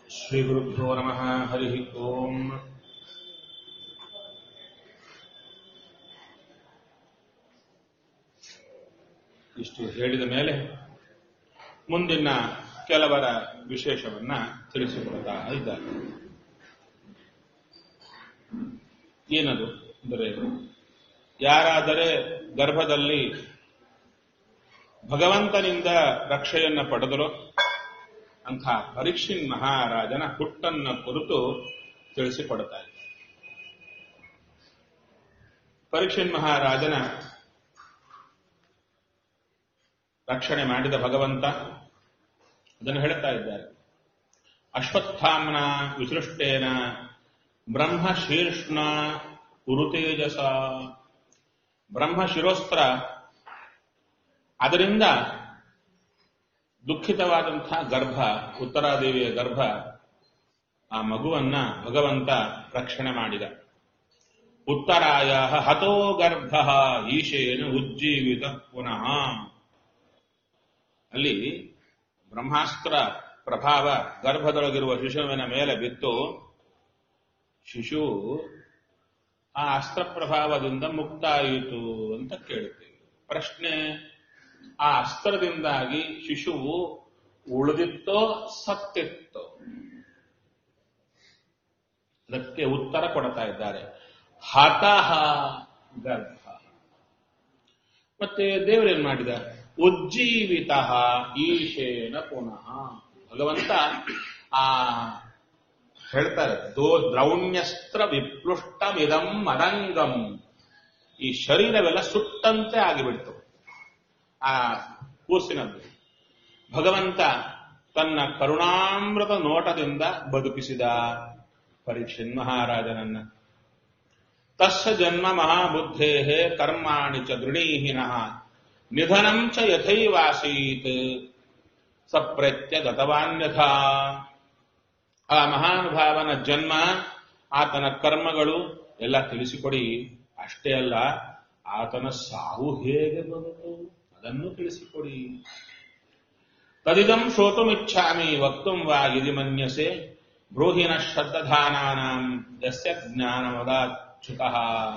श्रीगुरुभ्यो नमः हरिः ओम् ಇಷ್ಟು ಹೇಳಿದ ಮೇಲೆ ಮುಂದಿನ ಕೆಲವರ ವಿಶೇಷವನ್ನ ತಿಳಿಸಿಕೊಡ್ತಾ ಇದ್ದಾರೆ ಏನದು ಅಂದರೆ ಯಾರಾದರೆ ಗರ್ಭದಲ್ಲಿ ಭಗವಂತನಿಂದ ರಕ್ಷೆಯನ್ನ ಪಡೆದರೋ ಅಂಥ ಪರೀಕ್ಷಿನ್ ಮಹಾರಾಜನ ಹುಟ್ಟನ್ನ ಕುರಿತು ತಿಳಿಸಿಕೊಡ್ತಾ ಇದ್ದಾರೆ ಪರೀಕ್ಷಿನ್ ಮಹಾರಾಜನ ರಕ್ಷಣೆ ಮಾಡಿದ ಭಗವಂತ ಅದನ್ನು ಹೇಳುತ್ತಾ ಇದ್ದಾರೆ ಅಶ್ವತ್ಥಾಮ್ನ ವಿಸೃಷ್ಟೇನ ಬ್ರಹ್ಮ ಶೀರ್ಷ್ಣ ಉರುತೇಜಸ ಬ್ರಹ್ಮ ಶಿರೋಸ್ತ್ರ ಅದರಿಂದ ದುಃಖಿತವಾದಂತಹ ಗರ್ಭ ಉತ್ತರಾದೇವಿಯ ಗರ್ಭ ಆ ಮಗುವನ್ನ ಭಗವಂತ ರಕ್ಷಣೆ ಮಾಡಿದ ಉತ್ತರಾಯ ಹತೋ ಗರ್ಭ ಈಶೇನ ಉಜ್ಜೀವಿತ ಪುನಃ ಅಲ್ಲಿ ಬ್ರಹ್ಮಾಸ್ತ್ರ ಪ್ರಭಾವ ಗರ್ಭದೊಳಗಿರುವ ಶಿಶುವಿನ ಮೇಲೆ ಬಿತ್ತು ಶಿಶು ಆ ಅಸ್ತ್ರ ಪ್ರಭಾವದಿಂದ ಮುಕ್ತ ಆಯಿತು ಅಂತ ಕೇಳ್ತೀವಿ ಪ್ರಶ್ನೆ ಆ ಅಸ್ತ್ರದಿಂದಾಗಿ ಶಿಶುವು ಉಳಿದಿತ್ತೋ ಸತ್ತಿತ್ತೋ ಅದಕ್ಕೆ ಉತ್ತರ ಕೊಡ್ತಾ ಇದ್ದಾರೆ ಹತಃ ಗರ್ಭ ಮತ್ತೆ ದೇವರೇನ್ ಮಾಡಿದ ಉಜ್ಜೀವಿತ ಈಶೇನ ಪುನಃ ಭಗವಂತ ಆ ಹೇಳ್ತಾರೆ ದೋ ದ್ರೌಣ್ಯಸ್ತ್ರ ವಿಪ್ಲುಷ್ಟವಿದಂ ಮದಂಗಂ ಈ ಶರೀರವೆಲ್ಲ ಸುಟ್ಟಂತೆ ಆಗಿಬಿಡ್ತು ಆ ಕೂಸಿನದ್ದು ಭಗವಂತ ತನ್ನ ಕರುಣಾಮೃತ ನೋಟದಿಂದ ಬದುಕಿಸಿದ ಪರೀಕ್ಷನ್ ಮಹಾರಾಜನನ್ನ ತಸ್ಸ ಜನ್ಮ ಮಹಾಬುದ್ಧೇ ಕರ್ಮಾಣಿ ಚ ದೃಢೀಹಿನಃ ನಿಧನಂ ಚ ಯಥೈವಾಸೀತ್ ಸಪ್ರತ್ಯ ಗತವಾನ್ಯಥಾ ಆ ಮಹಾನುಭಾವನ ಜನ್ಮ ಆತನ ಕರ್ಮಗಳು ಎಲ್ಲ ತಿಳಿಸಿಕೊಡಿ ಅಷ್ಟೇ ಅಲ್ಲ ಆತನ ಸಾವು ಹೇಗೆ ಬಂತು ಅದನ್ನು ತಿಳಿಸಿಕೊಡಿ ತದಿದಂ ಶ್ರೋತುಮಿಚ್ಛಾಮಿ ವಕ್ತುಂ ವಾ ಯದಿ ಮನ್ಯಸೆ ಬ್ರೂಹಿನ ಶ್ರದ್ಧಾನಾನಾಂ ಯಸ್ಯ ಜ್ಞಾನಮದಾಚ್ಯುತಃ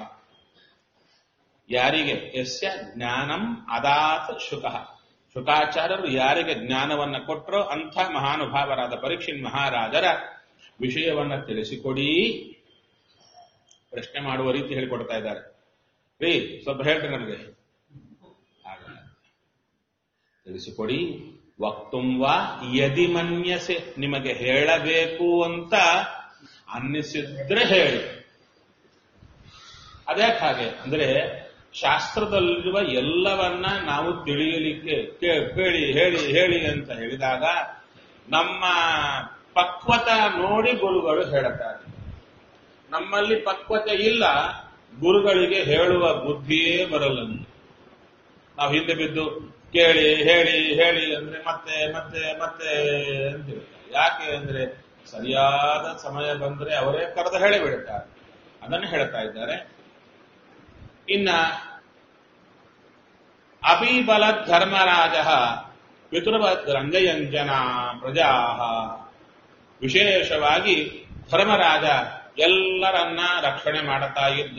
ಯಾರಿಗೆ ಯಸ್ಯ ಜ್ಞಾನಂ ಅದಾತ್ ಶುಕಃ ಶುಕಾಚಾರ್ಯರು ಯಾರಿಗೆ ಜ್ಞಾನವನ್ನ ಕೊಟ್ಟರೋ ಅಂಥ ಮಹಾನುಭಾವರಾದ ಪರೀಕ್ಷಿನ್ ಮಹಾರಾಜರ ವಿಷಯವನ್ನ ತಿಳಿಸಿಕೊಡಿ ಪ್ರಶ್ನೆ ಮಾಡುವ ರೀತಿ ಹೇಳಿಕೊಡ್ತಾ ಇದ್ದಾರೆ ರೀ ಸ್ವಲ್ಪ ಹೇಳ್ರಿ ನನಗೆ ತಿಳಿಸಿಕೊಡಿ ವಕ್ತುಂವಾ ಯದಿ ಮನ್ಯಸೆ ನಿಮಗೆ ಹೇಳಬೇಕು ಅಂತ ಅನ್ನಿಸಿದ್ರೆ ಹೇಳಿ ಅದ್ಯಾಕೆ ಹಾಗೆ ಅಂದ್ರೆ ಶಾಸ್ತ್ರದಲ್ಲಿರುವ ಎಲ್ಲವನ್ನ ನಾವು ತಿಳಿಯಲಿಕ್ಕೆ ಹೇಳಿ ಹೇಳಿ ಹೇಳಿ ಅಂತ ಹೇಳಿದಾಗ ನಮ್ಮ ಪಕ್ವತ ನೋಡಿ ಗುರುಗಳು ಹೇಳುತ್ತಾರೆ ನಮ್ಮಲ್ಲಿ ಪಕ್ವತೆ ಇಲ್ಲ ಗುರುಗಳಿಗೆ ಹೇಳುವ ಬುದ್ಧಿಯೇ ಬರಲ್ಲಂತೆ ನಾವು ಹಿಂದೆ ಬಿದ್ದು ಕೇಳಿ ಹೇಳಿ ಹೇಳಿ ಅಂದ್ರೆ ಮತ್ತೆ ಮತ್ತೆ ಮತ್ತೆ ಅಂತ ಹೇಳ್ತಾರೆ ಯಾಕೆ ಅಂದ್ರೆ ಸರಿಯಾದ ಸಮಯ ಬಂದ್ರೆ ಅವರೇ ಕರೆದು ಹೇಳಿಬಿಡುತ್ತಾರೆ ಅದನ್ನು ಹೇಳ್ತಾ ಇದ್ದಾರೆ ಇನ್ನ ಅಪಿಬಲ ಧರ್ಮರಾಜ ಪಿತೃವದ್ ರಂಗಯಂಜನ ಪ್ರಜಾ ವಿಶೇಷವಾಗಿ ಧರ್ಮರಾಜ ಎಲ್ಲರನ್ನ ರಕ್ಷಣೆ ಮಾಡುತ್ತಾ ಇದ್ದ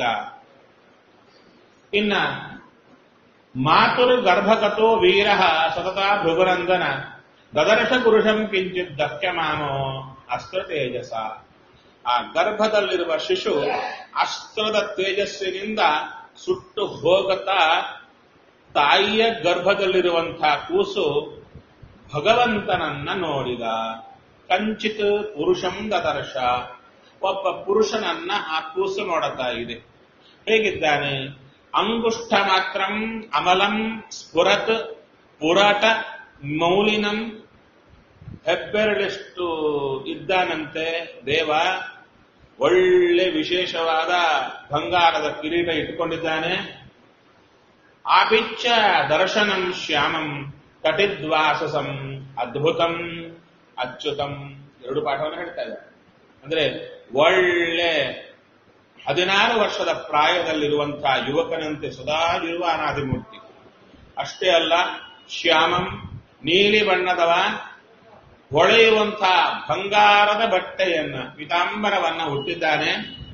ಇನ್ನ ಮಾತುರು ಗರ್ಭಕತೋ ವೀರ ಸತತ ಭೃಗುರಂದನ ದದರ್ಶ ಪುರುಷಂ ಕಿಂಚಿತ್ ದಕ್ಯಮಾನೋ ಅಸ್ತ್ರ ತೇಜಸ ಆ ಗರ್ಭದಲ್ಲಿರುವ ಶಿಶು ಅಸ್ತ್ರದ ತೇಜಸ್ಸಿನಿಂದ ಸುಟ್ಟು ಹೋಗುತ್ತಾ ತಾಯಿಯ ಗರ್ಭದಲ್ಲಿರುವಂತಹ ಕೂಸು ಭಗವಂತನನ್ನ ನೋಡಿದ ಕಂಚಿತ್ ಪುರುಷಂ ದದರ್ಶ ಒಬ್ಬ ಪುರುಷನನ್ನ ಆ ಕೂಸು ನೋಡುತ್ತಾ ಇದೆ ಹೇಗಿದ್ದಾನೆ ಅಂಗುಷ್ಠ ಮಾತ್ರಂ ಅಮಲಂ ಸ್ಫುರತ್ ಪುರಾಟ ಮೌಲಿನಂ ಹೆಬ್ಬೆರಳೆಷ್ಟು ಇದ್ದಾನಂತೆ ದೇವ ಒಳ್ಳೆ ವಿಶೇಷವಾದ ಬಂಗಾರದ ಕಿರೀಟ ಇಟ್ಟುಕೊಂಡಿದ್ದಾನೆ ಆಪಿಚ್ಚ ದರ್ಶನಂ ಶ್ಯಾಮಂ ಕಟಿದ್ವಾಸಸಂ ಅದ್ಭುತಂ ಅಚ್ಯುತಂ ಎರಡು ಪಾಠವನ್ನು ಹೇಳ್ತಾ ಇದ್ದಾರೆ ಅಂದ್ರೆ ಒಳ್ಳೆ ಹದಿನಾರು ವರ್ಷದ ಪ್ರಾಯದಲ್ಲಿರುವಂತಹ ಯುವಕನಂತೆ ಸದಾ ಇರುವ ಅನಾದಿಮೂರ್ತಿ ಅಷ್ಟೇ ಅಲ್ಲ ಶ್ಯಾಮಂ ನೀಲಿ ಬಣ್ಣದವ ಹೊಳೆಯುವಂಥ ಬಂಗಾರದ ಬಟ್ಟೆಯನ್ನ ಪೀತಾಂಬರವನ್ನ ಹುಟ್ಟಿದ್ದಾನೆ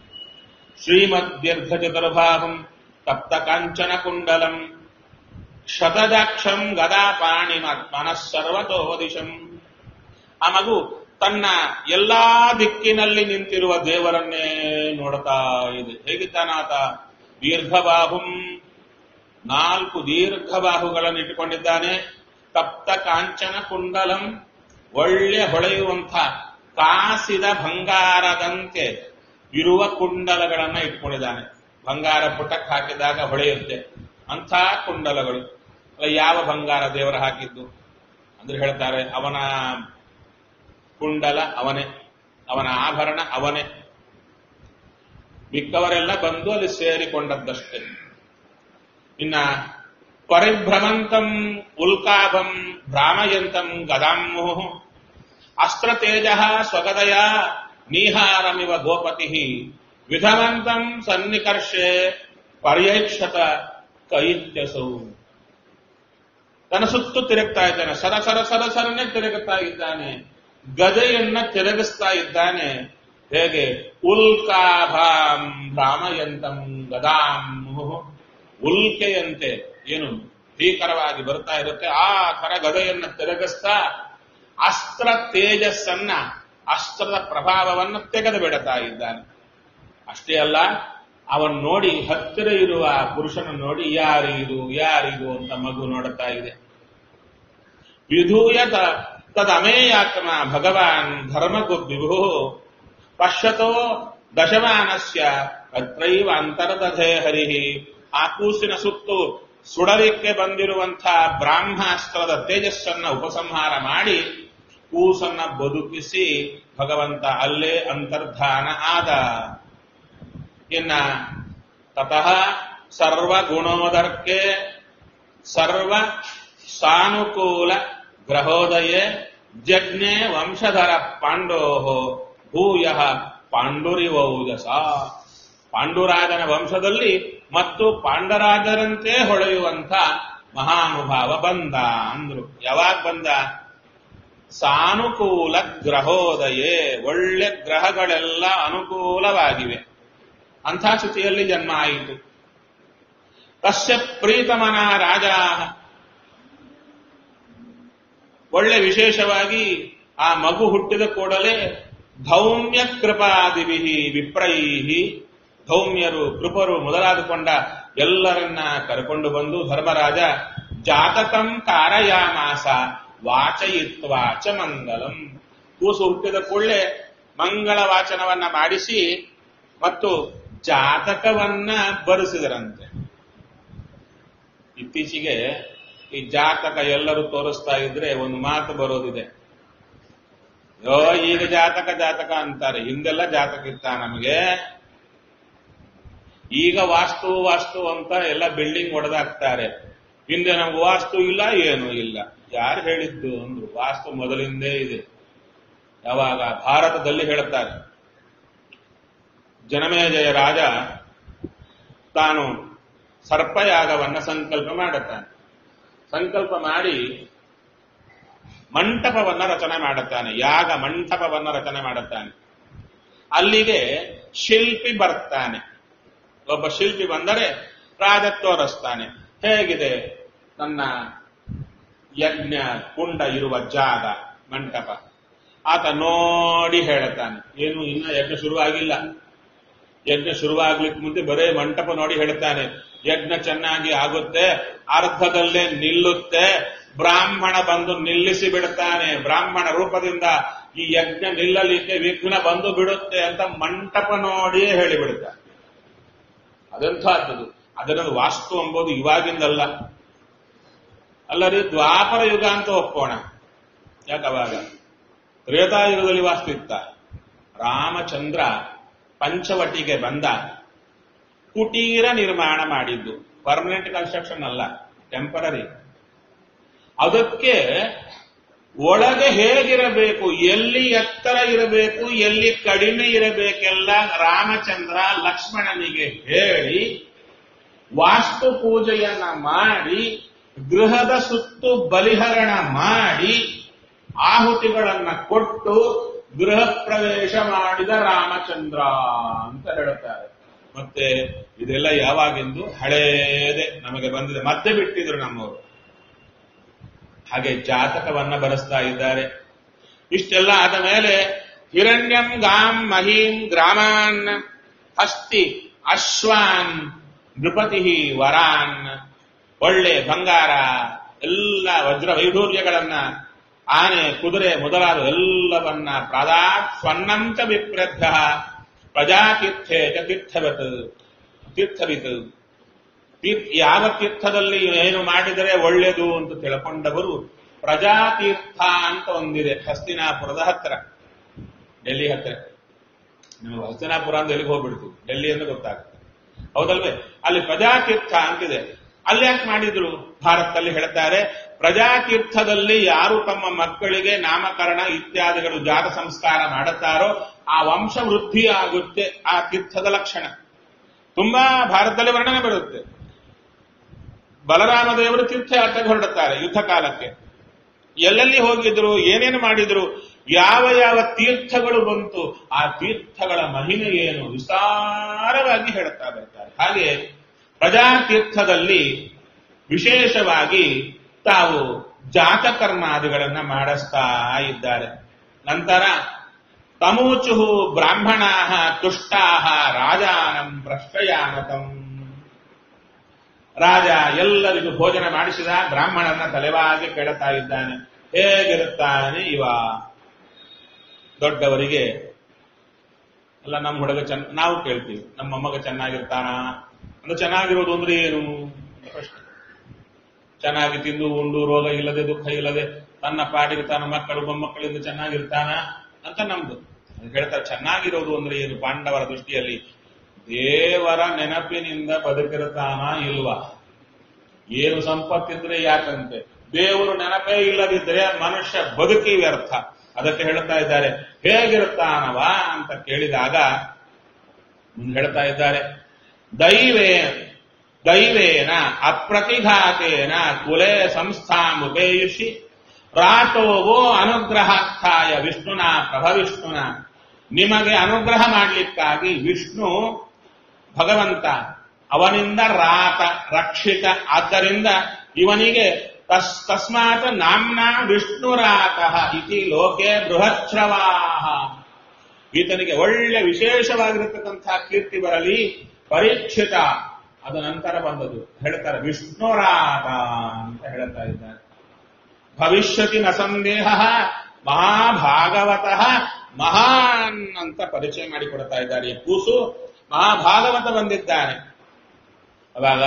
ಶ್ರೀಮದ್ಯರ್ಧ ಚತುರ್ಭಾಗಂ ತಪ್ತ ಕಾಂಚನ ಕುಂಡಲಂ ಶತದಾಕ್ಷಂ ಗದಾಪಾಣಿ ಮನಸ್ಸರ್ವತೋ ದಿಶಂ ಆ ಮಗು ತನ್ನ ಎಲ್ಲಾ ದಿಕ್ಕಿನಲ್ಲಿ ನಿಂತಿರುವ ದೇವರನ್ನೇ ನೋಡ್ತಾ ಇದೆ ಹೇಗಿದ್ದಾನಾತ ದೀರ್ಘಬಾಹುಂ ನಾಲ್ಕು ದೀರ್ಘ ಬಾಹುಗಳನ್ನು ಇಟ್ಟುಕೊಂಡಿದ್ದಾನೆ ತಪ್ತ ಕಾಂಚನ ಕುಂಡಲಂ ಒಳ್ಳೆ ಹೊಳೆಯುವಂಥ ಕಾಸಿದ ಬಂಗಾರದಂತೆ ಇರುವ ಕುಂಡಲಗಳನ್ನ ಇಟ್ಕೊಂಡಿದ್ದಾನೆ ಬಂಗಾರ ಪುಟಕ್ಕೆ ಹಾಕಿದಾಗ ಹೊಳೆಯುತ್ತೆ ಅಂಥ ಕುಂಡಲಗಳು ಅಲ್ಲ, ಯಾವ ಬಂಗಾರ ದೇವರು ಹಾಕಿದ್ದು ಅಂದ್ರೆ ಹೇಳ್ತಾರೆ ಅವನ ಕುಂಡಲ ಅವನೇ ಅವನ ಆಭರಣ ಅವನೇ ಮಿಕ್ಕವರೆಲ್ಲ ಬಂದು ಅಲ್ಲಿ ಸೇರಿಕೊಂಡದ್ದಷ್ಟೇ ಇನ್ನ ಪರಿಭ್ರಮಂತಂ ಉಲ್ಕಾಭಂ ಭ್ರಾಮಯಂತಂ ಗದಾಮುಹು ಅಸ್ತ್ರತೇಜ ಸ್ವಗದಯ ನೀಹಾರಮಿವ ಗೋಪತಿ ವಿಧವಂತಂ ಸನ್ನಿಕರ್ಷೆ ಪರ್ಯಕ್ಷತ ಕೈತ್ಯಸೌ ತನ್ನ ಸುತ್ತು ತಿರುಗ್ತಾ ಇದ್ದಾನೆ ಸರ ಸರ ಸರ ಸರನೆ ತಿರುಗುತ್ತಾ ಇದ್ದಾನೆ ಗದೆಯನ್ನ ತಿರುಗಿಸ್ತಾ ಇದ್ದಾನೆ ಹೇಗೆ ಉಲ್ಕಾಭಾಂ ಭ್ರಾಮಯಂತಂ ಗದಾಮುಹು ಉಲ್ಕೆಯಂತೆ ಏನು ಭೀಕರವಾಗಿ ಬರ್ತಾ ಇರುತ್ತೆ ಆ ತರ ಗದೆಯನ್ನ ತಿರುಗಿಸ್ತಾ ಅಸ್ತ್ರ ತೇಜಸ್ಸನ್ನ ಅಸ್ತ್ರದ ಪ್ರಭಾವವನ್ನು ತೆಗೆದು ಬಿಡುತ್ತಾ ಇದ್ದಾನೆ ಅಷ್ಟೇ ಅಲ್ಲ ಅವನ್ ನೋಡಿ ಹತ್ತಿರ ಇರುವ ಪುರುಷನ ನೋಡಿ ಯಾರಿದು ಯಾರಿದು ಅಂತ ಮಗು ನೋಡುತ್ತಾ ಇದೆ ವಿಧೂಯ ತದಮೇಯಾತ್ಮ ಭಗವಾನ್ ಧರ್ಮಗುದ್ವಿಭು ಪಶ್ಯತೋ ದಶಮಾನಸ್ಯ ಅತ್ರೈವ ಅಂತರ್ದಧೆ ಹರಿಹಿ ಆ ಕೂಸಿನ ಸುತ್ತು ಸುಡಲಿಕ್ಕೆ ಬಂದಿರುವಂತಹ ಬ್ರಾಹ್ಮಾಸ್ತ್ರದ ತೇಜಸ್ಸನ್ನ ಉಪಸಂಹಾರ ಮಾಡಿ ಕೂಸನ್ನ ಬದುಕಿಸಿ ಭಗವಂತ ಅಲ್ಲೇ ಅಂತರ್ಧಾನ ಆದ ಇನ್ನ ತತಃ ಸರ್ವ ಗುಣೋದರ್ಕೆ ಸರ್ವ ಸಾನುಕೂಲ ಗ್ರಹೋದಯೇ ಜಜ್ಞೆ ವಂಶಧರ ಪಾಂಡೋ ಭೂಯ ಪಾಂಡುರಿವೌಜಸ ಪಾಂಡುರಾಜನ ವಂಶದಲ್ಲಿ ಮತ್ತು ಪಾಂಡರಾಜರಂತೆ ಹೊಳೆಯುವಂತ ಮಹಾನುಭಾವ ಬಂದ ಅಂದ್ರು ಯಾವಾಗ ಬಂದ ಸಾನುಕೂಲ ಗ್ರಹೋದಯೇ ಒಳ್ಳೆ ಗ್ರಹಗಳೆಲ್ಲ ಅನುಕೂಲವಾಗಿವೆ ಅಂಥ ಸ್ಥಿತಿಯಲ್ಲಿ ಜನ್ಮ ಆಯಿತು ತಸ್ಯ ಪ್ರೀತಮನ ರಾಜ ಒಳ್ಳೆ ವಿಶೇಷವಾಗಿ ಆ ಮಗು ಹುಟ್ಟಿದ ಕೂಡಲೇ ಧೌಮ್ಯ ಕೃಪಾದಿಭಿ ವಿಪ್ರೈಹಿ ಧೌಮ್ಯರು ಕೃಪರು ಮೊದಲಾದುಕೊಂಡ ಎಲ್ಲರನ್ನ ಕರ್ಕೊಂಡು ಬಂದು ಧರ್ಮರಾಜ ಜಾತಕಂ ಕಾರಯಾಮಾಸ ವಾಚಯಿತ್ವಾಚ ಮಂಗಲಂ ಕೂಸು ಹುಟ್ಟಿದ ಕೂಡಲೇ ಮಂಗಳ ವಾಚನವನ್ನ ಮಾಡಿಸಿ ಮತ್ತು ಜಾತಕವನ್ನ ಬರೆಸಿದರಂತೆ ಇತ್ತೀಚೆಗೆ ಈ ಜಾತಕ ಎಲ್ಲರೂ ತೋರಿಸ್ತಾ ಇದ್ರೆ ಒಂದು ಮಾತು ಬರೋದಿದೆ ಯೋ ಈಗ ಜಾತಕ ಜಾತಕ ಅಂತಾರೆ ಹಿಂದೆಲ್ಲ ಜಾತಕ ಇತ್ತ ನಮಗೆ ಈಗ ವಾಸ್ತು ವಾಸ್ತು ಅಂತ ಎಲ್ಲ ಬಿಲ್ಡಿಂಗ್ ಹೊಡೆದಾಕ್ತಾರೆ ಹಿಂದೆ ನಮ್ಗೆ ವಾಸ್ತು ಇಲ್ಲ ಏನು ಇಲ್ಲ ಯಾರು ಹೇಳಿದ್ದು ಅಂದ್ರು ವಾಸ್ತು ಮೊದಲಿಂದೇ ಇದೆ ಯಾವಾಗ ಭಾರತದಲ್ಲಿ ಹೇಳುತ್ತಾರೆ ಜನಮೇಜಯ ರಾಜ ತಾನು ಸರ್ಪಯಾಗವನ್ನ ಸಂಕಲ್ಪ ಮಾಡುತ್ತಾನೆ ಸಂಕಲ್ಪ ಮಾಡಿ ಮಂಟಪವನ್ನ ರಚನೆ ಮಾಡುತ್ತಾನೆ ಯಾಗ ಮಂಟಪವನ್ನ ರಚನೆ ಮಾಡುತ್ತಾನೆ ಅಲ್ಲಿಗೆ ಶಿಲ್ಪಿ ಬರ್ತಾನೆ ಒಬ್ಬ ಶಿಲ್ಪಿ ಬಂದರೆ ರಾಜ ತೋರಿಸ್ತಾನೆ ಹೇಗಿದೆ ನನ್ನ ಯಜ್ಞ ಕುಂಡ ಇರುವ ಜಾಗ ಮಂಟಪ ಆತ ನೋಡಿ ಹೇಳುತ್ತಾನೆ ಏನು ಇನ್ನ ಯಜ್ಞ ಶುರುವಾಗಿಲ್ಲ ಯಜ್ಞ ಶುರುವಾಗ್ಲಿಕ್ಕೆ ಮುಂದೆ ಬರೇ ಮಂಟಪ ನೋಡಿ ಹೇಳ್ತಾನೆ ಯಜ್ಞ ಚೆನ್ನಾಗಿ ಆಗುತ್ತೆ ಅರ್ಧದಲ್ಲೇ ನಿಲ್ಲುತ್ತೆ ಬ್ರಾಹ್ಮಣ ಬಂದು ನಿಲ್ಲಿಸಿ ಬಿಡುತ್ತಾನೆ ಬ್ರಾಹ್ಮಣ ರೂಪದಿಂದ ಈ ಯಜ್ಞ ನಿಲ್ಲಲಿಕ್ಕೆ ವಿಘ್ನ ಬಂದು ಬಿಡುತ್ತೆ ಅಂತ ಮಂಟಪ ನೋಡಿಯೇ ಹೇಳಿಬಿಡುತ್ತಾನೆ ಅದೆಂಥದ್ದು ಅದರ ವಾಸ್ತು ಎಂಬುದು ಇವಾಗಿಂದಲ್ಲ ಅಲ್ಲರಿ ದ್ವಾಪರ ಯುಗ ಅಂತ ಒಪ್ಪೋಣ ಯಾಕವಾಗ ತ್ರೇತಾಯುಗದಲ್ಲಿ ವಾಸ್ತು ಇತ್ತ ರಾಮಚಂದ್ರ ಪಂಚವಟಿಗೆ ಬಂದ ಕುಟೀರ ನಿರ್ಮಾಣ ಮಾಡಿದ್ದು ಪರ್ಮನೆಂಟ್ ಕನ್ಸ್ಟ್ರಕ್ಷನ್ ಅಲ್ಲ ಟೆಂಪರರಿ ಅದಕ್ಕೆ ಒಳಗೆ ಹೇಗಿರಬೇಕು ಎಲ್ಲಿ ಎತ್ತರ ಇರಬೇಕು ಎಲ್ಲಿ ಕಡಿಮೆ ಇರಬೇಕೆಲ್ಲ ರಾಮಚಂದ್ರ ಲಕ್ಷ್ಮಣನಿಗೆ ಹೇಳಿ ವಾಸ್ತು ಪೂಜೆಯನ್ನ ಮಾಡಿ ಗೃಹದ ಸುತ್ತು ಬಲಿಹರಣ ಮಾಡಿ ಆಹುತಿಗಳನ್ನ ಕೊಟ್ಟು ಗೃಹ ಪ್ರವೇಶ ಮಾಡಿದ ರಾಮಚಂದ್ರ ಅಂತ ಹೇಳುತ್ತಾರೆ ಮತ್ತೆ ಇದೆಲ್ಲ ಯಾವಾಗೆಂದು ಹಳೇದೆ ನಮಗೆ ಬಂದಿದೆ ಮತ್ತೆ ಬಿಟ್ಟಿದ್ರು ನಮ್ಮವರು ಹಾಗೆ ಜಾತಕವನ್ನ ಬರೆಸ್ತಾ ಇದ್ದಾರೆ ಇಷ್ಟೆಲ್ಲ ಆದ ಮೇಲೆ ಹಿರಣ್ಯಂ ಗಾಂ ಮಹೀಂ ಗ್ರಾಮಾನ್ ಹಸ್ತಿ ಅಶ್ವಾನ್ ನೃಪತಿ ವರಾನ್ ಒಳ್ಳೆ ಬಂಗಾರ ಎಲ್ಲ ವಜ್ರ ವೈಢೂರ್ಯಗಳನ್ನ ಆನೆ ಕುದುರೆ ಮೊದಲಾದ ಎಲ್ಲವನ್ನ ಪ್ರಾದಾತ್ ಸ್ವನ್ನಂತ ವಿಪ್ರಭ್ಯ ಪ್ರಜಾತೀರ್ಥೇ ಚ ತೀರ್ಥವತ್ ತೀರ್ಥವಿತ್ ತೀರ್ಥ ಯಾವ ತೀರ್ಥದಲ್ಲಿ ಏನು ಮಾಡಿದರೆ ಒಳ್ಳೆಯದು ಅಂತ ತಿಳ್ಕೊಂಡವರು ಪ್ರಜಾತೀರ್ಥ ಅಂತ ಒಂದಿದೆ ಹಸ್ತಿನಾಪುರದ ಹತ್ರ ಡೆಲ್ಲಿ ಹತ್ರ ನಿಮಗೆ ಹಸ್ತಿನಾಪುರ ಅಂತ ಎಲ್ಲಿಗೆ ಹೋಗ್ಬಿಡ್ತು ಡೆಲ್ಲಿ ಅಂತ ಗೊತ್ತಾಗುತ್ತೆ ಹೌದಲ್ವೇ ಅಲ್ಲಿ ಪ್ರಜಾತೀರ್ಥ ಅಂತಿದೆ ಅಲ್ಲಿ ಯಾಕೆ ಮಾಡಿದ್ರು ಭಾರತದಲ್ಲಿ ಹೇಳ್ತಾರೆ ಪ್ರಜಾತೀರ್ಥದಲ್ಲಿ ಯಾರು ತಮ್ಮ ಮಕ್ಕಳಿಗೆ ನಾಮಕರಣ ಇತ್ಯಾದಿಗಳು ಜಾತ ಸಂಸ್ಕಾರ ಮಾಡುತ್ತಾರೋ ಆ ವಂಶ ವೃದ್ಧಿ ಆಗುತ್ತೆ ಆ ತೀರ್ಥದ ಲಕ್ಷಣ ತುಂಬಾ ಭಾರತದಲ್ಲಿ ವರ್ಣನೆ ಬರುತ್ತೆ ಬಲರಾಮ ದೇವರು ತೀರ್ಥಯಾತ್ರೆಗೆ ಹೊರಡುತ್ತಾರೆ ಯುದ್ಧ ಕಾಲಕ್ಕೆ ಎಲ್ಲೆಲ್ಲಿ ಹೋಗಿದ್ರು ಏನೇನು ಮಾಡಿದ್ರು ಯಾವ ಯಾವ ತೀರ್ಥಗಳು ಬಂತು ಆ ತೀರ್ಥಗಳ ಮಹಿಮೆ ಏನು ವಿಸ್ತಾರವಾಗಿ ಹೇಳುತ್ತಾ ಬರ್ತಾರೆ ಹಾಗೆ ಪ್ರಜಾತೀರ್ಥದಲ್ಲಿ ವಿಶೇಷವಾಗಿ ತಾವು ಜಾತಕರ್ಮಾದಿಗಳನ್ನ ಮಾಡಿಸ್ತಾ ಇದ್ದಾರೆ ನಂತರ ತಮೂಚು ಬ್ರಾಹ್ಮಣಾ ತುಷ್ಟಾ ರಾಜಾನಂ ಪ್ರಶ್ರಯಾನತಂ ರಾಜ ಎಲ್ಲರಿಗೂ ಭೋಜನ ಮಾಡಿಸಿದ ಬ್ರಾಹ್ಮಣನ ತಲೆವಾಗಿ ಕೆಡತಾ ಇದ್ದಾನೆ ಹೇಗಿರುತ್ತಾನೆ ಇವ ದೊಡ್ಡವರಿಗೆ ಅಲ್ಲ ನಮ್ಮ ಹುಡುಗ ಚೆನ್ನ ನಾವು ಕೇಳ್ತೀವಿ ನಮ್ಮ ಮೊಮ್ಮಗ ಚೆನ್ನಾಗಿರ್ತಾನ ಅಂದ್ರೆ ಚೆನ್ನಾಗಿರೋದು ಅಂದ್ರೆ ಏನು ಪ್ರಶ್ನೆ ಚೆನ್ನಾಗಿ ತಿಂದು ಉಂಡು ರೋಗ ಇಲ್ಲದೆ ದುಃಖ ಇಲ್ಲದೆ ತನ್ನ ಪಾಡಿಗೆ ತನ್ನ ಮಕ್ಕಳು ಮೊಮ್ಮಕ್ಕಳಿಂದ ಚೆನ್ನಾಗಿರ್ತಾನ ಅಂತ ನಮ್ದು ಅದಕ್ಕೆ ಹೇಳ್ತಾರೆ ಚೆನ್ನಾಗಿರೋದು ಅಂದ್ರೆ ಏನು ಪಾಂಡವರ ದೃಷ್ಟಿಯಲ್ಲಿ ದೇವರ ನೆನಪಿನಿಂದ ಬದುಕಿರ್ತಾನ ಇಲ್ವಾ ಏನು ಸಂಪತ್ತಿದ್ರೆ ಯಾಕಂತೆ ದೇವರು ನೆನಪೇ ಇಲ್ಲದಿದ್ರೆ ಮನುಷ್ಯ ಬದುಕಿ ವ್ಯರ್ಥ ಅದಕ್ಕೆ ಹೇಳ್ತಾ ಇದ್ದಾರೆ ಹೇಗಿರುತ್ತಾನವ ಅಂತ ಕೇಳಿದಾಗ ಮುಂದೆ ಹೇಳ್ತಾ ಇದ್ದಾರೆ ದೈವೇ ದೈವೇನ ಅಪ್ರತಿಘಾತೇನ ಕುಲೆ ಸಂಸ್ಥಾಮುಪೇಯುಷಿ ರಾಟೋವೋ ಅನುಗ್ರಹಾರ್ಥಾಯ ವಿಷ್ಣುನ ಪ್ರಭವಿಷ್ಣುನ ನಿಮಗೆ ಅನುಗ್ರಹ ಮಾಡಲಿಕ್ಕಾಗಿ ವಿಷ್ಣು ಭಗವಂತ ಅವನಿಂದ ರಾತ ರಕ್ಷಿತ ಆದ್ದರಿಂದ ಇವನಿಗೆ ತಸ್ ತಸ್ಮಾತ್ ನಾಮ್ನ ವಿಷ್ಣುರಾತಃ ಇತಿ ಲೋಕೆ ಬೃಹಚ್ಛ್ರವಾಹ ಈತನಿಗೆ ಒಳ್ಳೆ ವಿಶೇಷವಾಗಿರತಕ್ಕಂತಹ ಕೀರ್ತಿ ಬರಲಿ ಪರೀಕ್ಷಿತ ಅದ ನಂತರ ಬಂದದ್ದು ಹೇಳ್ತಾರೆ ವಿಷ್ಣುರಾತ ಅಂತ ಹೇಳ್ತಾ ಇದ್ದಾರೆ ಭವಿಷ್ಯತಿ ನ ಸಂದೇಹ ಮಹಾಭಾಗವತಃ ಮಹಾನ್ ಅಂತ ಪರಿಚಯ ಮಾಡಿಕೊಡ್ತಾ ಇದ್ದಾರೆ ಈ ಕೂಸು ಮಹಾಭಾಗವತ ಬಂದಿದ್ದಾನೆ ಅವಾಗ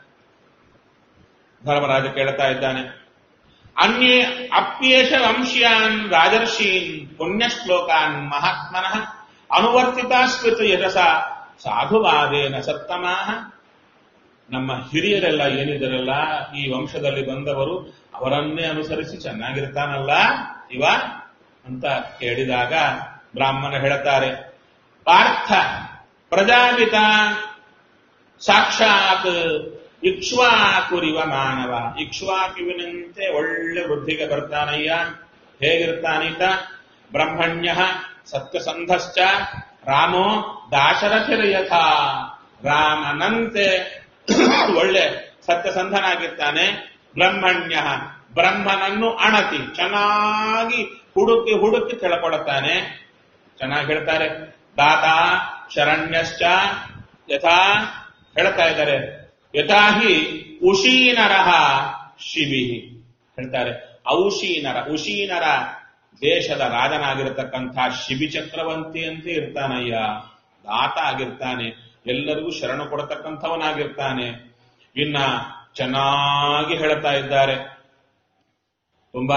ಧರ್ಮರಾಜ ಕೇಳ್ತಾ ಇದ್ದಾನೆ ಅನ್ಯೇ ಅಪ್ಯೇಷ ವಂಶ್ಯಾನ್ ರಾಜರ್ಷೀನ್ ಪುಣ್ಯ ಶ್ಲೋಕಾನ್ ಮಹಾತ್ಮನಃ ಅನುವರ್ತಿತಾಸ್ಕೃತ ಯಶಸ ಸಾಧುವಾದೇನ ಸತ್ತಮಾಹ ನಮ್ಮ ಹಿರಿಯರೆಲ್ಲ ಏನಿದರಲ್ಲ ಈ ವಂಶದಲ್ಲಿ ಬಂದವರು ಅವರನ್ನೇ ಅನುಸರಿಸಿ ಚೆನ್ನಾಗಿರ್ತಾನಲ್ಲ ಇವ ಅಂತ ಕೇಳಿದಾಗ ಬ್ರಾಹ್ಮಣ ಹೇಳ್ತಾರೆ ಪಾರ್ಥ ಪ್ರಜಾಪಿತ ಸಾಕ್ಷಾತ್ ಇಕ್ಷ್ವಾಕುರಿವ ಮಾನವ ಇಕ್ಷ್ವಾಕುವಿನಂತೆ ಒಳ್ಳೆ ವೃದ್ಧಿಗೆ ಬರ್ತಾನಯ್ಯ ಹೇಗಿರ್ತಾನೀತ ಬ್ರಹ್ಮಣ್ಯ ಸತ್ಯಸಂಧಶ್ಚ ರಾಮೋ ದಾಶರಥಿರಯಥ ರಾಮನಂತೆ ಒಳ್ಳೆ ಸತ್ಯಸಂಧನಾಗಿರ್ತಾನೆ ಬ್ರಹ್ಮಣ್ಯ ಬ್ರಹ್ಮನನ್ನು ಅಣತಿ ಚೆನ್ನಾಗಿ ಹುಡುಕಿ ಹುಡುಕಿ ತಿಳ್ಕೊಡುತ್ತಾನೆ ಚೆನ್ನಾಗಿ ಹೇಳ್ತಾರೆ ದಾತ ಶರಣ್ಯಶ್ಚ ಯಥಾ ಹೇಳ್ತಾ ಇದ್ದಾರೆ ಯಥಾಹಿ ಉಶೀನರಹ ಶಿವಿ ಹೇಳ್ತಾರೆ ಔಶೀನರ ಉಶೀನರ ದೇಶದ ರಾಜನಾಗಿರತಕ್ಕಂಥ ಶಿಬಿ ಚಕ್ರವರ್ತಿಯಂತೆ ಇರ್ತಾನಯ್ಯ ದಾತ ಆಗಿರ್ತಾನೆ ಎಲ್ಲರಿಗೂ ಶರಣು ಕೊಡತಕ್ಕಂಥವನಾಗಿರ್ತಾನೆ ಇನ್ನ ಚೆನ್ನಾಗಿ ಹೇಳ್ತಾ ಇದ್ದಾರೆ ತುಂಬಾ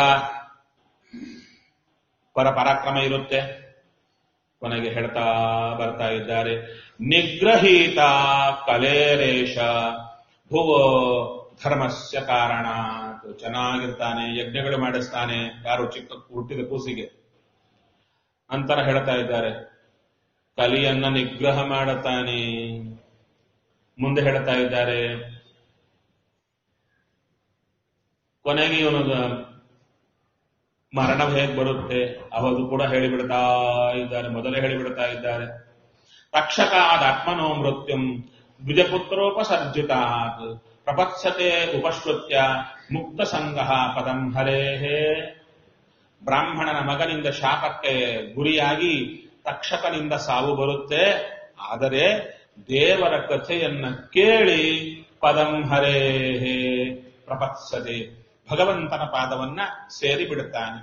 ಪರ ಪರಾಕ್ರಮ ಇರುತ್ತೆ ಕೊನೆಗೆ ಹೇಳ್ತಾ ಬರ್ತಾ ಇದ್ದಾರೆ ನಿಗ್ರಹೀತ ಕಲೇರೇಶ ಭುವ ಧರ್ಮಸ್ಯ ಕಾರಣ ಚೆನ್ನಾಗಿರ್ತಾನೆ ಯಜ್ಞಗಳು ಮಾಡಿಸ್ತಾನೆ ಯಾರು ಚಿಕ್ಕ ಹುಟ್ಟಿದ ಕೂಸಿಗೆ ಅಂತರ ಹೇಳ್ತಾ ಇದ್ದಾರೆ ಕಲಿಯನ್ನ ನಿಗ್ರಹ ಮಾಡುತ್ತಾನೆ ಮುಂದೆ ಹೇಳ್ತಾ ಇದ್ದಾರೆ ಕೊನೆಗೆ ಇವನು ಮರಣ ಹೇಗೆ ಬರುತ್ತೆ ಅವದು ಕೂಡ ಹೇಳಿಬಿಡ್ತಾ ಇದ್ದಾರೆ ಮೊದಲೇ ಹೇಳಿಬಿಡ್ತಾ ಇದ್ದಾರೆ ತಕ್ಷಕಾದ ಆತ್ಮನೋ ಮೃತ್ಯುಂ ದ್ವಿಜಪುತ್ರೋಪಸರ್ಜಿತಾತ್ ಪ್ರಪತ್ಸತೆ ಉಪಶ್ರುತ್ಯ ಮುಕ್ತ ಸಂಗಹ ಪದಂ ಹರೇಹೇ ಬ್ರಾಹ್ಮಣನ ಮಗನಿಂದ ಶಾಪಕ್ಕೆ ಗುರಿಯಾಗಿ ತಕ್ಷಕನಿಂದ ಸಾವು ಬರುತ್ತೆ ಆದರೆ ದೇವರ ಕಥೆಯನ್ನ ಕೇಳಿ ಪದಂ ಹರೇಹೇ ಪ್ರಪತ್ಸದೆ ಭಗವಂತನ ಪಾದವನ್ನ ಸೇರಿ ಬಿಡುತ್ತಾನೆ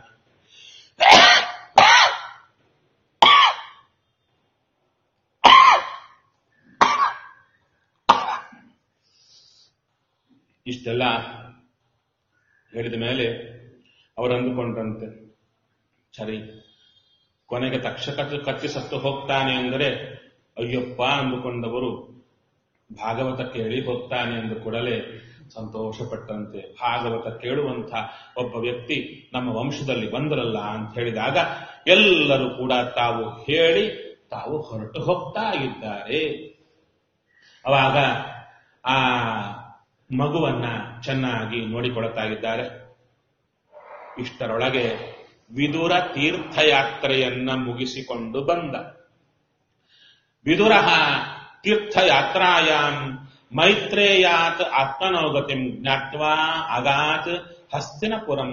ಇಷ್ಟೆಲ್ಲ ಹೇಳಿದ ಮೇಲೆ ಅವರು ಅಂದುಕೊಂಡ್ರಂತೆ ಸರಿ ಕೊನೆಗೆ ತಕ್ಷಕ ಕಚ್ಚಿ ಸತ್ತು ಹೋಗ್ತಾನೆ ಅಂದರೆ ಅಯ್ಯಪ್ಪ ಅಂದುಕೊಂಡವರು ಭಾಗವತ ಕೇಳಿ ಹೋಗ್ತಾನೆ ಅಂದ ಕೂಡಲೇ ಸಂತೋಷಪಟ್ಟಂತೆ ಭಾಗವತ ಕೇಳುವಂತ ಒಬ್ಬ ವ್ಯಕ್ತಿ ನಮ್ಮ ವಂಶದಲ್ಲಿ ಬಂದರಲ್ಲ ಅಂತ ಹೇಳಿದಾಗ ಎಲ್ಲರೂ ಕೂಡ ತಾವು ಹೇಳಿ ತಾವು ಹೊರಟು ಹೋಗ್ತಾ ಇದ್ದಾರೆ ಅವಾಗ ಆ ಮಗುವನ್ನ ಚೆನ್ನಾಗಿ ನೋಡಿಕೊಳ್ತಾ ಇದ್ದಾರೆ ಇಷ್ಟರೊಳಗೆ ವಿದುರ ತೀರ್ಥಯಾತ್ರೆಯನ್ನ ಮುಗಿಸಿಕೊಂಡು ಬಂದ ವಿದುರ ತೀರ್ಥಯಾತ್ರಾಯಾಂ ಮೈತ್ರೇಯಾತ್ ಆತ್ಮನೋಗತಿಂ ಜ್ಞಾತ್ವಾ ಅಗಾತ್ ಹಸ್ತಿನಪುರಂ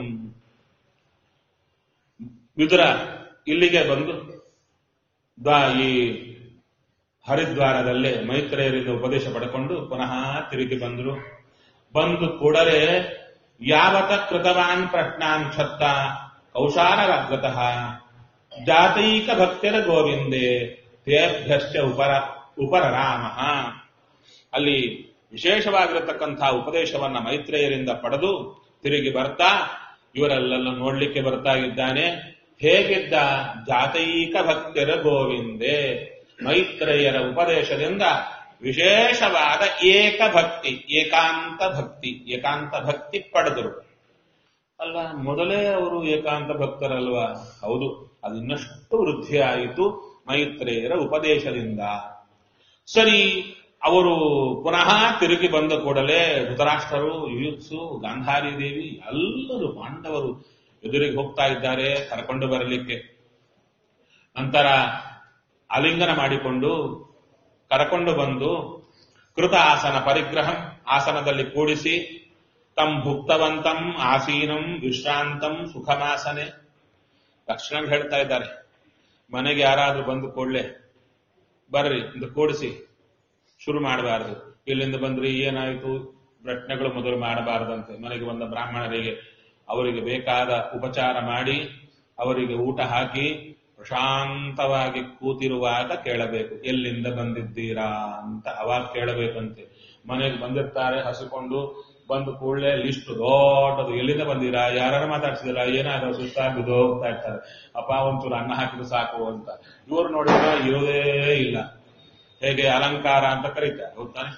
ವಿದುರ ಇಲ್ಲಿಗೆ ಬಂದು ದ್ವಾ- ಈ ಹರಿದ್ವಾರದಲ್ಲೇ ಮೈತ್ರೇಯರಿಂದ ಉಪದೇಶ ಪಡ್ಕೊಂಡು ಪುನಃ ತಿರುಗಿ ಬಂದರು ಬಂದು ಕೂಡಲೇ ಯಾವತ ಕೃತವಾನ್ ಪ್ರಶ್ನಾನ್ ಕ್ಷತ್ತ ಕೌಶಾಲರಾಗ್ರತಃ ಜಾತೈಕ ಭಕ್ತಿರ ಗೋವಿಂದೆ ತೇಭ್ಯಶ್ಚ ಉಪರ ಉಪರ ರಾಮ ಅಲ್ಲಿ ವಿಶೇಷವಾಗಿರತಕ್ಕಂತಹ ಉಪದೇಶವನ್ನ ಮೈತ್ರೇಯರಿಂದ ಪಡೆದು ತಿರುಗಿ ಬರ್ತಾ ಇವರೆಲ್ಲೆಲ್ಲ ನೋಡ್ಲಿಕ್ಕೆ ಬರ್ತಾ ಇದ್ದಾನೆ ಹೇಗಿದ್ದ ಜಾತೈಕ ಭಕ್ತಿರ ಗೋವಿಂದೆ ಮೈತ್ರೇಯರ ಉಪದೇಶದಿಂದ ವಿಶೇಷವಾದ ಏಕಭಕ್ತಿ ಏಕಾಂತ ಭಕ್ತಿ ಏಕಾಂತ ಭಕ್ತಿ ಪಡೆದರು ಅಲ್ಲ ಮೊದಲೇ ಅವರು ಏಕಾಂತ ಭಕ್ತರಲ್ವಾ ಹೌದು ಅದು ಇನ್ನಷ್ಟು ವೃದ್ಧಿಯಾಯಿತು ಮೈತ್ರೇಯರ ಉಪದೇಶದಿಂದ ಸರಿ ಅವರು ಪುನಃ ತಿರುಗಿ ಬಂದ ಕೂಡಲೇ ಧೃತರಾಷ್ಟ್ರರು ಯುಯುತ್ಸು ಗಾಂಧಾರಿ ದೇವಿ ಎಲ್ಲರೂ ಪಾಂಡವರು ಎದುರಿಗೆ ಹೋಗ್ತಾ ಇದ್ದಾರೆ ಕರ್ಕೊಂಡು ಬರಲಿಕ್ಕೆ ನಂತರ ಆಲಿಂಗನ ಮಾಡಿಕೊಂಡು ಕರಕೊಂಡು ಬಂದು ಕೃತ ಆಸನ ಪರಿಗ್ರಹ ಆಸನದಲ್ಲಿ ಕೂಡಿಸಿ ತಂ ಭುಕ್ತವಂತಂ ಆಸೀನಂ ವಿಶ್ರಾಂತಂ ಸುಖಮಾಸನೆ ಲಕ್ಷಣ ಹೇಳ್ತಾ ಇದ್ದಾರೆ ಮನೆಗೆ ಯಾರಾದ್ರೂ ಬಂದು ಕೂಡಲೇ ಬರ್ರಿ ಎಂದು ಕೂಡಿಸಿ ಶುರು ಮಾಡಬಾರದು ಇಲ್ಲಿಂದ ಬಂದ್ರಿ ಏನಾಯಿತು ಪ್ರಶ್ನೆಗಳು ಮೊದಲು ಮಾಡಬಾರದಂತೆ ಮನೆಗೆ ಬಂದ ಬ್ರಾಹ್ಮಣರಿಗೆ ಅವರಿಗೆ ಬೇಕಾದ ಉಪಚಾರ ಮಾಡಿ ಅವರಿಗೆ ಊಟ ಹಾಕಿ ಪ್ರಶಾಂತವಾಗಿ ಕೂತಿರುವಾಗ ಕೇಳಬೇಕು ಎಲ್ಲಿಂದ ಬಂದಿದ್ದೀರಾ ಅಂತ ಅವಾಗ ಕೇಳಬೇಕಂತೆ ಮನೆಗೆ ಬಂದಿರ್ತಾರೆ ಹಸಿಕೊಂಡು ಬಂದು ಕೂಡಲೇ ಲಿಸ್ಟ್ ದೊಡ್ಡದು ಎಲ್ಲಿಂದ ಬಂದಿರಾ ಯಾರು ಮಾತಾಡ್ಸಿದಿರಾ ಏನಾದ್ರು ಸುಸ್ತಾಗಿದ್ದು ಹೋಗ್ತಾ ಇರ್ತಾರೆ ಅಪ್ಪ ಒಂಚೂರು ಅನ್ನ ಹಾಕಿದ್ರು ಸಾಕು ಅಂತ ಇವರು ನೋಡಿದ್ರೆ ಇರೋದೇ ಇಲ್ಲ ಹೇಗೆ ಅಲಂಕಾರ ಅಂತ ಕರೀತಾರೆ ಹೋಗ್ತಾನೆ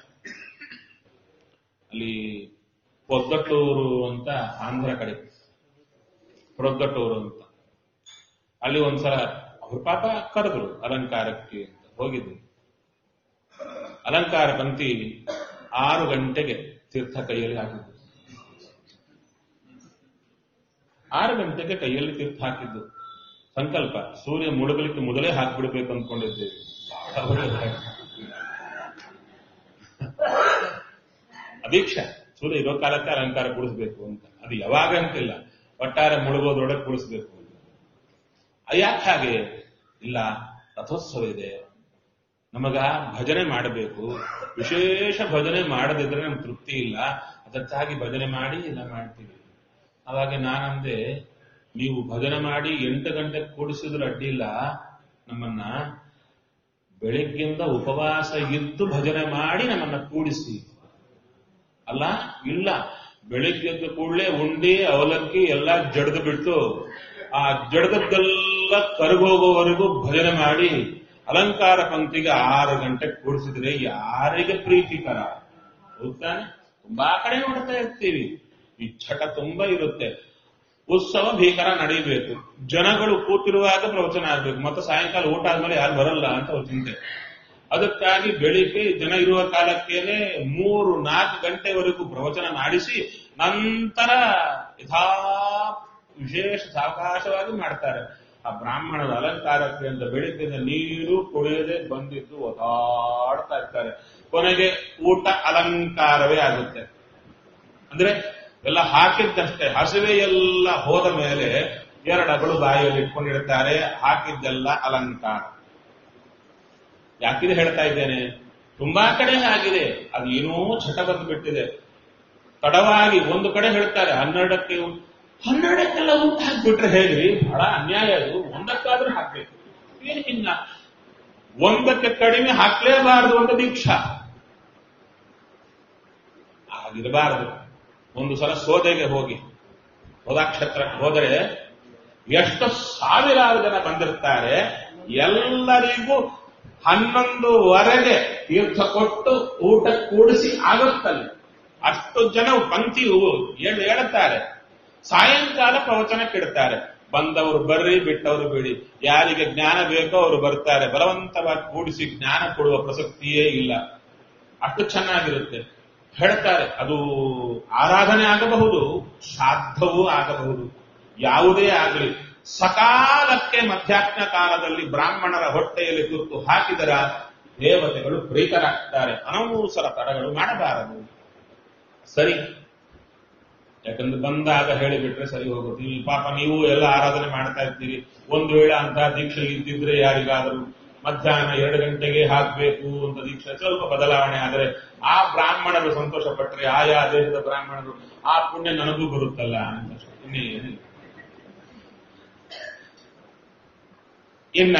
ಅಲ್ಲಿ ಪೊದ್ದಟ್ಟೂರು ಅಂತ ಆಂಧ್ರ ಕಡೆ ಪ್ರೊದ್ದಟ್ಟೂರು ಅಂತ ಅಲ್ಲಿ ಒಂದ್ಸಲ ಅವ್ರ ಪಾಪ ಕರೆದ್ರು ಅಲಂಕಾರಕ್ಕೆ ಅಂತ ಹೋಗಿದ್ವಿ ಅಲಂಕಾರ ಪಂಕ್ತಿ ಆರು ಗಂಟೆಗೆ ತೀರ್ಥ ಕೈಯಲ್ಲಿ ಹಾಕಿದ್ದು ಆರು ಗಂಟೆಗೆ ಕೈಯಲ್ಲಿ ತೀರ್ಥ ಹಾಕಿದ್ದು ಸಂಕಲ್ಪ ಸೂರ್ಯ ಮುಳುಗಲಿಕ್ಕೆ ಮೊದಲೇ ಹಾಕ್ಬಿಡ್ಬೇಕು ಅಂದ್ಕೊಂಡಿದ್ದೇವೆ ಅದೀಕ್ಷ ಸೂರ್ಯ ಇರೋ ಕಾಲಕ್ಕೆ ಅಲಂಕಾರ ಕುಡಿಸ್ಬೇಕು ಅಂತ ಅದು ಯಾವಾಗ ಅಂತಿಲ್ಲ ಒಟ್ಟಾರೆ ಮುಳುಗೋದ್ರೊಳಗೆ ಕುಡಿಸ್ಬೇಕು ಅಂತ ಯಾಕೆ ಹಾಗೆ ಇಲ್ಲ ರಥೋತ್ಸವ ಇದೆ ನಮಗ ಭಜನೆ ಮಾಡಬೇಕು ವಿಶೇಷ ಭಜನೆ ಮಾಡದಿದ್ರೆ ನಮ್ಗೆ ತೃಪ್ತಿ ಇಲ್ಲ ಅದಕ್ಕಾಗಿ ಭಜನೆ ಮಾಡಿ ಎಲ್ಲ ಮಾಡ್ತೀವಿ ಅವಾಗ ನಾನಂದೆ ನೀವು ಭಜನೆ ಮಾಡಿ ಎಂಟು ಗಂಟೆ ಕೂಡಿಸಿದ್ರೆ ಅಡ್ಡಿಲ್ಲ ನಮ್ಮನ್ನ ಬೆಳಿಗ್ಗಿಂದ ಉಪವಾಸ ಇದ್ದು ಭಜನೆ ಮಾಡಿ ನಮ್ಮನ್ನ ಕೂಡಿಸಿ ಅಲ್ಲ ಇಲ್ಲ ಬೆಳಿಗ್ಗೆದ್ದು ಕೂಡಲೇ ಉಂಡಿ ಅವಲಕ್ಕಿ ಎಲ್ಲ ಜಡ್ದು ಬಿಟ್ಟು ಆ ಜಡ್ದದ್ದೆಲ್ಲ ಕರಗೋಗುವವರೆಗೂ ಭಜನೆ ಮಾಡಿ ಅಲಂಕಾರ ಪಂಕ್ತಿಗೆ ಆರು ಗಂಟೆ ಕೂಡಿಸಿದ್ರೆ ಯಾರಿಗೆ ಪ್ರೀತಿಕರ ಹೋಗ್ತಾನೆ ತುಂಬಾ ಕಡೆ ನೋಡ್ತಾ ಇರ್ತೀವಿ ಈ ಚಟ ತುಂಬಾ ಇರುತ್ತೆ ಉತ್ಸವ ಭೀಕರ ನಡೀಬೇಕು ಜನಗಳು ಕೂತಿರುವಾಗ ಪ್ರವಚನ ಆಗ್ಬೇಕು ಮತ್ತೆ ಸಾಯಂಕಾಲ ಊಟ ಆದ್ಮೇಲೆ ಯಾರು ಬರಲ್ಲ ಅಂತ ಅವ್ರ ಚಿಂತೆ ಅದಕ್ಕಾಗಿ ಬೆಳಿಗ್ಗೆ ಜನ ಇರುವ ಕಾಲಕ್ಕೇನೆ ಮೂರು ನಾಲ್ಕು ಗಂಟೆವರೆಗೂ ಪ್ರವಚನ ಮಾಡಿಸಿ ನಂತರ ಯಥಾ ವಿಶೇಷ ಸಾವಕಾಶವಾಗಿ ಮಾಡ್ತಾರೆ ಆ ಬ್ರಾಹ್ಮಣದ ಅಲಂಕಾರಕ್ಕೆ ಅಂತ ಬೆಳಿಗ್ಗೆಯಿಂದ ನೀರು ಕುಡಿಯದೆ ಬಂದಿದ್ದು ಒದಾಡ್ತಾ ಇರ್ತಾರೆ ಕೊನೆಗೆ ಊಟ ಅಲಂಕಾರವೇ ಆಗುತ್ತೆ ಅಂದ್ರೆ ಎಲ್ಲ ಹಾಕಿದ್ದಷ್ಟೇ ಹಸಿವೆ ಎಲ್ಲ ಹೋದ ಮೇಲೆ ಎರಡಗಳು ಬಾಯಲ್ಲಿ ಇಟ್ಕೊಂಡಿರ್ತಾರೆ ಹಾಕಿದ್ದೆಲ್ಲ ಅಲಂಕಾರ ಯಾಕಿದೆ ಹೇಳ್ತಾ ಇದ್ದೇನೆ ತುಂಬಾ ಕಡೆ ಆಗಿದೆ ಅದು ಏನೋ ಚಟ ಬಂದ್ಬಿಟ್ಟಿದೆ ತಡವಾಗಿ ಒಂದು ಕಡೆ ಹೇಳ್ತಾರೆ ಹನ್ನೆರಡಕ್ಕೆ ಊಟ- ಹನ್ನೆರಡಕ್ಕೆಲ್ಲ ಊಟ ಹಾಕ್ಬಿಟ್ರೆ ಹೇಗ್ರಿ ಬಹಳ ಅನ್ಯಾಯ ಅದು ಒಂದಕ್ಕಾದ್ರೂ ಹಾಕ್ಬೇಕು ಏನಿಲ್ಲ ಒಂದಕ್ಕೆ ಕಡಿಮೆ ಹಾಕ್ಲೇಬಾರದು ಅಂತ ದೀಕ್ಷಾ ಆಗಿರಬಾರದು ಒಂದು ಸಲ ಸೋದೆಗೆ ಹೋಗಿ ಹೋದಾಕ್ಷತ್ರಕ್ಕೆ ಹೋದರೆ ಎಷ್ಟು ಸಾವಿರಾರು ಜನ ಬಂದಿರ್ತಾರೆ ಎಲ್ಲರಿಗೂ ಹನ್ನೊಂದುವರೆಗೆ ತೀರ್ಥ ಕೊಟ್ಟು ಊಟ ಕೂಡಿಸಿ ಆಗುತ್ತಲ್ಲಿ ಅಷ್ಟು ಜನ ಪಂಕ್ತಿಯು ಹೇಳಿ ಹೇಳುತ್ತಾರೆ ಸಾಯಂಕಾಲ ಪ್ರವಚನಕ್ಕಿಡ್ತಾರೆ ಬಂದವರು ಬರ್ರಿ ಬಿಟ್ಟವರು ಬಿಡಿ ಯಾರಿಗೆ ಜ್ಞಾನ ಬೇಕೋ ಅವರು ಬರ್ತಾರೆ ಬಲವಂತವಾಗಿ ಕೂಡಿಸಿ ಜ್ಞಾನ ಕೊಡುವ ಪ್ರಸಕ್ತಿಯೇ ಇಲ್ಲ ಅಷ್ಟು ಚೆನ್ನಾಗಿರುತ್ತೆ ಹೇಳ್ತಾರೆ ಅದು ಆರಾಧನೆ ಆಗಬಹುದು ಶ್ರಾದ್ದವೂ ಆಗಬಹುದು ಯಾವುದೇ ಆಗಲಿ ಸಕಾಲಕ್ಕೆ ಮಧ್ಯಾಹ್ನ ಕಾಲದಲ್ಲಿ ಬ್ರಾಹ್ಮಣರ ಹೊಟ್ಟೆಯಲ್ಲಿ ತುತ್ತು ಹಾಕಿದರ ದೇವತೆಗಳು ಪ್ರೀತರಾಗ್ತಾರೆ ಅನವಸರ ತಡಗಳು ಮಾಡಬಾರದು ಸರಿ ಯಾಕಂದ್ರೆ ಬಂದಾಗ ಹೇಳಿಬಿಟ್ರೆ ಸರಿ ಹೋಗುತ್ತೆ ಈ ಪಾಪ ನೀವು ಎಲ್ಲ ಆರಾಧನೆ ಮಾಡ್ತಾ ಇರ್ತೀರಿ ಒಂದು ವೇಳೆ ಅಂತ ದೀಕ್ಷೆ ಇದ್ದಿದ್ರೆ ಯಾರಿಗಾದರೂ ಮಧ್ಯಾಹ್ನ ಎರಡು ಗಂಟೆಗೆ ಹಾಕ್ಬೇಕು ಅಂತ ದೀಕ್ಷೆ ಸ್ವಲ್ಪ ಬದಲಾವಣೆ ಆದರೆ ಆ ಬ್ರಾಹ್ಮಣರು ಸಂತೋಷ ಪಟ್ಟರೆ ಆಯಾ ದೇಶದ ಬ್ರಾಹ್ಮಣರು ಆ ಪುಣ್ಯ ನನಗೂ ಬರುತ್ತಲ್ಲ ಅಂತ ಇನ್ನೇನಿಲ್ಲ ಇನ್ನ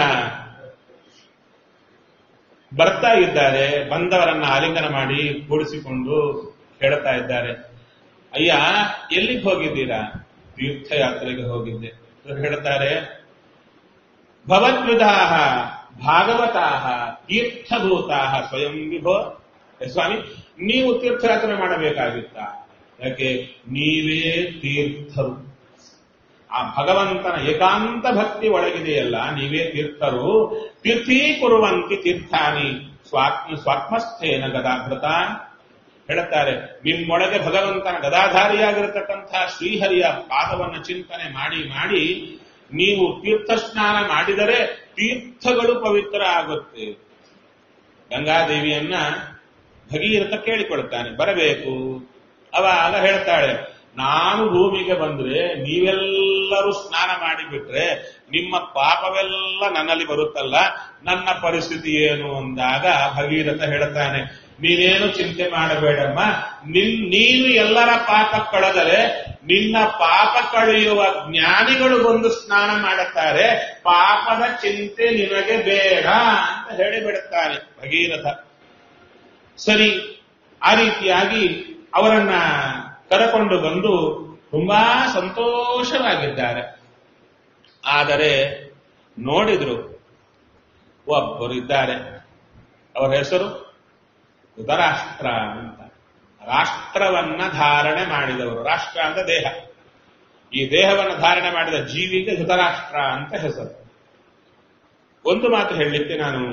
ಬರ್ತಾ ಇದ್ದಾರೆ ಬಂದವರನ್ನ ಆಲಿಂಗನ ಮಾಡಿ ಕೂಡಿಸಿಕೊಂಡು ಹೇಳ್ತಾ ಇದ್ದಾರೆ ಅಯ್ಯ ಎಲ್ಲಿಗೆ ಹೋಗಿದ್ದೀರಾ ತೀರ್ಥಯಾತ್ರೆಗೆ ಹೋಗಿದ್ದೆ ಇವ್ರು ಹೇಳ್ತಾರೆ ಭವದ್ವಿಧಾಹ ಭಾಗವತಾಹ ತೀರ್ಥಭೂತಾಹ ಸ್ವಯಂ ವಿಭೋ ಏ ಸ್ವಾಮಿ ನೀವು ತೀರ್ಥಯಾತ್ರೆ ಮಾಡಬೇಕಾಗಿತ್ತ ಯಾಕೆ ನೀವೇ ತೀರ್ಥರು ಆ ಭಗವಂತನ ಏಕಾಂತ ಭಕ್ತಿ ಒಳಗಿದೆಯಲ್ಲ ನೀವೇ ತೀರ್ಥರು ತೀರ್ಥೀಕುರುವಂತಿ ತೀರ್ಥಾನಿ ಸ್ವಾತ್ಮ ಸ್ವಾತ್ಮಸ್ಥೇನ ಗದಾಭೃತ ಹೇಳುತ್ತಾರೆ ನಿಮ್ಮೊಳಗೆ ಭಗವಂತನ ಗದಾಧಾರಿಯಾಗಿರತಕ್ಕಂತಹ ಶ್ರೀಹರಿಯ ಪಾದವನ್ನು ಚಿಂತನೆ ಮಾಡಿ ಮಾಡಿ ನೀವು ತೀರ್ಥ ಸ್ನಾನ ಮಾಡಿದರೆ ತೀರ್ಥಗಳು ಪವಿತ್ರ ಆಗುತ್ತೆ ಗಂಗಾದೇವಿಯನ್ನ ಭಗೀರಥ ಕೇಳಿಕೊಳ್ತಾನೆ ಬರಬೇಕು ಅವಾಗ ಹೇಳ್ತಾಳೆ ನಾನು ಭೂಮಿಗೆ ಬಂದ್ರೆ ನೀವೆಲ್ಲರೂ ಸ್ನಾನ ಮಾಡಿಬಿಟ್ರೆ ನಿಮ್ಮ ಪಾಪವೆಲ್ಲ ನನ್ನಲ್ಲಿ ಬರುತ್ತಲ್ಲ ನನ್ನ ಪರಿಸ್ಥಿತಿ ಏನು ಅಂದಾಗ ಭಗೀರಥ ಹೇಳ್ತಾನೆ ನೀನೇನು ಚಿಂತೆ ಮಾಡಬೇಡಮ್ಮ ನಿನ್ ನೀನು ಎಲ್ಲರ ಪಾಪ ಕಳೆದರೆ ನಿನ್ನ ಪಾಪ ಕಳೆಯುವ ಜ್ಞಾನಿಗಳು ಬಂದು ಸ್ನಾನ ಮಾಡುತ್ತಾರೆ ಪಾಪದ ಚಿಂತೆ ನಿನಗೆ ಬೇಡ ಅಂತ ಹೇಳಿಬಿಡುತ್ತಾನೆ ಭಗೀರಥ ಸರಿ ಆ ರೀತಿಯಾಗಿ ಅವರನ್ನ ಕರೆಕೊಂಡು ಬಂದು ತುಂಬಾ ಸಂತೋಷವಾಗಿದ್ದಾರೆ ಆದರೆ ನೋಡಿದ್ರು ಒಬ್ಬರು ಇದ್ದಾರೆ ಅವರ ಹೆಸರು ಧೃತರಾಷ್ಟ್ರ ಅಂತ ರಾಷ್ಟ್ರವನ್ನ ಧಾರಣೆ ಮಾಡಿದವರು ರಾಷ್ಟ್ರ ಅಂತ ದೇಹ ಈ ದೇಹವನ್ನು ಧಾರಣೆ ಮಾಡಿದ ಜೀವಿಗೆ ಧೃತರಾಷ್ಟ್ರ ಅಂತ ಹೆಸರು ಒಂದು ಮಾತು ಹೇಳಲಿಕ್ಕೆ ನಾನು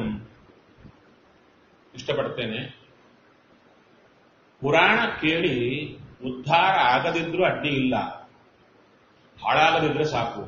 ಇಷ್ಟಪಡ್ತೇನೆ ಪುರಾಣ ಕೇಳಿ ಉದ್ಧಾರ ಆಗದಿದ್ರೂ ಅಡ್ಡಿ ಇಲ್ಲ ಹಾಳಾಗದಿದ್ರೆ ಸಾಕು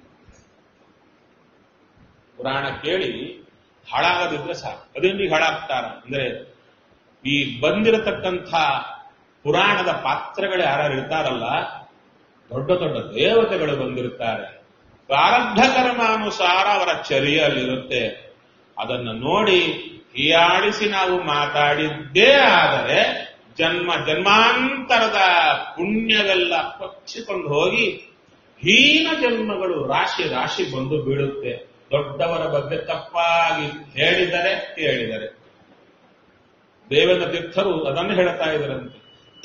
ಪುರಾಣ ಕೇಳಿ ಹಾಳಾಗದಿದ್ರೆ ಸಾಕು ಅದೇನ್ರಿ ಹಾಳಾಗ್ತಾರ ಅಂದ್ರೆ ಈ ಬಂದಿರತಕ್ಕಂಥ ಪುರಾಣದ ಪಾತ್ರಗಳು ಯಾರು ಇರ್ತಾರಲ್ಲ ದೊಡ್ಡ ದೊಡ್ಡ ದೇವತೆಗಳು ಬಂದಿರುತ್ತಾರೆ ಪ್ರಾರಬ್ಧ ಕರ್ಮಾನುಸಾರ ಅವರ ಚರ್ಯಲ್ಲಿರುತ್ತೆ ಅದನ್ನು ನೋಡಿ ಹೀಯಾಡಿಸಿ ನಾವು ಮಾತಾಡಿದ್ದೇ ಆದರೆ ಜನ್ಮ ಜನ್ಮಾಂತರದ ಪುಣ್ಯವೆಲ್ಲ ಕೊಚ್ಚಿಕೊಂಡು ಹೋಗಿ ಹೀನ ಜನ್ಮಗಳು ರಾಶಿ ರಾಶಿ ಬಂದು ಬೀಳುತ್ತೆ ದೊಡ್ಡವರ ಬಗ್ಗೆ ತಪ್ಪಾಗಿ ಹೇಳಿದರೆ ಕೇಳಿದರೆ ದೇವೇಂದ್ರ ತೀರ್ಥರು ಅದನ್ನು ಹೇಳ್ತಾ ಇದ್ದರಂತೆ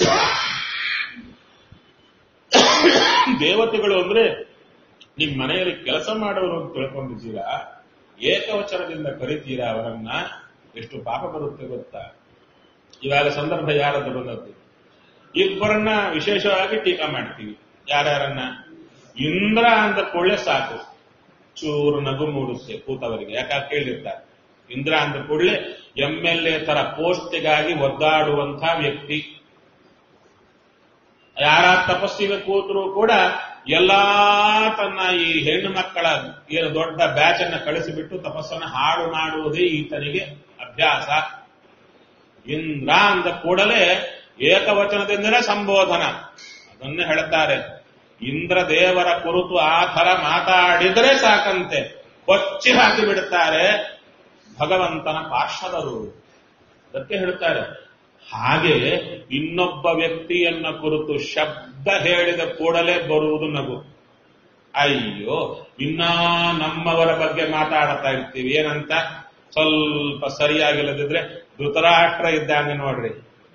ದೇವತೆಗಳು ಅಂದ್ರೆ ನಿಮ್ ಮನೆಯಲ್ಲಿ ಕೆಲಸ ಮಾಡೋರು ಅಂತ ತಿಳ್ಕೊಂಡಿದ್ದೀರಾ ಏಕವಚನದಿಂದ ಕರಿತೀರಾ ಅವರನ್ನ ಎಷ್ಟು ಪಾಪ ಬರುತ್ತೆ ಗೊತ್ತಾ ಇವಾಗ ಸಂದರ್ಭ ಯಾರದ್ದು ಬಂದದ್ದು ಇಬ್ಬರನ್ನ ವಿಶೇಷವಾಗಿ ಟೀಕಾ ಮಾಡ್ತೀವಿ ಯಾರ್ಯಾರನ್ನ ಇಂದ್ರ ಅಂದ ಕೂಡಲೇ ಸಾಕು ಚೂರು ನಗು ಮೂಡುತ್ತೆ ಕೂತವರಿಗೆ ಯಾಕೆ ಕೇಳಿರ್ತಾರೆ ಇಂದ್ರ ಅಂದ ಕೂಡಲೇ ಎಂ ಎಲ್ ಎ ತರ ಪೋಸ್ಟಿಗಾಗಿ ಒದ್ದಾಡುವಂತ ವ್ಯಕ್ತಿ ಯಾರ ತಪಸ್ಸಿಗೆ ಕೂತರು ಕೂಡ ಎಲ್ಲಾ ತನ್ನ ಈ ಹೆಣ್ಣು ಮಕ್ಕಳ ಏನು ದೊಡ್ಡ ಬ್ಯಾಚ್ ಅನ್ನ ಕಳಿಸಿಬಿಟ್ಟು ತಪಸ್ಸನ್ನು ಹಾಳು ಮಾಡುವುದೇ ಈತನಿಗೆ ಅಭ್ಯಾಸ ಇಂದ್ರ ಅಂದ ಕೂಡಲೇ ಏಕವಚನದಿಂದಲೇ ಸಂಬೋಧನ ಅದನ್ನೇ ಹೇಳ್ತಾರೆ ಇಂದ್ರ ದೇವರ ಕುರಿತು ಆ ಥರ ಮಾತಾಡಿದರೆ ಸಾಕಂತೆ ಕೊಚ್ಚಿ ಹಾಕಿ ಬಿಡುತ್ತಾರೆ ಭಗವಂತನ ಪಾರ್ಶ್ವದರು ಅದಕ್ಕೆ ಹೇಳ್ತಾರೆ ಹಾಗೆ ಇನ್ನೊಬ್ಬ ವ್ಯಕ್ತಿಯನ್ನ ಕುರಿತು ಶಬ್ದ ಹೇಳಿದ ಕೂಡಲೇ ಬರುವುದು ನಗು ಅಯ್ಯೋ ಇನ್ನ ನಮ್ಮವರ ಬಗ್ಗೆ ಮಾತಾಡ್ತಾ ಇರ್ತೀವಿ ಏನಂತ ಸ್ವಲ್ಪ ಸರಿಯಾಗಿಲ್ಲದಿದ್ರೆ ಧೃತರಾಷ್ಟ್ರ ಇದ್ದಾನೆ ನೋಡ್ರಿ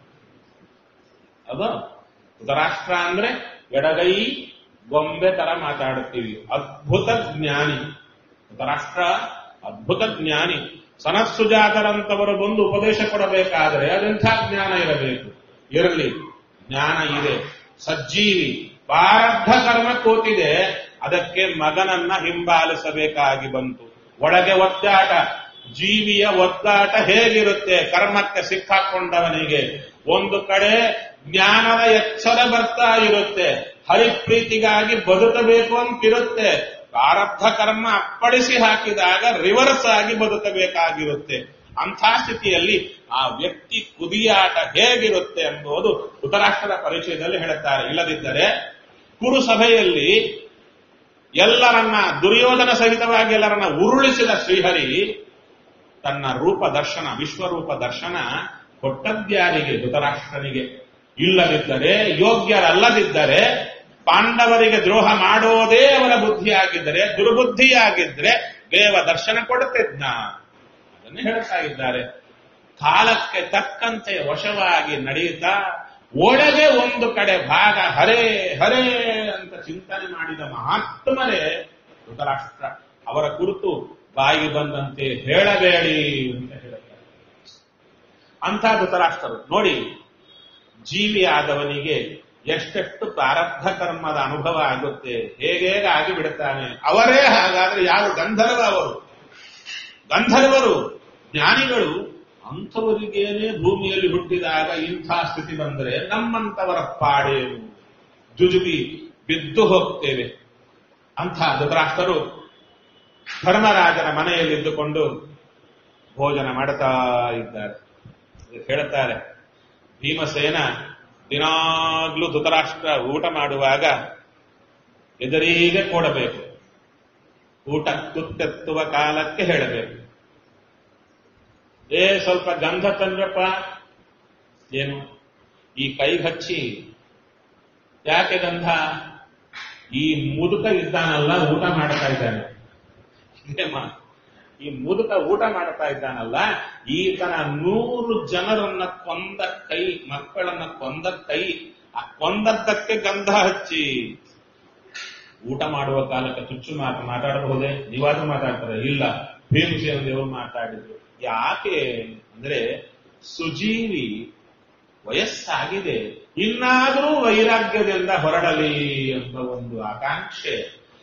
ಅದು ಧೃತರಾಷ್ಟ್ರ ಅಂದ್ರೆ ಎಡಗೈ ಗೊಂಬೆ ತರ ಮಾತಾಡುತ್ತೀವಿ ಅದ್ಭುತ ಜ್ಞಾನಿ ಧೃತರಾಷ್ಟ್ರ ಅದ್ಭುತ ಜ್ಞಾನಿ ಸನತ್ಸುಜಾತರಂತವರು ಬಂದು ಉಪದೇಶ ಕೊಡಬೇಕಾದರೆ ಅದೆಂಥ ಜ್ಞಾನ ಇರಬೇಕು ಇರಲಿ ಜ್ಞಾನ ಇದೆ ಸಜ್ಜೀವಿ ಪ್ರಾರಬ್ಧ ಕರ್ಮ ಕೂತಿದೆ ಅದಕ್ಕೆ ಮಗನನ್ನ ಹಿಂಬಾಲಿಸಬೇಕಾಗಿ ಬಂತು ಒಳಗೆ ಒದ್ದಾಟ ಜೀವಿಯ ಒದ್ದಾಟ ಹೇಗಿರುತ್ತೆ ಕರ್ಮಕ್ಕೆ ಸಿಕ್ಕಾಕೊಂಡವನಿಗೆ ಒಂದು ಕಡೆ ಜ್ಞಾನದ ಎಚ್ಚರ ಬರ್ತಾ ಇರುತ್ತೆ ಹರಿಪ್ರೀತಿಗಾಗಿ ಬದುಕಬೇಕು ಅಂತಿರುತ್ತೆ ಪ್ರಾರಬ್ಧ ಕರ್ಮ ಅಪ್ಪಳಿಸಿ ಹಾಕಿದಾಗ ರಿವರ್ಸ್ ಆಗಿ ಬದುಕಬೇಕಾಗಿರುತ್ತೆ ಅಂಥ ಸ್ಥಿತಿಯಲ್ಲಿ ಆ ವ್ಯಕ್ತಿ ಕುದಿಯಾಟ ಹೇಗಿರುತ್ತೆ ಎಂಬುದು ಧೃತರಾಷ್ಟ್ರದ ಪರಿಚಯದಲ್ಲಿ ಹೇಳುತ್ತಾರೆ ಇಲ್ಲದಿದ್ದರೆ ಕುರುಸಭೆಯಲ್ಲಿ ಎಲ್ಲರನ್ನ ದುರ್ಯೋಧನ ಸಹಿತವಾಗಿ ಎಲ್ಲರನ್ನ ಉರುಳಿಸಿದ ಶ್ರೀಹರಿ ತನ್ನ ರೂಪ ದರ್ಶನ ವಿಶ್ವರೂಪ ದರ್ಶನ ಕೊಟ್ಟದ್ಯಾರಿಗೆ ಧೃತರಾಷ್ಟ್ರನಿಗೆ ಇಲ್ಲದಿದ್ದರೆ ಯೋಗ್ಯರಲ್ಲದಿದ್ದರೆ ಪಾಂಡವರಿಗೆ ದ್ರೋಹ ಮಾಡೋದೇ ಅವರ ಬುದ್ಧಿಯಾಗಿದ್ದರೆ ದುರ್ಬುದ್ಧಿಯಾಗಿದ್ರೆ ದೇವ ದರ್ಶನ ಕೊಡುತ್ತಿದ್ನ ಅದನ್ನು ಹೇಳ್ತಾ ಇದ್ದಾರೆ ಕಾಲಕ್ಕೆ ತಕ್ಕಂತೆ ವಶವಾಗಿ ನಡೆಯುತ್ತಾ ಒಳಗೆ ಒಂದು ಕಡೆ ಭಾಗ ಹರೇ ಹರೇ ಅಂತ ಚಿಂತನೆ ಮಾಡಿದ ಮಹಾತ್ಮರೇ ಧೃತರಾಷ್ಟ್ರ ಅವರ ಕುರಿತು ಬಾಯಿ ಬಂದಂತೆ ಹೇಳಬೇಡಿ ಅಂತ ಹೇಳುತ್ತಾರೆ ಅಂಥ ಧೃತರಾಷ್ಟ್ರರು ನೋಡಿ ಜೀವಿಯಾದವನಿಗೆ ಎಷ್ಟೆಷ್ಟು ಪ್ರಾರಬ್ಧ ಕರ್ಮದ ಅನುಭವ ಆಗುತ್ತೆ ಹೇಗೆ ಆಗಿ ಬಿಡುತ್ತಾನೆ ಅವರೇ ಹಾಗಾದ್ರೆ ಯಾರು ಗಂಧರ್ವ ಅವರು ಗಂಧರ್ವರು ಜ್ಞಾನಿಗಳು ಅಂಥವರಿಗೇನೆ ಭೂಮಿಯಲ್ಲಿ ಹುಟ್ಟಿದಾಗ ಇಂಥ ಸ್ಥಿತಿ ಬಂದರೆ ನಮ್ಮಂತವರ ಪಾಡೇನು ಜುಜುಬಿ ಬಿದ್ದು ಹೋಗ್ತೇವೆ ಅಂಥ ಧೃತರಾಷ್ಟ್ರರು ಧರ್ಮರಾಜನ ಮನೆಯಲ್ಲಿದ್ದುಕೊಂಡು ಭೋಜನ ಮಾಡುತ್ತಾ ಇದ್ದಾರೆ ಹೇಳುತ್ತಾರೆ ಭೀಮಸೇನ ದಿನಾಗ್ಲೂ ಧೃತರಾಷ್ಟ್ರ ಊಟ ಮಾಡುವಾಗ ಎದುರಿಗೆ ಕೊಡಬೇಕು ಊಟ ತುತ್ತೆತ್ತುವ ಕಾಲಕ್ಕೆ ಹೇಳಬೇಕು ಏ ಸ್ವಲ್ಪ ಗಂಧ ತಂದ್ರಪ್ಪ ಏನು ಈ ಕೈಗೆ ಹಚ್ಚಿ ಯಾಕೆ ಗಂಧ ಈ ಮುದುಕ ಇದ್ದಾನಲ್ಲ ಊಟ ಮಾಡ್ತಾ ಇದ್ದಾನೆ ಇದೇಮ್ಮ ಈ ಮುದುಕ ಊಟ ಮಾಡ್ತಾ ಇದ್ದಾನಲ್ಲ ಈತನ ನೂರು ಜನರನ್ನ ಕೊಂದ ಕೈ ಮಕ್ಕಳನ್ನ ಕೊಂದ ಕೈ ಆ ಕೊಂದದ್ದಕ್ಕೆ ಗಂಧ ಹಚ್ಚಿ ಊಟ ಮಾಡುವ ಕಾಲಕ್ಕೆ ತುಚ್ಚು ಮಾತು ಮಾತಾಡಬಹುದೇ ನೀವಾದ್ರೂ ಮಾತಾಡ್ತಾರೆ ಇಲ್ಲ ಭೀಮಸೇನ ದೇವರು ಮಾತಾಡಿದ್ರು ಯಾಕೆ ಅಂದ್ರೆ ಸುಜೀವಿ ವಯಸ್ಸಾಗಿದೆ ಇನ್ನಾದರೂ ವೈರಾಗ್ಯದಿಂದ ಹೊರಡಲಿ ಎಂಬ ಒಂದು ಆಕಾಂಕ್ಷೆ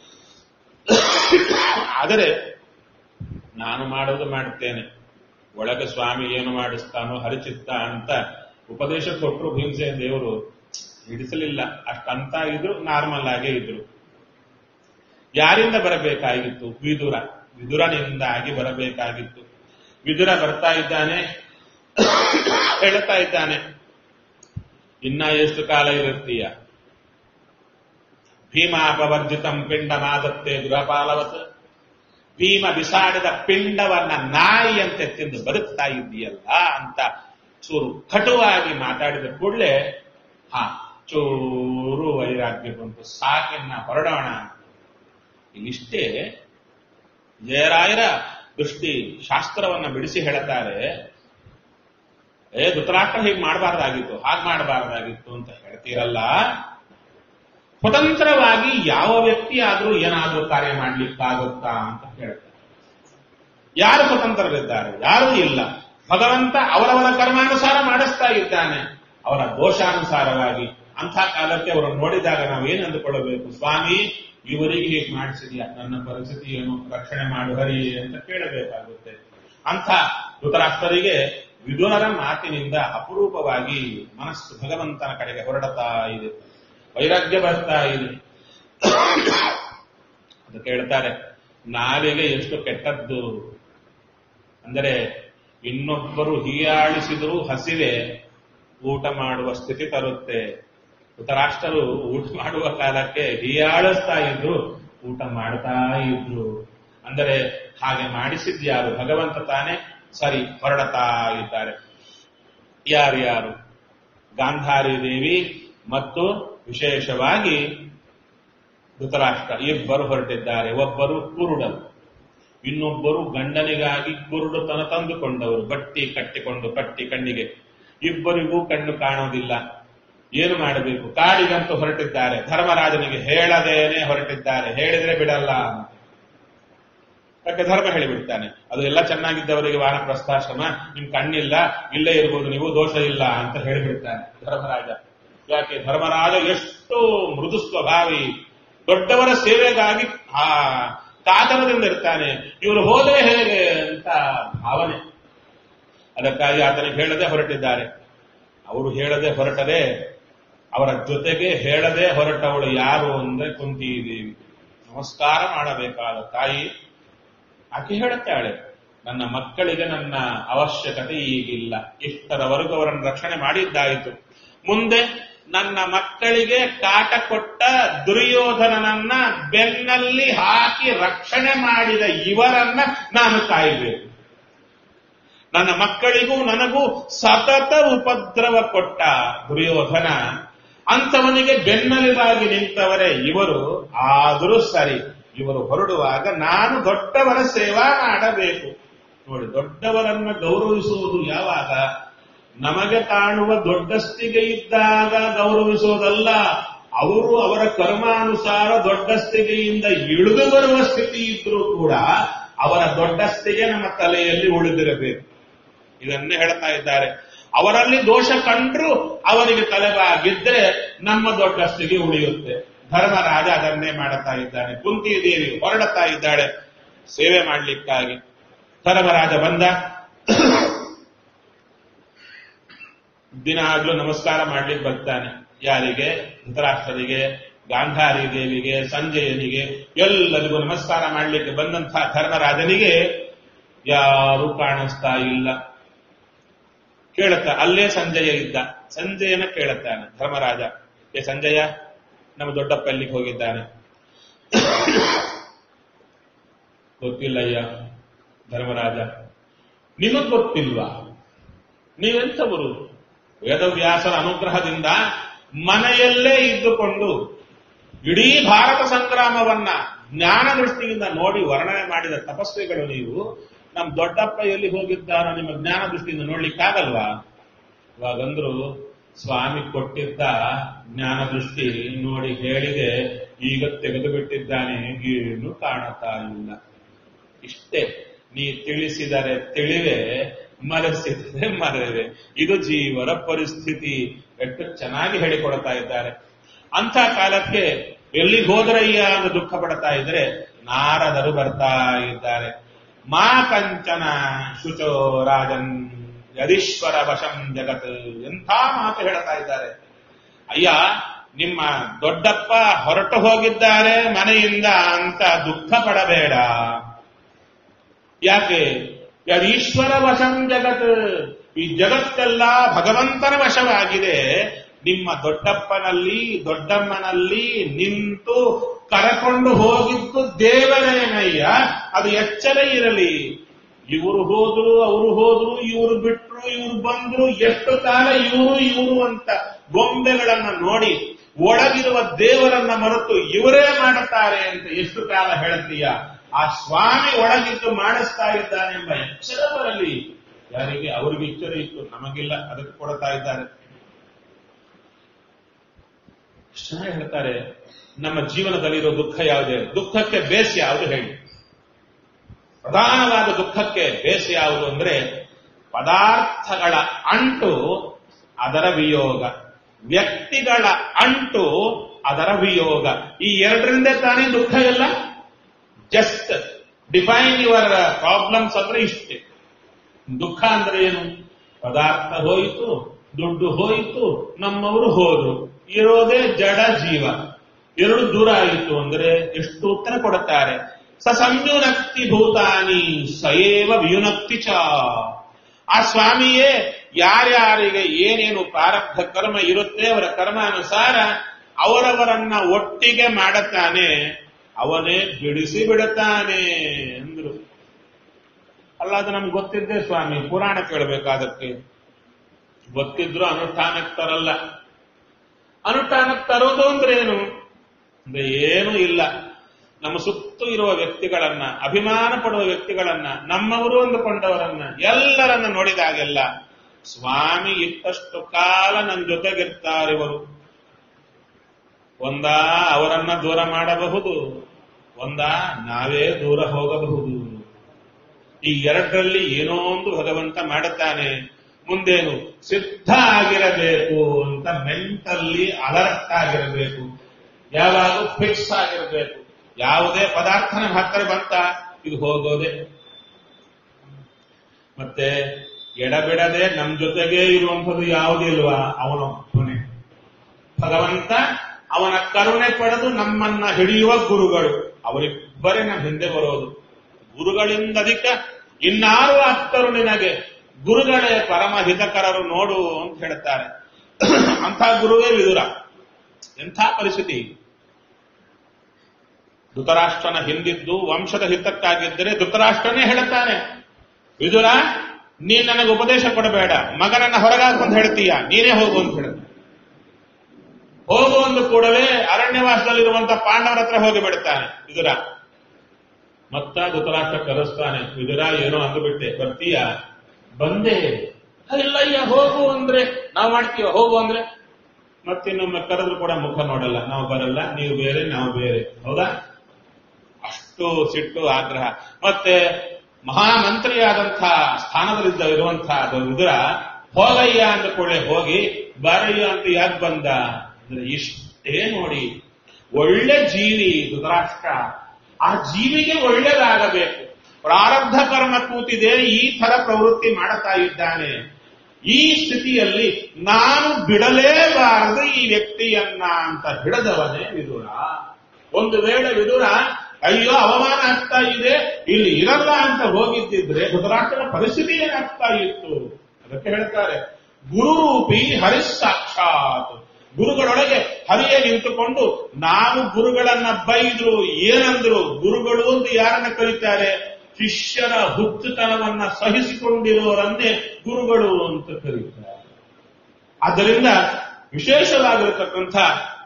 ಆದರೆ ನಾನು ಮಾಡೋದು ಮಾಡುತ್ತೇನೆ ಒಳಗೆ ಸ್ವಾಮಿ ಏನು ಮಾಡಿಸ್ತಾನೋ ಹರಿಚಿತ್ತ ಅಂತ ಉಪದೇಶ ಕೊಟ್ಟರು ಭೀಮಸೇನ ದೇವರು ಹಿಡಿಸಲಿಲ್ಲ ಅಷ್ಟಂತ ಇದ್ರು ನಾರ್ಮಲ್ ಆಗೇ ಇದ್ರು ಯಾರಿಂದ ಬರಬೇಕಾಗಿತ್ತು ವಿದುರ ವಿದುರನಿಂದ ಆಗಿ ಬರಬೇಕಾಗಿತ್ತು ವಿದುರ ಬರ್ತಾ ಇದ್ದಾನೆ ಹೇಳ್ತಾ ಇದ್ದಾನೆ ಇನ್ನ ಎಷ್ಟು ಕಾಲ ಇರುತ್ತೀಯ ಭೀಮಾಪವರ್ಜಿತಂ ಪಿಂಡಮಾದತ್ತೆ ಗೃಹಪಾಲವತ್ ಭೀಮ ಬಿಸಾಡಿದ ಪಿಂಡವನ್ನ ನಾಯಿಯಂತೆ ತಿಂದು ಬದುಕ್ತಾ ಇದ್ದೀಯಲ್ಲ ಅಂತ ಚೂರು ಕಟುವಾಗಿ ಮಾತಾಡಿದ ಕೂಡಲೇ ಹಾ ಚೂರು ವೈರಾಗ್ಯ ಬಂತು ಸಾಕಿನ್ನ ಹೊರಡೋಣ ಇಲ್ಲಿಷ್ಟೇ ಜಯರಾಯರ ದೃಷ್ಟಿ ಶಾಸ್ತ್ರವನ್ನ ಬಿಡಿಸಿ ಹೇಳುತ್ತಾರೆ ಏ ಧೃತರಾಷ್ಟ್ರ ಹೀಗೆ ಮಾಡಬಾರ್ದಾಗಿತ್ತು ಹಾಗೆ ಮಾಡಬಾರ್ದಾಗಿತ್ತು ಅಂತ ಹೇಳ್ತೀರಲ್ಲ ಸ್ವತಂತ್ರವಾಗಿ ಯಾವ ವ್ಯಕ್ತಿ ಆದ್ರೂ ಏನಾದ್ರೂ ಕಾರ್ಯ ಮಾಡ್ಲಿಕ್ಕಾಗುತ್ತಾ ಅಂತ ಹೇಳ್ತಾರೆ ಯಾರು ಸ್ವತಂತ್ರರಿದ್ದಾರೆ ಯಾರೂ ಇಲ್ಲ ಭಗವಂತ ಅವರವರ ಕರ್ಮಾನುಸಾರ ಮಾಡಿಸ್ತಾ ಇದ್ದಾನೆ ಅವರ ದೋಷಾನುಸಾರವಾಗಿ ಅಂಥ ಕಾಲಕ್ಕೆ ಅವರನ್ನು ನೋಡಿದಾಗ ನಾವು ಏನು ಅಂದುಕೊಳ್ಳಬೇಕು ಸ್ವಾಮಿ ಇವರಿಗೆ ಹೀಗೆ ಮಾಡಿಸಿದ್ಯಾ ನನ್ನ ಪರಿಸ್ಥಿತಿ ಏನು ರಕ್ಷಣೆ ಮಾಡು ಹರಿ ಅಂತ ಕೇಳಬೇಕಾಗುತ್ತೆ ಅಂಥ ಧೃತರಾಷ್ಟ್ರರಿಗೆ ವಿದುರರ ಮಾತಿನಿಂದ ಅಪರೂಪವಾಗಿ ಮನಸ್ಸು ಭಗವಂತನ ಕಡೆಗೆ ಹೊರಡುತ್ತಾ ಇದೆ ವೈರಾಗ್ಯ ಬರ್ತಾ ಇದೆ ಅದಕ್ಕೆ ಹೇಳ್ತಾರೆ ನಾಲಿಗೆ ಎಷ್ಟು ಕೆಟ್ಟದ್ದು ಅಂದರೆ ಇನ್ನೊಬ್ಬರು ಹೀಯಾಳಿಸಿದರೂ ಹಸಿವೆ ಊಟ ಮಾಡುವ ಸ್ಥಿತಿ ತರುತ್ತೆ ಧೃತರಾಷ್ಟ್ರರು ಊಟ ಮಾಡುವ ಕಾಲಕ್ಕೆ ಹೀಯಾಳಿಸ್ತಾ ಇದ್ರು ಊಟ ಮಾಡ್ತಾ ಇದ್ರು ಅಂದರೆ ಹಾಗೆ ಮಾಡಿಸಿದ್ಯಾರು ಭಗವಂತ ತಾನೇ ಸರಿ ಹೊರಡತಾ ಇದ್ದಾರೆ ಯಾರ್ಯಾರು ಗಾಂಧಾರಿ ದೇವಿ ಮತ್ತು ವಿಶೇಷವಾಗಿ ಧೃತರಾಷ್ಟ್ರ ಇಬ್ಬರು ಹೊರಟಿದ್ದಾರೆ ಒಬ್ಬರು ಕುರುಡರು ಇನ್ನೊಬ್ಬರು ಗಂಡನಿಗಾಗಿ ಕುರುಡುತನ ತಂದುಕೊಂಡವರು ಬಟ್ಟಿ ಕಟ್ಟಿಕೊಂಡು ಪಟ್ಟಿ ಕಣ್ಣಿಗೆ ಇಬ್ಬರಿಗೂ ಕಣ್ಣು ಕಾಣೋದಿಲ್ಲ ಏನು ಮಾಡಬೇಕು ಕಾಡಿಗಂತೂ ಹೊರಟಿದ್ದಾರೆ ಧರ್ಮರಾಜನಿಗೆ ಹೇಳದೇನೆ ಹೊರಟಿದ್ದಾರೆ ಹೇಳಿದ್ರೆ ಬಿಡಲ್ಲ ಅಂತ ಯಾಕೆ ಧರ್ಮ ಹೇಳಿಬಿಡ್ತಾನೆ ಅದು ಎಲ್ಲ ಚೆನ್ನಾಗಿದ್ದವರಿಗೆ ವಾನಪ್ರಸ್ಥಾಶ್ರಮ ನಿಮ್ ಕಣ್ಣಿಲ್ಲ ಇಲ್ಲೇ ಇರ್ಬೋದು ನೀವು ದೋಷ ಇಲ್ಲ ಅಂತ ಹೇಳಿಬಿಡ್ತಾನೆ ಧರ್ಮರಾಜ ಯಾಕೆ ಧರ್ಮರಾಜ ಎಷ್ಟು ಮೃದು ಸ್ವಭಾವಿ ದೊಡ್ಡವರ ಸೇವೆಗಾಗಿ ಆ ಕಾತರದಿಂದ ಇರ್ತಾನೆ ಇವರು ಹೋದ್ರೆ ಹೇಗೆ ಅಂತ ಭಾವನೆ ಅದಕ್ಕಾಗಿ ಆತನಿಗೆ ಹೇಳದೆ ಹೊರಟಿದ್ದಾರೆ ಅವರು ಹೇಳದೆ ಹೊರಟರೆ ಅವರ ಜೊತೆಗೆ ಹೇಳದೆ ಹೊರಟವಳು ಯಾರು ಅಂದ್ರೆ ಕುಂತಿದೇವಿ ನಮಸ್ಕಾರ ಮಾಡಬೇಕಾದ ತಾಯಿ ಆಕೆ ಹೇಳುತ್ತಾಳೆ ನನ್ನ ಮಕ್ಕಳಿಗೆ ನನ್ನ ಅವಶ್ಯಕತೆ ಈಗಿಲ್ಲ ಇಷ್ಟರವರೆಗೂ ಅವರನ್ನು ರಕ್ಷಣೆ ಮಾಡಿದ್ದಾಯಿತು ಮುಂದೆ ನನ್ನ ಮಕ್ಕಳಿಗೆ ಕಾಟ ಕೊಟ್ಟ ದುರ್ಯೋಧನನನ್ನ ಬೆನ್ನಲ್ಲಿ ಹಾಕಿ ರಕ್ಷಣೆ ಮಾಡಿದ ಇವರನ್ನ ನಾನು ಕಾಯಬೇಕು ನನ್ನ ಮಕ್ಕಳಿಗೂ ನನಗೂ ಸತತ ಉಪದ್ರವ ಕೊಟ್ಟ ದುರ್ಯೋಧನ ಅಂಥವನಿಗೆ ಬೆನ್ನಲಿಗಾಗಿ ನಿಂತವರೇ ಇವರು ಆದರೂ ಸರಿ ಇವರು ಹೊರಡುವಾಗ ನಾನು ದೊಡ್ಡವರ ಸೇವಾ ಮಾಡಬೇಕು ನೋಡಿ ದೊಡ್ಡವರನ್ನ ಗೌರವಿಸುವುದು ಯಾವಾಗ ನಮಗೆ ಕಾಣುವ ದೊಡ್ಡಸ್ತಿಗೆ ಇದ್ದಾಗ ಗೌರವಿಸುವುದಲ್ಲ ಅವರು ಅವರ ಕರ್ಮಾನುಸಾರ ದೊಡ್ಡಸ್ತಿಗೆಯಿಂದ ಇಳಿದು ಬರುವ ಸ್ಥಿತಿ ಇದ್ರೂ ಕೂಡ ಅವರ ದೊಡ್ಡಸ್ತಿಗೆ ನಮ್ಮ ತಲೆಯಲ್ಲಿ ಉಳಿದಿರಬೇಕು ಇದನ್ನೇ ಹೇಳ್ತಾ ಇದ್ದಾರೆ ಅವರಲ್ಲಿ ದೋಷ ಕಂಡ್ರು ಅವರಿಗೆ ತಲೆಬಾಗಿದ್ರೆ ನಮ್ಮ ದೊಡ್ಡಸ್ತಿಗೆ ಉಳಿಯುತ್ತೆ ಧರ್ಮರಾಜ ಅದನ್ನೇ ಮಾಡುತ್ತಾ ಇದ್ದಾನೆ ಕುಂತಿ ದೇವಿ ಹೊರಡುತ್ತಾ ಇದ್ದಾಳೆ ಸೇವೆ ಮಾಡಲಿಕ್ಕಾಗಿ ಧರ್ಮರಾಜ ಬಂದ ದಿನಾಗ್ಲೂ ನಮಸ್ಕಾರ ಮಾಡ್ಲಿಕ್ಕೆ ಬರ್ತಾನೆ ಯಾರಿಗೆ ಧೃತರಾಷ್ಟ್ರರಿಗೆ ಗಾಂಧಾರಿ ದೇವಿಗೆ ಸಂಜಯನಿಗೆ ಎಲ್ಲರಿಗೂ ನಮಸ್ಕಾರ ಮಾಡ್ಲಿಕ್ಕೆ ಬಂದಂತಹ ಧರ್ಮರಾಜನಿಗೆ ಯಾರು ಕಾಣಿಸ್ತಾ ಇಲ್ಲ ಕೇಳುತ್ತಾ ಅಲ್ಲೇ ಸಂಜಯ ಇದ್ದ ಸಂಜಯನ ಕೇಳುತ್ತಾನೆ ಧರ್ಮರಾಜ ಏ ಸಂಜಯ ನಮ್ಮ ದೊಡ್ಡಪ್ಪ ಎಲ್ಲಿಗೆ ಹೋಗಿದ್ದಾನೆ ಗೊತ್ತಿಲ್ಲಯ್ಯ ಧರ್ಮರಾಜ ನಿಮಗ್ ಗೊತ್ತಿಲ್ವಾ ನೀವೆಂಥವರು ವೇದವ್ಯಾಸರ ಅನುಗ್ರಹದಿಂದ ಮನೆಯಲ್ಲೇ ಇದ್ದುಕೊಂಡು ಇಡೀ ಭಾರತ ಸಂಗ್ರಾಮವನ್ನ ಜ್ಞಾನ ದೃಷ್ಟಿಯಿಂದ ನೋಡಿ ವರ್ಣನೆ ಮಾಡಿದ ತಪಸ್ವಿಗಳು ನೀವು ನಮ್ ದೊಡ್ಡಪ್ಪ ಎಲ್ಲಿ ಹೋಗಿದ್ದಾನೋ ನಿಮ್ಮ ಜ್ಞಾನ ದೃಷ್ಟಿಯಿಂದ ನೋಡ್ಲಿಕ್ಕಾಗಲ್ವಾ ಇವಾಗಂದ್ರು ಸ್ವಾಮಿ ಕೊಟ್ಟಿದ್ದ ಜ್ಞಾನ ದೃಷ್ಟಿ ನೋಡಿ ಹೇಳಿದೆ ಈಗ ತೆಗೆದು ಬಿಟ್ಟಿದ್ದಾನೆ ಏನು ಕಾಣುತ್ತಾ ಇಲ್ಲ ಇಷ್ಟೇ ನೀ ತಿಳಿಸಿದರೆ ತಿಳಿವೆ ಮರೆಸಿದರೆ ಮರೆವೆ ಇದು ಜೀವನ ಪರಿಸ್ಥಿತಿ ಎಷ್ಟು ಚೆನ್ನಾಗಿ ಹೇಳಿಕೊಡ್ತಾ ಇದ್ದಾರೆ ಅಂತ ಕಾಲಕ್ಕೆ ಎಲ್ಲಿಗೆ ಹೋದ್ರಯ್ಯ ಅಂತ ದುಃಖ ಪಡ್ತಾ ಇದ್ರೆ ನಾರದರು ಬರ್ತಾ ಇದ್ದಾರೆ ಮಾ ಕಂಚನ ಶುಚೋ ರಾಜನ್ ಯದೀಶ್ವರ ವಶಂ ಜಗತ್ ಎಂಥ ಮಾತು ಹೇಳ್ತಾ ಇದ್ದಾರೆ ಅಯ್ಯ ನಿಮ್ಮ ದೊಡ್ಡಪ್ಪ ಹೊರಟು ಹೋಗಿದ್ದಾರೆ ಮನೆಯಿಂದ ಅಂತ ದುಃಖ ಪಡಬೇಡ ಯಾಕೆ ಯದೀಶ್ವರ ವಶಂ ಜಗತ್ ಈ ಜಗತ್ತೆಲ್ಲ ಭಗವಂತನ ವಶವಾಗಿದೆ ನಿಮ್ಮ ದೊಡ್ಡಪ್ಪನಲ್ಲಿ ದೊಡ್ಡಮ್ಮನಲ್ಲಿ ನಿಂತು ಕರಕೊಂಡು ಹೋಗಿದ್ದು ದೇವರೇನಯ್ಯ ಅದು ಎಚ್ಚರ ಇರಲಿ ಇವರು ಹೋದ್ರು ಅವರು ಹೋದ್ರು ಇವರು ಬಿಟ್ರು ಇವರು ಬಂದ್ರು ಎಷ್ಟು ಕಾಲ ಇವರು ಇವರು ಅಂತ ಗೊಂಬೆಗಳನ್ನ ನೋಡಿ ಒಳಗಿರುವ ದೇವರನ್ನ ಮರೆತು ಇವರೇ ಮಾಡುತ್ತಾರೆ ಅಂತ ಎಷ್ಟು ಕಾಲ ಹೇಳ್ತೀಯ ಆ ಸ್ವಾಮಿ ಒಳಗಿದ್ದು ಮಾಡಿಸ್ತಾ ಇದ್ದಾನೆ ಎಂಬ ಎಚ್ಚರ ಬರಲಿ ಯಾರಿಗೆ ಅವರಿಗೆ ಎಚ್ಚರ ಇತ್ತು ನಮಗಿಲ್ಲ ಅದಕ್ಕೆ ಕೊಡ್ತಾ ಇದ್ದಾರೆ ಚೆನ್ನಾಗಿ ಹೇಳ್ತಾರೆ ನಮ್ಮ ಜೀವನದಲ್ಲಿರೋ ದುಃಖ ಯಾವುದೇ ದುಃಖಕ್ಕೆ ಬೇಸ್ ಯಾವುದು ಹೇಳಿ ಪ್ರಧಾನವಾದ ದುಃಖಕ್ಕೆ ಬೇಸ್ ಯಾವುದು ಅಂದ್ರೆ ಪದಾರ್ಥಗಳ ಅಂಟು ಅದರ ವಿಯೋಗ ವ್ಯಕ್ತಿಗಳ ಅಂಟು ಅದರ ವಿಯೋಗ ಈ ಎರಡರಿಂದ ತಾನೇ ದುಃಖ ಎಲ್ಲ ಜಸ್ಟ್ ಡಿಫೈನ್ ಯುವರ್ ಪ್ರಾಬ್ಲಮ್ಸ್ ಅಂದ್ರೆ ಇಷ್ಟೇ ದುಃಖ ಅಂದ್ರೆ ಏನು ಪದಾರ್ಥ ಹೋಯಿತು ದುಡ್ಡು ಹೋಯಿತು ನಮ್ಮವರು ಹೋದ್ರು ಇರೋದೇ ಜಡ ಜೀವ ಎರಡು ದೂರ ಆಯಿತು ಅಂದ್ರೆ ಎಷ್ಟು ಉತ್ತರ ಕೊಡುತ್ತಾರೆ ಸ ಸಂಯುನಕ್ತಿ ಭೂತಾನಿ ಸಯೇವ ವಿಯುನಕ್ತಿ ಚ ಆ ಸ್ವಾಮಿಯೇ ಯಾರ್ಯಾರಿಗೆ ಏನೇನು ಪ್ರಾರಬ್ಧ ಕರ್ಮ ಇರುತ್ತೆ ಅವರ ಕರ್ಮಾನುಸಾರ ಅವರವರನ್ನ ಒಟ್ಟಿಗೆ ಮಾಡುತ್ತಾನೆ ಅವನೇ ಬಿಡಿಸಿ ಬಿಡುತ್ತಾನೆ ಅಂದ್ರು ಅಲ್ಲ ಅದು ನಮ್ಗೆ ಗೊತ್ತಿದ್ದೆ ಸ್ವಾಮಿ ಪುರಾಣ ಕೇಳಬೇಕಾದಕ್ಕೆ ಗೊತ್ತಿದ್ರು ಅನುಷ್ಠಾನಕ್ಕೆ ತರಲ್ಲ ಅನುಷ್ಠಾನಕ್ಕೆ ತರೋದು ಅಂದ್ರೆ ಏನು ಅಂದ್ರೆ ಏನೂ ಇಲ್ಲ ನಮ್ಮ ಸುತ್ತು ಇರುವ ವ್ಯಕ್ತಿಗಳನ್ನ ಅಭಿಮಾನ ಪಡುವ ವ್ಯಕ್ತಿಗಳನ್ನ ನಮ್ಮವರು ಅಂದುಕೊಂಡವರನ್ನ ಎಲ್ಲರನ್ನ ನೋಡಿದಾಗೆಲ್ಲ ಸ್ವಾಮಿ ಇತ್ತಷ್ಟು ಕಾಲ ನನ್ನ ಜೊತೆಗಿರ್ತಾರಿವರು ಒಂದಾ ಅವರನ್ನ ದೂರ ಮಾಡಬಹುದು ಒಂದಾ ನಾವೇ ದೂರ ಹೋಗಬಹುದು ಈ ಎರಡರಲ್ಲಿ ಏನೋ ಒಂದು ಭಗವಂತ ಮಾಡುತ್ತಾನೆ ಮುಂದೇನು ಸಿದ್ಧ ಆಗಿರಬೇಕು ಅಂತ ಮೆಂಟಲ್ಲಿ ಅಲರ್ಟ್ ಆಗಿರಬೇಕು ಯಾವಾಗ ಫಿಕ್ಸ್ ಆಗಿರಬೇಕು ಯಾವುದೇ ಪದಾರ್ಥ ನಮ್ಮ ಹತ್ತಿರ ಬಂತ ಇದು ಹೋಗೋದೆ ಮತ್ತೆ ಎಡಬಿಡದೆ ನಮ್ ಜೊತೆಗೆ ಇರುವಂಥದ್ದು ಯಾವುದಿಲ್ವಾ ಅವನೊಬ್ಬನೇ ಭಗವಂತ ಅವನ ಕರುಣೆ ಪಡೆದು ನಮ್ಮನ್ನ ಹಿಡಿಯುವ ಗುರುಗಳು ಅವರಿಬ್ಬರೇ ನಮ್ಮ ಹಿಂದೆ ಬರೋದು ಗುರುಗಳಿಂದ ಅಧಿಕ ಇನ್ನಾರು ಆಗ್ತರು ನಿನಗೆ ಗುರುಗಳೇ ಪರಮ ಹಿತಕರರು ನೋಡು ಅಂತ ಹೇಳ್ತಾರೆ ಅಂಥ ಗುರುವೇ ವಿದುರ ಎಂಥ ಪರಿಸ್ಥಿತಿ ಧೃತರಾಷ್ಟ್ರನ ಹಿಂದಿದ್ದು ವಂಶದ ಹಿತಕ್ಕಾಗಿದ್ದರೆ ಧೃತರಾಷ್ಟ್ರನೇ ಹೇಳುತ್ತಾನೆ ವಿದುರ ನೀನ್ ನನಗೆ ಉಪದೇಶ ಕೊಡಬೇಡ ಮಗನನ್ನ ಹೊರಗಾಕೊಂಡ್ ಹೇಳ್ತೀಯ ನೀನೇ ಹೋಗು ಅಂತ ಹೇಳ್ತಾನೆ ಹೋಗು ಒಂದು ಕೂಡಲೇ ಅರಣ್ಯವಾಸದಲ್ಲಿರುವಂತ ಪಾಂಡವರ ಹತ್ರ ಹೋಗಿ ಬಿಡುತ್ತಾನೆ ವಿದುರ ಮತ್ತ ಧೃತರಾಷ್ಟ್ರ ಕರೆಸ್ತಾನೆ ವಿದುರ ಏನೋ ಅಂದುಬಿಟ್ಟೆ ಬರ್ತೀಯ ಬಂದೆ ಇಲ್ಲಯ್ಯ ಹೋಗು ಅಂದ್ರೆ ನಾವು ಮಾಡ್ತೀವ ಹೋಗು ಅಂದ್ರೆ ಮತ್ತಿನ್ನೊಮ್ಮೆ ಕರೆದ್ರು ಕೂಡ ಮುಖ ನೋಡಲ್ಲ ನಾವು ಬರಲ್ಲ ನೀವು ಬೇರೆ ನಾವು ಬೇರೆ ಹೌದಾ ಅಷ್ಟು ಸಿಟ್ಟು ಆಗ್ರಹ ಮತ್ತೆ ಮಹಾಮಂತ್ರಿಯಾದಂಥ ಸ್ಥಾನದಲ್ಲಿದ್ದ ಇರುವಂತಹ ವಿದುರ ಹೋಗಯ್ಯ ಅಂದ ಕೂಡಲೇ ಹೋಗಿ ಬರಯ್ಯ ಅಂತ ಯಾಕೆ ಬಂದ ಅಂದ್ರೆ ಇಷ್ಟೇ ನೋಡಿ ಒಳ್ಳೆ ಜೀವಿ ಧೃತರಾಷ್ಟ್ರ ಆ ಜೀವಿಗೆ ಒಳ್ಳೆಯದಾಗಬೇಕು ಪ್ರಾರಬ್ಧ ಕರ್ಮ ಕೂತಿದೆ ಈ ತರ ಪ್ರವೃತ್ತಿ ಮಾಡುತ್ತಾ ಇದ್ದಾನೆ ಈ ಸ್ಥಿತಿಯಲ್ಲಿ ನಾನು ಬಿಡಲೇಬಾರದು ಈ ವ್ಯಕ್ತಿಯನ್ನ ಅಂತ ಹಿಡದವನೇ ವಿದುರ ಒಂದು ವೇಳೆ ವಿದುರ ಅಯ್ಯೋ ಅವಮಾನ ಆಗ್ತಾ ಇದೆ ಇಲ್ಲಿ ಇರಲ್ಲ ಅಂತ ಹೋಗಿದ್ದಿದ್ರೆ ಧೃತರಾಷ್ಟ್ರನ ಪರಿಸ್ಥಿತಿ ಏನಾಗ್ತಾ ಇತ್ತು ಅದಕ್ಕೆ ಹೇಳ್ತಾರೆ ಗುರುರೂಪಿ ಹರಿಸ್ಸಾಕ್ಷಾತ್ ಗುರುಗಳೊಳಗೆ ಹರಿಯೇ ನಿಂತುಕೊಂಡು ನಾವು ಗುರುಗಳನ್ನ ಬೈದ್ರು ಏನಂದ್ರು ಗುರುಗಳು ಅಂತ ಯಾರನ್ನ ಕರೀತಾರೆ ಶಿಷ್ಯರ ಹುಚ್ಚುತನವನ್ನ ಸಹಿಸಿಕೊಂಡಿರುವವರನ್ನೇ ಗುರುಗಳು ಅಂತ ಕರೀತಾರೆ ಆದ್ದರಿಂದ ವಿಶೇಷವಾಗಿರತಕ್ಕಂಥ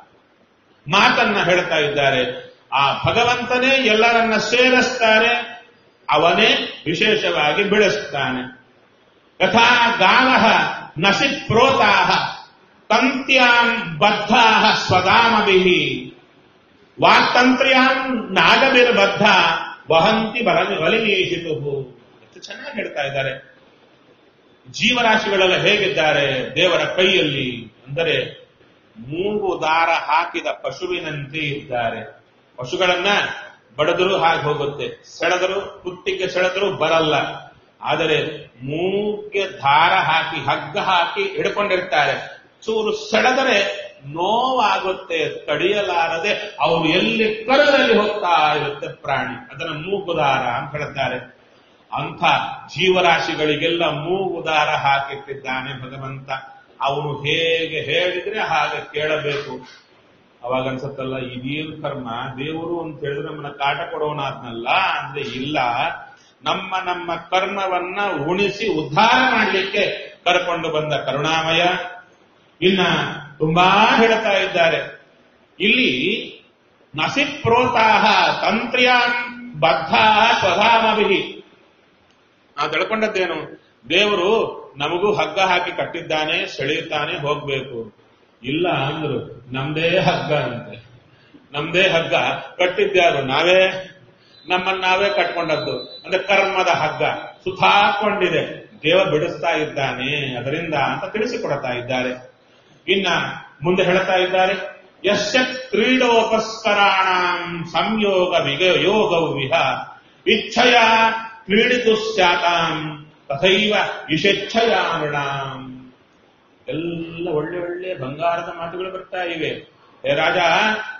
ಮಾತನ್ನ ಹೇಳ್ತಾ ಇದ್ದಾರೆ ಆ ಭಗವಂತನೇ ಎಲ್ಲರನ್ನ ಸೇರಿಸ್ತಾರೆ ಅವನೇ ವಿಶೇಷವಾಗಿ ಬೆಳೆಸ್ತಾನೆ ಯಥಾ ಗಾವ ನಸಿ ಪ್ರೋತಾ ತಂತ್ಯಾಂ ಬದ್ಧಾ ಸ್ವದಾಮಭಿ ವಾಕ್ತಂತ್ರ್ಯಾಂ ನಾಗವಿರ್ಬದ್ಧ ವಹಂತಿ ಬಲ ಬಲಿಮೇಷಿತು ಎಷ್ಟು ಚೆನ್ನಾಗಿ ಹೇಳ್ತಾ ಇದ್ದಾರೆ ಜೀವರಾಶಿಗಳೆಲ್ಲ ಹೇಗಿದ್ದಾರೆ ದೇವರ ಕೈಯಲ್ಲಿ ಅಂದರೆ ಮೂಗು ದಾರ ಹಾಕಿದ ಪಶುವಿನಂತೆ ಇದ್ದಾರೆ ಪಶುಗಳನ್ನ ಬಡದರು ಹಾಗೆ ಹೋಗುತ್ತೆ ಸೆಳೆದರು ಕುತ್ತಿಗೆ ಸೆಳೆದರು ಬರಲ್ಲ ಆದರೆ ಮೂಗ್ಗೆ ದಾರ ಹಾಕಿ ಹಗ್ಗ ಹಾಕಿ ಹಿಡ್ಕೊಂಡಿರ್ತಾರೆ ಚೂರು ಸೆಳೆದರೆ ನೋವಾಗುತ್ತೆ ತಡೆಯಲಾರದೆ ಅವರು ಎಲ್ಲಿ ಕರದಲ್ಲಿ ಹೋಗ್ತಾ ಇರುತ್ತೆ ಪ್ರಾಣಿ ಅದನ್ನ ಮೂಗುದಾರ ಅಂತ ಹೇಳ್ತಾರೆ ಅಂಥ ಜೀವರಾಶಿಗಳಿಗೆಲ್ಲ ಮೂಗುದಾರ ಹಾಕಿಟ್ಟಿದ್ದಾನೆ ಭಗವಂತ ಅವನು ಹೇಗೆ ಹೇಳಿದ್ರೆ ಹಾಗೆ ಕೇಳಬೇಕು ಅವಾಗ ಅನ್ಸತ್ತಲ್ಲ ಇದೇನು ಕರ್ಮ ದೇವರು ಅಂತ ಹೇಳಿದ್ರೆ ನಮ್ಮನ್ನ ಕಾಟ ಕೊಡೋನಾದ್ನಲ್ಲ ಅಂದ್ರೆ ಇಲ್ಲ ನಮ್ಮ ನಮ್ಮ ಕರ್ಮವನ್ನ ಉಣಿಸಿ ಉದ್ಧಾರ ಮಾಡಲಿಕ್ಕೆ ಕರ್ಕೊಂಡು ಬಂದ ಕರುಣಾಮಯ ಇನ್ನ ತುಂಬಾ ಹೇಳ್ತಾ ಇದ್ದಾರೆ ಇಲ್ಲಿ ನಸಿಪ್ರೋತಾಹ ತಂತ್ರ್ಯಾಂ ಬದ್ಧ ಸ್ವಧಾಮಭಿ ನಾವು ತಿಳ್ಕೊಂಡದ್ದೇನು ದೇವರು ನಮಗೂ ಹಗ್ಗ ಹಾಕಿ ಕಟ್ಟಿದ್ದಾನೆ ಸೆಳೆಯುತ್ತಾನೆ ಹೋಗ್ಬೇಕು ಇಲ್ಲ ಅಂದ್ರು ನಮ್ದೇ ಹಗ್ಗ ಅಂತೆ ನಮ್ದೇ ಹಗ್ಗ ಕಟ್ಟಿದ್ಯಾರು ನಾವೇ ನಮ್ಮನ್ನ ನಾವೇ ಕಟ್ಕೊಂಡದ್ದು ಅಂದ್ರೆ ಕರ್ಮದ ಹಗ್ಗ ಸುತ್ತಾಕೊಂಡಿದೆ ದೇವ ಬಿಡಿಸ್ತಾ ಇದ್ದಾನೆ ಅದರಿಂದ ಅಂತ ತಿಳಿಸಿಕೊಡ್ತಾ ಇದ್ದಾರೆ ಇನ್ನ ಮುಂದೆ ಹೇಳ್ತಾ ಇದ್ದಾರೆ ಯಶ ಕ್ರೀಡೋಪಸ್ಕರಾಣ ಸಂಯೋಗ ವಿಗ ಯೋಗವು ವಿಹ ಇಚ್ಛಯ ಕ್ರೀಡಿತು ಸ್ಯಾತಾಂ ತಥೈವ ಇಷೆಚ್ಛಯ ನೃಣಾಂ ಎಲ್ಲ ಒಳ್ಳೆ ಒಳ್ಳೆ ಬಂಗಾರದ ಮಾತುಗಳು ಬರ್ತಾ ಇವೆ ಹೇ ರಾಜ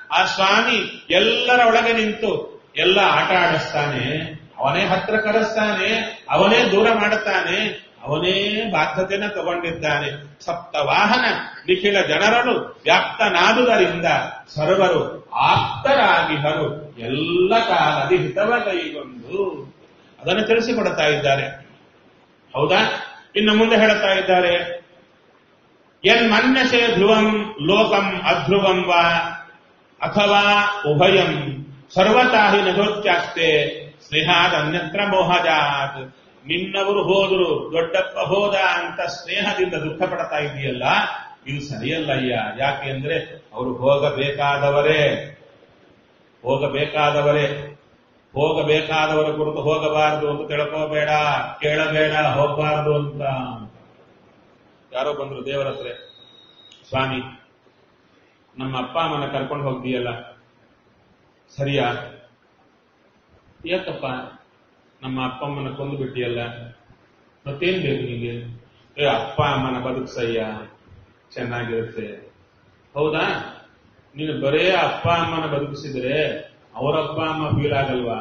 ಆ ಸ್ವಾಮಿ ಎಲ್ಲರ ಒಳಗೆ ನಿಂತು ಎಲ್ಲ ಆಟ ಆಡಿಸ್ತಾನೆ ಅವನೇ ಹತ್ರ ಕರೆಸ್ತಾನೆ ಅವನೇ ದೂರ ಮಾಡುತ್ತಾನೆ ಅವನೇ ಬಾಧ್ಯತೆನ ತಗೊಂಡಿದ್ದಾನೆ ಸಪ್ತ ವಾಹನ ನಿಖಿಲ ಜನರನ್ನು ವ್ಯಾಪ್ತನಾದುದರಿಂದ ಸರ್ವರು ಆಪ್ತರಾಗಿಹರು ಎಲ್ಲ ಕಾಲದಿ ಹಿತವ ಕೈಗೊಂಡು ಅದನ್ನು ತಿಳಿಸಿಕೊಡ್ತಾ ಇದ್ದಾರೆ ಹೌದಾ ಇನ್ನು ಮುಂದೆ ಹೇಳುತ್ತಾ ಇದ್ದಾರೆ ಎನ್ ಮನ್ಯಸೆ ಧ್ರುವಂ ಲೋಕಂ ಅಧ್ರುವಂ ವಾ ಅಥವಾ ಉಭಯಂ ಸರ್ವತಾಹಿ ನಧೋಚ್ಚಾಸ್ತೆ ಸ್ನೇಹಾದ ಅನ್ಯತ್ರ ಮೋಹಜಾತ್ ನಿನ್ನವರು ಹೋದರು ದೊಡ್ಡಪ್ಪ ಹೋದ ಅಂತ ಸ್ನೇಹದಿಂದ ದುಃಖ ಪಡ್ತಾ ಇದೆಯಲ್ಲ ಇದು ಸರಿಯಲ್ಲಯ್ಯ ಯಾಕೆ ಅಂದ್ರೆ ಅವರು ಹೋಗಬೇಕಾದವರೇ ಹೋಗಬೇಕಾದವರೇ ಹೋಗಬೇಕಾದವರ ಕುರಿತು ಹೋಗಬಾರದು ಅಂತ ತಿಳ್ಕೋಬೇಡ ಕೇಳಬೇಡ ಹೋಗಬಾರದು ಅಂತ ಯಾರೋ ಬಂದ್ರು ದೇವರ ಹತ್ರ ಸ್ವಾಮಿ ನಮ್ಮ ಅಪ್ಪ ಅಮ್ಮನ ಕರ್ಕೊಂಡು ಹೋಗ್ತೀಯಲ್ಲ ಸರಿಯಾ ಯಾಕಪ್ಪ ನಮ್ಮ ಅಪ್ಪ ಅಮ್ಮನ ಕೊಂದು ಬಿಟ್ಟಿಯಲ್ಲ ಮತ್ತೇನ್ ಬೇಕು ನಿಂಗೆ ಏ ಅಪ್ಪ ಅಮ್ಮನ ಬದುಕ್ಸಯ್ಯ ಚೆನ್ನಾಗಿರುತ್ತೆ ಹೌದಾ ನೀನು ಬರೇ ಅಪ್ಪ ಅಮ್ಮನ ಬದುಕಿಸಿದ್ರೆ ಅವರಪ್ಪ ಅಮ್ಮ ಫೀಲ್ ಆಗಲ್ವಾ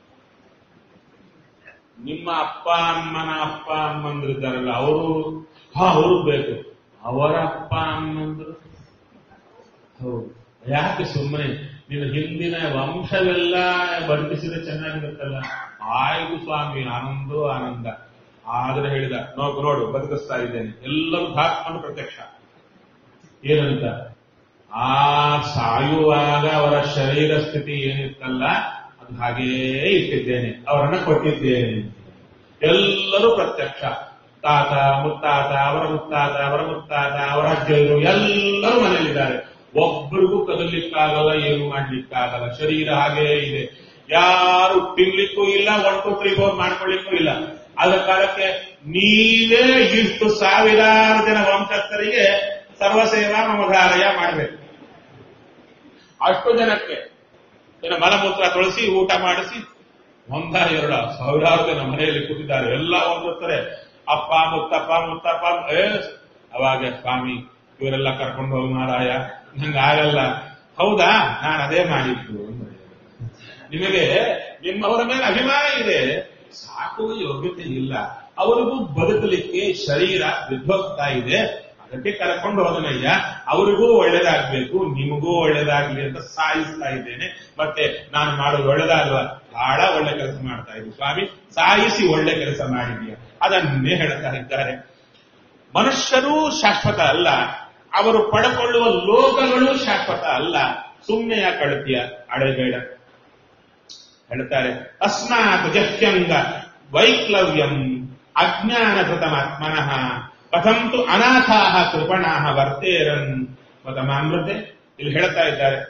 ನಿಮ್ಮ ಅಪ್ಪ ಅಮ್ಮನ ಅಪ್ಪ ಅಮ್ಮಂದ್ರಿದ್ದಾರಲ್ಲ ಅವರು ಹಾ ಅವರು ಬೇಕು ಅವರ ಅಪ್ಪ ಅಮ್ಮಂದ್ರು ಹೌದು ಯಾಕೆ ಸುಮ್ಮನೆ ನಿನ್ನ ಹಿಂದಿನ ವಂಶವೆಲ್ಲ ಬದುಕಿಸಿದ್ರೆ ಚೆನ್ನಾಗಿರುತ್ತಲ್ಲ ಆಯ್ತು ಸ್ವಾಮಿ ಆನಂದೋ ಆನಂದ ಆದ್ರೆ ಹೇಳಿದ ನೋಡು ನೋಡು ಬದುಕಿಸ್ತಾ ಇದ್ದೇನೆ ಎಲ್ಲರೂ ಹಾಕೊಂಡು ಪ್ರತ್ಯಕ್ಷ ಏನಂತ ಆ ಸಾಯುವಾಗ ಅವರ ಶರೀರ ಸ್ಥಿತಿ ಏನಿತ್ತಲ್ಲ ಅದು ಹಾಗೇ ಇಟ್ಟಿದ್ದೇನೆ ಅವರನ್ನ ಕೊಟ್ಟಿದ್ದೇನೆ ಎಲ್ಲರೂ ಪ್ರತ್ಯಕ್ಷ ತಾತ ಮುತ್ತಾತ ಅವರ ಮುತ್ತಾತ ಅವರ ಮುತ್ತಾತ ಅವರ ಅಜ್ಜರು ಎಲ್ಲರೂ ಮನೆಯಲ್ಲಿದ್ದಾರೆ ಒಬ್ಬರಿಗೂ ಕದಲಿಕ್ಕಾಗಲ್ಲ ಏನು ಮಾಡ್ಲಿಕ್ಕಾಗಲ್ಲ ಶರೀರ ಹಾಗೇ ಇದೆ ಯಾರು ತಿನ್ಲಿಕ್ಕೂ ಇಲ್ಲ ಒನ್ ಟು ತ್ರೀ ಫೋರ್ ಮಾಡ್ಕೊಳ್ಳಿಕ್ಕೂ ಇಲ್ಲ ಆದ ಕಾಲಕ್ಕೆ ನೀವೇ ಇಷ್ಟು ಸಾವಿರಾರು ಜನ ವಂಶಸ್ಥರಿಗೆ ಸರ್ವಸೇವಾ ಮಮಧಾರಯ ಮಾಡಬೇಕು ಅಷ್ಟು ಜನಕ್ಕೆ ಏನ ಮಲಮೂತ್ರ ತೊಳಸಿ ಊಟ ಮಾಡಿಸಿ ಒಂದ ಎರಡ ಸಾವಿರಾರು ಜನ ಮನೆಯಲ್ಲಿ ಕೂತಿದ್ದಾರೆ ಎಲ್ಲ ಒಂದೊತ್ತಾರೆ ಅಪ್ಪ ಮುತ್ತಪ್ಪ ಮುತ್ತಪ್ಪ ಏ ಅವಾಗ ಸ್ವಾಮಿ ಇವರೆಲ್ಲ ಕರ್ಕೊಂಡು ಹೋಗಿ ಮಾರಾಯ ನಂಗೆ ಆಗಲ್ಲ ಹೌದಾ ನಾನು ಅದೇ ಮಾಡಿದ್ದು ಅಂದ್ರು. ನಿಮಗೆ ನಿಮ್ಮವರ ಮೇಲೆ ಅಭಿಮಾನ ಇದೆ ಸಾಕುವ ಯೋಗ್ಯತೆ ಇಲ್ಲ ಅವರಿಗೂ ಬದುಕಲಿಕ್ಕೆ ಶರೀರ ವಿಧ್ವಸ್ತಾ ಇದೆ ಅದಕ್ಕೆ ಕರ್ಕೊಂಡು ಹೋದನಯ್ಯ ಅವರಿಗೂ ಒಳ್ಳೇದಾಗ್ಬೇಕು ನಿಮಗೂ ಒಳ್ಳೇದಾಗ್ಲಿ ಅಂತ ಸಾಯಿಸ್ತಾ ಇದ್ದೇನೆ ಮತ್ತೆ ನಾನು ಮಾಡೋದು ಒಳ್ಳೇದಾಗಲ್ವಾ ಬಹಳ ಒಳ್ಳೆ ಕೆಲಸ ಮಾಡ್ತಾ ಇದ್ದೀನಿ ಸ್ವಾಮಿ ಸಾಯಿಸಿ ಒಳ್ಳೆ ಕೆಲಸ ಮಾಡಿದೀಯ ಅದನ್ನೇ ಹೇಳ್ತಾ ಇದ್ದಾರೆ ಮನುಷ್ಯರೂ ಶಾಶ್ವತ ಅಲ್ಲ ಅವರು ಪಡ್ಕೊಳ್ಳುವ ಲೋಕಗಳು ಶಾಶ್ವತ ಅಲ್ಲ ಸುಮ್ಮನೆ ಯಾಕೆ ಅಳತೀಯ ಅಳೆಬೇಡ ಹೇಳ್ತಾರೆ ಅಸ್ಮಾತ್ ಜಹ್ಯಂಗ ವೈಕ್ಲವ್ಯಂ ಅಜ್ಞಾನಕೃತಮಾತ್ಮನಃ ಕಥಂತು ಅನಾಥಾಹ ಕೃಪಣಾಹ ವರ್ತೇರನ್ ಮತಮಾಮೃತೆ ಇಲ್ಲಿ ಹೇಳ್ತಾ ಇದ್ದಾರೆ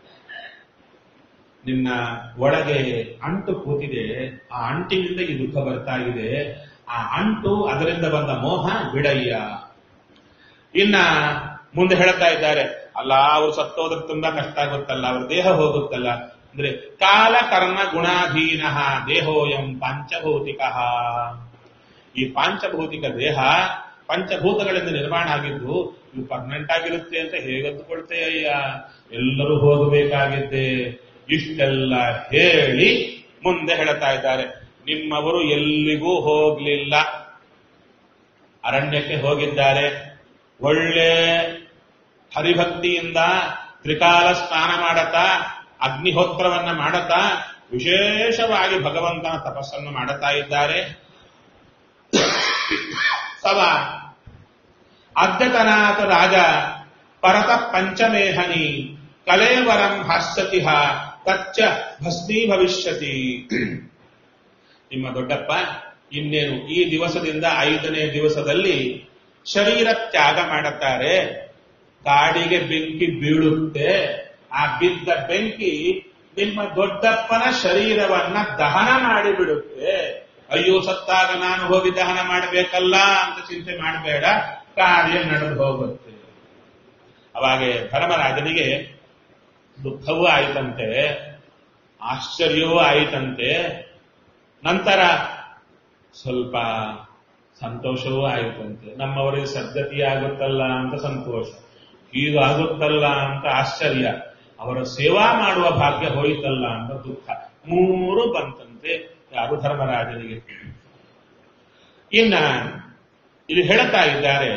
ನಿನ್ನ ಒಳಗೆ ಅಂಟು ಕೂತಿದೆ ಆ ಅಂಟಿನಿಂದ ಈ ದುಃಖ ಬರ್ತಾ ಇದೆ ಆ ಅಂಟು ಅದರಿಂದ ಬಂದ ಮೋಹ ಬಿಡಯ್ಯ ಇನ್ನ ಮುಂದೆ ಹೇಳ್ತಾ ಇದ್ದಾರೆ ಅಲ್ಲ ಅವರು ಸತ್ತೋದ್ರೆ ತುಂಬಾ ಕಷ್ಟ ಆಗುತ್ತಲ್ಲ ಅವ್ರ ದೇಹ ಹೋಗುತ್ತಲ್ಲ ಅಂದ್ರೆ ಕಾಲ ಕರ್ಮ ಗುಣಾಧೀನ ದೇಹೋಯಂ ಪಂಚಭೌತಿಕ ಈ ಪಾಂಚಭೌತಿಕ ದೇಹ ಪಂಚಭೂತಗಳಿಂದ ನಿರ್ಮಾಣ ಆಗಿದ್ದು ಇದು ಪರ್ಮನೆಂಟ್ ಆಗಿರುತ್ತೆ ಅಂತ ಹೇಗಂದುಕೊಳ್ತೇಯ್ಯ ಎಲ್ಲರೂ ಹೋಗಬೇಕಾಗಿದ್ದೆ ಇಷ್ಟೆಲ್ಲ ಹೇಳಿ ಮುಂದೆ ಹೇಳ್ತಾ ಇದ್ದಾರೆ ನಿಮ್ಮವರು ಎಲ್ಲಿಗೂ ಹೋಗ್ಲಿಲ್ಲ ಅರಣ್ಯಕ್ಕೆ ಹೋಗಿದ್ದಾರೆ ಒಳ್ಳೆ ಹರಿಭಕ್ತಿಯಿಂದ ತ್ರಿಕಾಲ ಸ್ನಾನ ಮಾಡತಾ ಅಗ್ನಿಹೋತ್ರವನ್ನ ಮಾಡತಾ ವಿಶೇಷವಾಗಿ ಭಗವಂತನ ತಪಸ್ಸನ್ನು ಮಾಡುತ್ತಾ ಇದ್ದಾರೆ ಸವ ಅದ್ಯತನಾಥ ರಾಜ ಪರತ ಪಂಚಮೇಹನಿ ಕಲೇವರಂ ಹಾಸ್ಯತಿಹ ತಚ್ಚ ಭಸ್ಮೀ ಭವಿಷ್ಯತಿ ನಿಮ್ಮ ದೊಡ್ಡಪ್ಪ ಇನ್ನೇನು ಈ ದಿವಸದಿಂದ ಐದನೇ ದಿವಸದಲ್ಲಿ ಶರೀರ ತ್ಯಾಗ ಮಾಡುತ್ತಾರೆ ಕಾಡಿಗೆ ಬೆಂಕಿ ಬೀಳುತ್ತೆ ಆ ಬಿದ್ದ ಬೆಂಕಿ ನಿಮ್ಮ ದೊಡ್ಡಪ್ಪನ ಶರೀರವನ್ನ ದಹನ ಮಾಡಿಬಿಡುತ್ತೆ ಅಯ್ಯೋ ಸತ್ತಾಗ ನಾನು ಹೋಗಿ ದಹನ ಮಾಡಬೇಕಲ್ಲ ಅಂತ ಚಿಂತೆ ಮಾಡಬೇಡ ಕಾರ್ಯ ನಡೆದು ಹೋಗುತ್ತೆ ಅವಾಗೆ ಧರ್ಮರಾಜನಿಗೆ ದುಃಖವೂ ಆಯಿತಂತೆ ಆಶ್ಚರ್ಯವೂ ಆಯಿತಂತೆ ನಂತರ ಸ್ವಲ್ಪ ಸಂತೋಷವೂ ಆಯಿತಂತೆ ನಮ್ಮವರಿಗೆ ಸದ್ಗತಿ ಆಗುತ್ತಲ್ಲ ಅಂತ ಸಂತೋಷ ಹೀಗಾಗುತ್ತಲ್ಲ ಅಂತ ಆಶ್ಚರ್ಯ ಅವರ ಸೇವಾ ಮಾಡುವ ಭಾಗ್ಯ ಹೋಯಿತಲ್ಲ ಅಂತ ದುಃಖ ಮೂರು ಬಂತಂತೆ ಯಾರು ಧರ್ಮರಾಜನಿಗೆ ಇನ್ನ ಇಲ್ಲಿ ಹೇಳ್ತಾ ಇದ್ದಾರೆ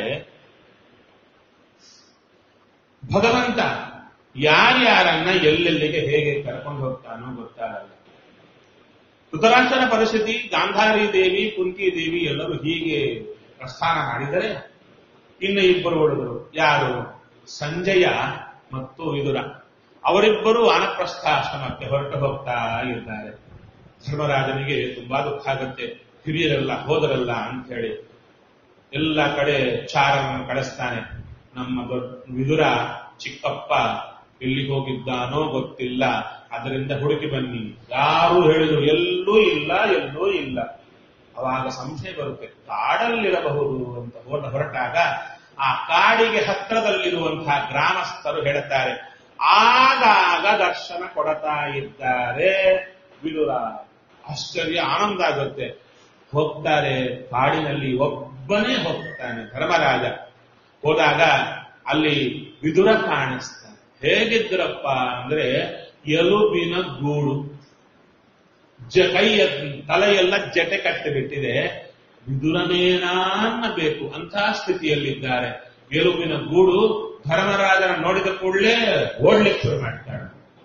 ಭಗವಂತ ಯಾರ್ಯಾರನ್ನ ಎಲ್ಲೆಲ್ಲಿಗೆ ಹೇಗೆ ಕರ್ಕೊಂಡು ಹೋಗ್ತಾನೋ ಗೊತ್ತಾಗಲ್ಲ ಧೃತರಾಷ್ಟ್ರನ ಪರಿಸ್ಥಿತಿ ಗಾಂಧಾರಿ ದೇವಿ ಕುಂತಿ ದೇವಿ ಎಲ್ಲರೂ ಹೀಗೆ ಪ್ರಸ್ಥಾನ ಮಾಡಿದರೆ ಇನ್ನು ಇಬ್ಬರು ಹುಡುಗರು ಯಾರು ಸಂಜಯ ಮತ್ತು ವಿದುರ ಅವರಿಬ್ಬರು ಆನಪ್ರಸ್ಥಾಶ್ರಮಕ್ಕೆ ಹೊರಟು ಹೋಗ್ತಾ ಇದ್ದಾರೆ ಧರ್ಮರಾಜನಿಗೆ ತುಂಬಾ ದುಃಖ ಆಗುತ್ತೆ ಹಿರಿಯರೆಲ್ಲ ಹೋದರಲ್ಲ ಅಂತ ಹೇಳಿ ಎಲ್ಲ ಕಡೆ ಚಾರವನ್ನು ಕಳಿಸ್ತಾನೆ ನಮ್ಮ ದೊಡ್ಡ ವಿದುರ ಚಿಕ್ಕಪ್ಪ ಎಲ್ಲಿ ಹೋಗಿದ್ದಾನೋ ಗೊತ್ತಿಲ್ಲ ಅದರಿಂದ ಹುಡುಕಿ ಬನ್ನಿ ಯಾರು ಹೇಳಿದ್ರು ಎಲ್ಲೂ ಇಲ್ಲ ಎಲ್ಲೂ ಇಲ್ಲ ಅವಾಗ ಸಂಶಯ ಬರುತ್ತೆ ಕಾಡಲ್ಲಿರಬಹುದು ಅಂತ ಹೊರ ಹೊರಟಾಗ ಆ ಕಾಡಿಗೆ ಹತ್ರದಲ್ಲಿರುವಂತಹ ಗ್ರಾಮಸ್ಥರು ಹೇಳುತ್ತಾರೆ ಆಗಾಗ ದರ್ಶನ ಕೊಡತಾ ಇದ್ದಾರೆ ವಿದುರ ಆಶ್ಚರ್ಯ ಆನಂದ ಆಗುತ್ತೆ ಹೋಗ್ತಾರೆ ಕಾಡಿನಲ್ಲಿ ಒಬ್ಬನೇ ಹೋಗ್ತಾನೆ ಧರ್ಮರಾಜ ಹೋದಾಗ ಅಲ್ಲಿ ವಿದುರ ಕಾಣಿಸ್ತಾನೆ ಹೇಗಿದ್ರಪ್ಪ ಅಂದ್ರೆ ಎಲುಬಿನ ಗೂಡು ಜ ಕೈಯ ತಲೆಯೆಲ್ಲ ಜಟೆ ಕಟ್ಟಿಬಿಟ್ಟಿದೆ ವಿದುರನೇನಾನ್ನ ಬೇಕು ಅಂಥ ಸ್ಥಿತಿಯಲ್ಲಿದ್ದಾರೆ ಎಲುಬಿನ ಗೂಡು ಧರ್ಮರಾಜನ ನೋಡಿದ ಕೂಡಲೇ ಓಡ್ಲಿಕ್ಕೆ ಶುರು ಮಾಡ್ತಾಳೆ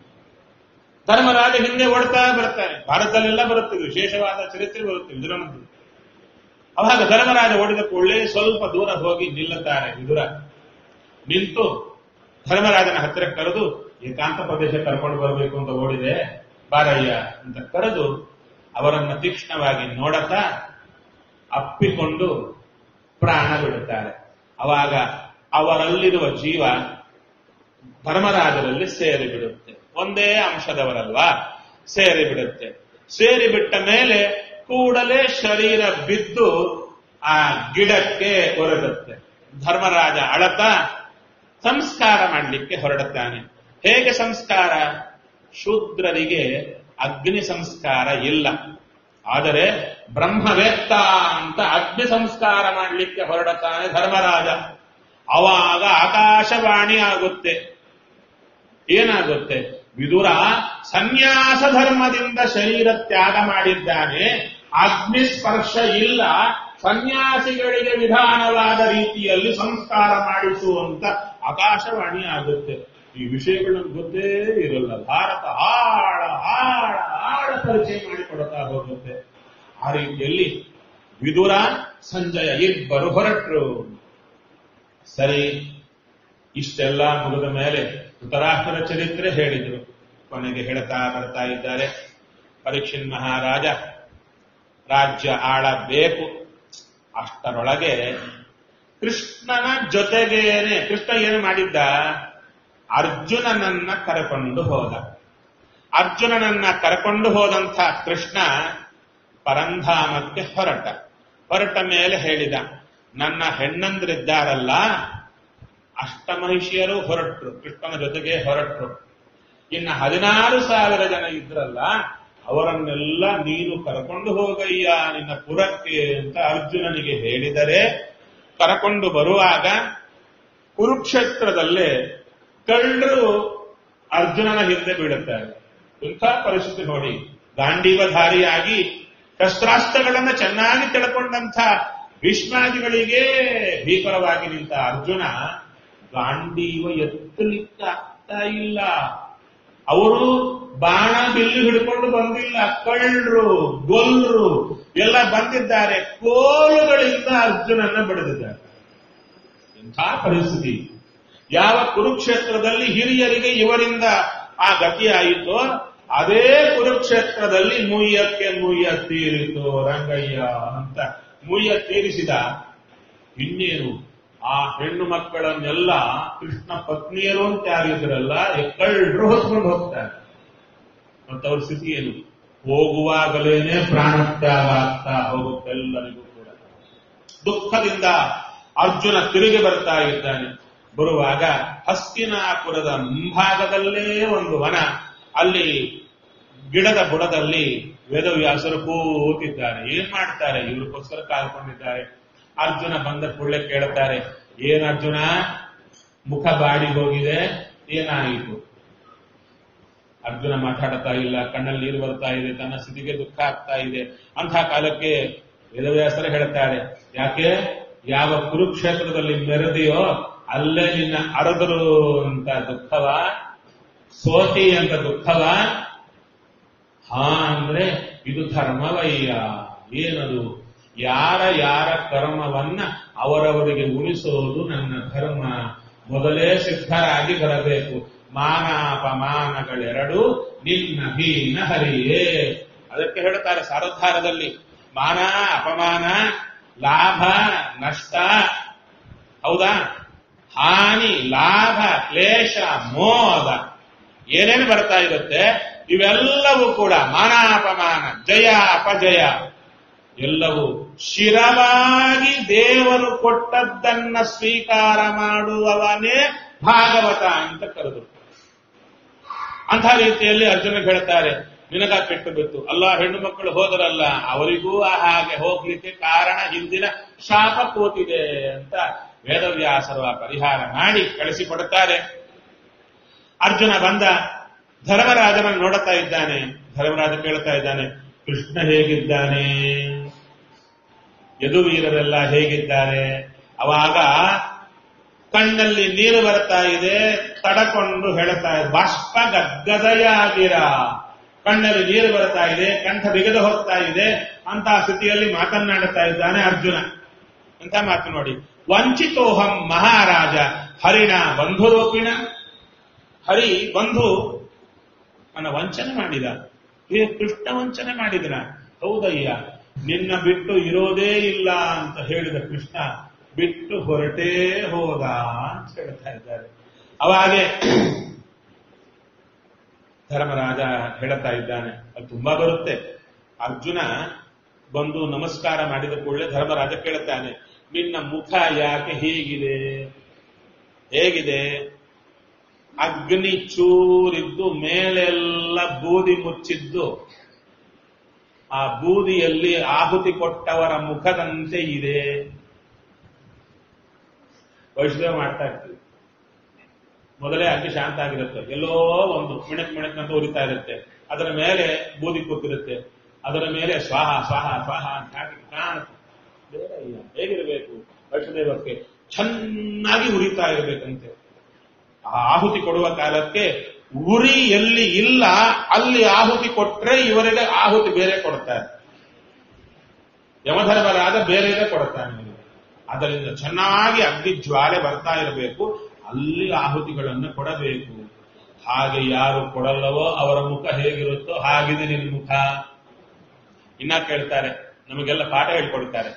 ಧರ್ಮರಾಜ ಹಿಂದೆ ಓಡ್ತಾ ಬರ್ತಾನೆ ಭಾರತದಲ್ಲೆಲ್ಲ ಬರುತ್ತೆ ವಿಶೇಷವಾದ ಚರಿತ್ರೆ ಬರುತ್ತೆ ವಿದುರನದ್ದು ಅವಾಗ ಧರ್ಮರಾಜ ಓಡಿದ ಕೂಡಲೇ ಸ್ವಲ್ಪ ದೂರ ಹೋಗಿ ನಿಲ್ಲುತ್ತಾರೆ ವಿದುರ ನಿಂತು ಧರ್ಮರಾಜನ ಹತ್ತಿರ ಕರೆದು ಏಕಾಂತ ಪ್ರದೇಶ ಕರ್ಕೊಂಡು ಬರಬೇಕು ಅಂತ ಓಡಿದೆ ಬಾರಯ್ಯ ಅಂತ ಕರೆದು ಅವರನ್ನ ತೀಕ್ಷ್ಣವಾಗಿ ನೋಡತಾ ಅಪ್ಪಿಕೊಂಡು ಪ್ರಾಣ ಬಿಡುತ್ತಾರೆ ಅವಾಗ ಅವರಲ್ಲಿರುವ ಜೀವ ಧರ್ಮರಾಜರಲ್ಲಿ ಸೇರಿ ಬಿಡುತ್ತೆ ಒಂದೇ ಅಂಶದವರಲ್ವಾ ಸೇರಿ ಬಿಡುತ್ತೆ ಸೇರಿ ಬಿಟ್ಟ ಮೇಲೆ ಕೂಡಲೇ ಶರೀರ ಬಿದ್ದು ಆ ಗಿಡಕ್ಕೆ ಒರಗುತ್ತೆ ಧರ್ಮರಾಜ ಅಳತ ಸಂಸ್ಕಾರ ಮಾಡಲಿಕ್ಕೆ ಹೊರಡುತ್ತಾನೆ ಹೇಗೆ ಸಂಸ್ಕಾರ ಶೂದ್ರರಿಗೆ ಅಗ್ನಿ ಸಂಸ್ಕಾರ ಇಲ್ಲ ಆದರೆ ಬ್ರಹ್ಮವೇತ್ತ ಅಂತ ಅಗ್ನಿ ಸಂಸ್ಕಾರ ಮಾಡಲಿಕ್ಕೆ ಹೊರಡುತ್ತಾನೆ ಧರ್ಮರಾಜ ಅವಾಗ ಆಕಾಶವಾಣಿ ಆಗುತ್ತೆ ಏನಾಗುತ್ತೆ ವಿದುರ ಸನ್ಯಾಸ ಧರ್ಮದಿಂದ ಶರೀರ ತ್ಯಾಗ ಮಾಡಿದ್ದಾನೆ ಅಗ್ನಿ ಸ್ಪರ್ಶ ಇಲ್ಲ ಸನ್ಯಾಸಿಗಳಿಗೆ ವಿಧಾನವಾದ ರೀತಿಯಲ್ಲಿ ಸಂಸ್ಕಾರ ಮಾಡಿಸುವಂತ ಆಕಾಶವಾಣಿ ಆಗುತ್ತೆ ಈ ವಿಷಯಗಳನ್ನು ಗೊತ್ತೇ ಇರಲ್ಲ ಭಾರತ ಆಳ ಆಳ ಆಳ ಪರಿಚಯ ಮಾಡಿಕೊಡ್ತಾ ಹೋಗುತ್ತೆ ಆ ರೀತಿಯಲ್ಲಿ ವಿದುರ ಸಂಜಯ ಇಬ್ಬರು ಹೊರಟರು ಸರಿ ಇಷ್ಟೆಲ್ಲ ಮುಗಿದ ಮೇಲೆ ಧೃತರಾಷ್ಟ್ರದ ಚರಿತ್ರೆ ಹೇಳಿದರು ಕೊನೆಗೆ ಹೇಳ್ತಾ ಬರ್ತಾ ಇದ್ದಾರೆ ಪರೀಕ್ಷಿನ್ ಮಹಾರಾಜ ರಾಜ್ಯ ಆಳಬೇಕು ಅಷ್ಟರೊಳಗೆ ಕೃಷ್ಣನ ಜೊತೆಗೇನೆ ಕೃಷ್ಣ ಏನು ಮಾಡಿದ್ದ ಅರ್ಜುನನನ್ನ ಕರೆಕೊಂಡು ಹೋದ ಅರ್ಜುನನನ್ನ ಕರೆಕೊಂಡು ಹೋದಂಥ ಕೃಷ್ಣ ಪರಂಧಾಮಕ್ಕೆ ಹೊರಟ ಹೊರಟ ಮೇಲೆ ಹೇಳಿದ ನನ್ನ ಹೆಣ್ಣಂದ್ರಿದ್ದಾರಲ್ಲ ಅಷ್ಟಮಹಿಷಿಯರು ಹೊರಟ್ರು ಕೃಷ್ಣನ ಜೊತೆಗೆ ಹೊರಟ್ರು ಇನ್ನು ಹದಿನಾರು ಸಾವಿರ ಜನ ಇದ್ರಲ್ಲ ಅವರನ್ನೆಲ್ಲ ನೀನು ಕರ್ಕೊಂಡು ಹೋಗಯ್ಯ ನಿನ್ನ ಪುರಕ್ಕೆ ಅಂತ ಅರ್ಜುನನಿಗೆ ಹೇಳಿದರೆ ಕರಕೊಂಡು ಬರುವಾಗ ಕುರುಕ್ಷೇತ್ರದಲ್ಲೇ ಕಳ್ಳರು ಅರ್ಜುನನ ಹಿಂದೆ ಬೀಳುತ್ತಾರೆ ಇಂಥ ಪರಿಸ್ಥಿತಿ ನೋಡಿ ಗಾಂಡೀವಧಾರಿಯಾಗಿ ಶಸ್ತ್ರಾಸ್ತ್ರಗಳನ್ನ ಚೆನ್ನಾಗಿ ತಿಳ್ಕೊಂಡಂಥ ಭೀಷ್ಮಾದಿಗಳಿಗೆ ಭೀಕರವಾಗಿ ನಿಂತ ಅರ್ಜುನ ಗಾಂಡೀವ ಎತ್ತಲಿಕ್ಕೆ ಆಗ್ತಾ ಇಲ್ಲ ಅವರು ಬಾಣ ಬಿಲ್ಲು ಹಿಡ್ಕೊಂಡು ಬಂದಿಲ್ಲ ಕಳ್ಳರು ಗೊಲ್ರು ಎಲ್ಲ ಬಂದಿದ್ದಾರೆ ಕೋಲುಗಳಿಂದ ಅರ್ಜುನನ್ನ ಬಡಿದಿದ್ದಾರೆ ಇಂಥ ಪರಿಸ್ಥಿತಿ ಯಾವ ಕುರುಕ್ಷೇತ್ರದಲ್ಲಿ ಹಿರಿಯರಿಗೆ ಇವರಿಂದ ಆ ಗತಿಯಾಯಿತೋ ಅದೇ ಕುರುಕ್ಷೇತ್ರದಲ್ಲಿ ಮುಯ್ಯಕ್ಕೆ ಮುಯ್ಯ ತೀರಿತು ರಂಗಯ್ಯ ಅಂತ ಮುಯ್ಯ ತೀರಿಸಿದ ಇನ್ನೇನು ಆ ಹೆಣ್ಣು ಮಕ್ಕಳನ್ನೆಲ್ಲ ಕೃಷ್ಣ ಪತ್ನಿಯರು ಅಂತ ಯಾರಿದ್ರಲ್ಲ ಕಳ್ಳರು ಹೊತ್ಕೊಂಡು ಹೋಗ್ತಾರೆ ಮತ್ತವ್ರ ಸ್ಥಿತಿ ಏನು ಹೋಗುವಾಗಲೇನೆ ಪ್ರಾಣತ್ಯಾಗ ಆಗ್ತಾ ಹೋಗುತ್ತೆಲ್ಲರಿಗೂ ಕೂಡ ದುಃಖದಿಂದ ಅರ್ಜುನ ತಿರುಗಿ ಬರ್ತಾ ಇದ್ದಾನೆ ಬರುವಾಗ ಹಸ್ತಿನಾಪುರದ ಮುಂಭಾಗದಲ್ಲೇ ಒಂದು ವನ ಅಲ್ಲಿ ಗಿಡದ ಬುಡದಲ್ಲಿ ವೇದವ್ಯಾಸರು ಕೂತಿದ್ದಾರೆ ಏನ್ ಮಾಡ್ತಾರೆ ಇವ್ರಿಗೋಸ್ಕರ ಕಾಲ್ಕೊಂಡಿದ್ದಾರೆ ಅರ್ಜುನ ಬಂದ ಕೂಡಲೇ ಕೇಳುತ್ತಾರೆ ಏನ್ ಅರ್ಜುನ ಮುಖ ಬಾಡಿ ಹೋಗಿದೆ ಏನಾಯಿತು ಅರ್ಜುನ ಮಾತಾಡ್ತಾ ಇಲ್ಲ ಕಣ್ಣಲ್ಲಿ ನೀರು ಬರ್ತಾ ಇದೆ ತನ್ನ ಸ್ಥಿತಿಗೆ ದುಃಖ ಆಗ್ತಾ ಇದೆ ಅಂಥ ಕಾಲಕ್ಕೆ ವೇದವ್ಯಾಸರ ಹೇಳ್ತಾರೆ ಯಾಕೆ ಯಾವ ಕುರುಕ್ಷೇತ್ರದಲ್ಲಿ ಮೆರೆದಿಯೋ ಅಲ್ಲೇ ನಿನ್ನ ಅರದರು ಅಂತ ದುಃಖವ ಸೋತಿ ಅಂತ ದುಃಖವ ಹಾ ಅಂದ್ರೆ ಇದು ಧರ್ಮವಯ್ಯ ಏನದು ಯಾರ ಯಾರ ಕರ್ಮವನ್ನ ಅವರವರಿಗೆ ಉಳಿಸೋದು ನನ್ನ ಧರ್ಮ ಮೊದಲೇ ಸಿದ್ಧರಾಗಿ ಬರಬೇಕು ಮಾನ ಅಪಮಾನಗಳೆರಡು ನಿನ್ನ ಹೀನ ಹರಿಯೇ ಅದಕ್ಕೆ ಹೇಳ್ತಾರೆ ಸಾರಧಾರದಲ್ಲಿ ಮಾನ ಅಪಮಾನ ಲಾಭ ನಷ್ಟ ಹೌದಾ ಹಾನಿ ಲಾಭ ಕ್ಲೇಶ ಮೋದ ಏನೇನು ಬರ್ತಾ ಇರುತ್ತೆ ಇವೆಲ್ಲವೂ ಕೂಡ ಮಾನಾಪಮಾನ ಜಯ ಅಪಜಯ ಎಲ್ಲವೂ ಶಿರವಾಗಿ ದೇವರು ಕೊಟ್ಟದ್ದನ್ನ ಸ್ವೀಕಾರ ಮಾಡುವವನೇ ಭಾಗವತ ಅಂತ ಕರೆದರು ಅಂಥ ರೀತಿಯಲ್ಲಿ ಅರ್ಜುನ ಹೇಳ್ತಾರೆ ನಿನಗ ಕೆಟ್ಟು ಬಿತ್ತು ಅಲ್ಲ ಹೆಣ್ಣು ಮಕ್ಕಳು ಹೋದರಲ್ಲ ಅವರಿಗೂ ಆ ಹಾಗೆ ಹೋಗ್ಲಿಕ್ಕೆ ಕಾರಣ ಹಿಂದಿನ ಶಾಪ ಕೂತಿದೆ ಅಂತ ವೇದವ್ಯಾಸರು ಆ ಪರಿಹಾರ ಮಾಡಿ ಕಳಿಸಿಕೊಡುತ್ತಾರೆ ಅರ್ಜುನ ಬಂದ ಧರ್ಮರಾಜನ ನೋಡುತ್ತಾ ಇದ್ದಾನೆ ಧರ್ಮರಾಜ ಕೇಳ್ತಾ ಇದ್ದಾನೆ ಕೃಷ್ಣ ಹೇಗಿದ್ದಾನೆ ಯದುವೀರರೆಲ್ಲ ಹೇಗಿದ್ದಾರೆ ಅವಾಗ ಕಣ್ಣಲ್ಲಿ ನೀರು ಬರ್ತಾ ಇದೆ ತಡಕೊಂಡು ಹೇಳ್ತಾ ಇದೆ ಬಾಷ್ಪ ಗದ್ಗದಯಾಗಿರ ಕಣ್ಣಲ್ಲಿ ನೀರು ಬರ್ತಾ ಇದೆ ಕಂಠ ಬಿಗದು ಹೋಗ್ತಾ ಇದೆ ಅಂತ ಸ್ಥಿತಿಯಲ್ಲಿ ಮಾತನಾಡುತ್ತಾ ಇದ್ದಾನೆ ಅರ್ಜುನ ಅಂತ ಮಾತು ನೋಡಿ ವಂಚಿತೋಹಂ ಮಹಾರಾಜ ಹರಿಣ ಬಂಧುರೂಪಿಣ ಹರಿ ಬಂಧು ನನ್ನ ವಂಚನೆ ಮಾಡಿದ ಏ ಕೃಷ್ಣ ವಂಚನೆ ಮಾಡಿದನ ಹೌದಯ್ಯ ನಿನ್ನ ಬಿಟ್ಟು ಇರೋದೇ ಇಲ್ಲ ಅಂತ ಹೇಳಿದ ಕೃಷ್ಣ ಬಿಟ್ಟು ಹೊರಟೇ ಹೋದ ಅಂತ ಹೇಳ್ತಾ ಇದ್ದಾರೆ ಅವಾಗೆ ಧರ್ಮರಾಜ ಹೇಳ್ತಾ ಇದ್ದಾನೆ ಅದು ತುಂಬಾ ಬರುತ್ತೆ ಅರ್ಜುನ ಬಂದು ನಮಸ್ಕಾರ ಮಾಡಿದ ಕೂಡಲೇ ಧರ್ಮರಾಜ ಕೇಳುತ್ತಾನೆ ನಿನ್ನ ಮುಖ ಯಾಕೆ ಹೀಗಿದೆ ಹೇಗಿದೆ ಅಗ್ನಿ ಚೂರಿದ್ದು ಮೇಲೆಲ್ಲ ಬೂದಿ ಮುಚ್ಚಿದ್ದು ಆ ಬೂದಿಯಲ್ಲಿ ಆಹುತಿ ಕೊಟ್ಟವರ ಮುಖದಂತೆ ಇದೆ ವೈಷ್ಣವ ಮಾಡ್ತಾ ಇರ್ತೀವಿ ಮೊದಲೇ ಅಗ್ನಿ ಶಾಂತ ಆಗಿರುತ್ತೆ ಎಲ್ಲೋ ಒಂದು ಮಿಣಕ್ ಮಿಣಕ್ ಅಂತ ಉರಿತಾ ಇರುತ್ತೆ ಅದರ ಮೇಲೆ ಬೂದಿ ಕೂತಿರುತ್ತೆ ಅದರ ಮೇಲೆ ಸ್ವಾಹ ಸ್ವಾಹ ಸ್ವಾಹ ಅಂತ ಹಾಕಿ ಕಾಣುತ್ತೆ ಬೇಡ ಇಲ್ಲ ಹೇಗಿರಬೇಕು ವೈಷ್ಣದೇವಕ್ಕೆ ಚೆನ್ನಾಗಿ ಉರಿತಾ ಇರಬೇಕಂತೆ ಆ ಆಹುತಿ ಕೊಡುವ ಕಾಲಕ್ಕೆ ಉರಿ ಎಲ್ಲಿ ಇಲ್ಲ ಅಲ್ಲಿ ಆಹುತಿ ಕೊಟ್ರೆ ಇವರಿಗೆ ಆಹುತಿ ಬೇರೆ ಕೊಡ್ತಾರೆ ಯಮಧರ್ಮರಾದ ಬೇರೆದೇ ಕೊಡ್ತಾನೆ ಇವರಿಗೆ. ಅದರಿಂದ ಚೆನ್ನಾಗಿ ಅಗ್ನಿ ಜ್ವಾಲೆ ಬರ್ತಾ ಇರಬೇಕು ಅಲ್ಲಿ ಆಹುತಿಗಳನ್ನು ಕೊಡಬೇಕು ಹಾಗೆ ಯಾರು ಕೊಡಲ್ಲವೋ ಅವರ ಮುಖ ಹೇಗಿರುತ್ತೋ ಹಾಗಿದೆ ನಿನ್ನ ಮುಖ ಇನ್ನ ಕೇಳ್ತಾರೆ ನಮಗೆಲ್ಲ ಪಾಠ ಹೇಳ್ಕೊಡ್ತಾರೆ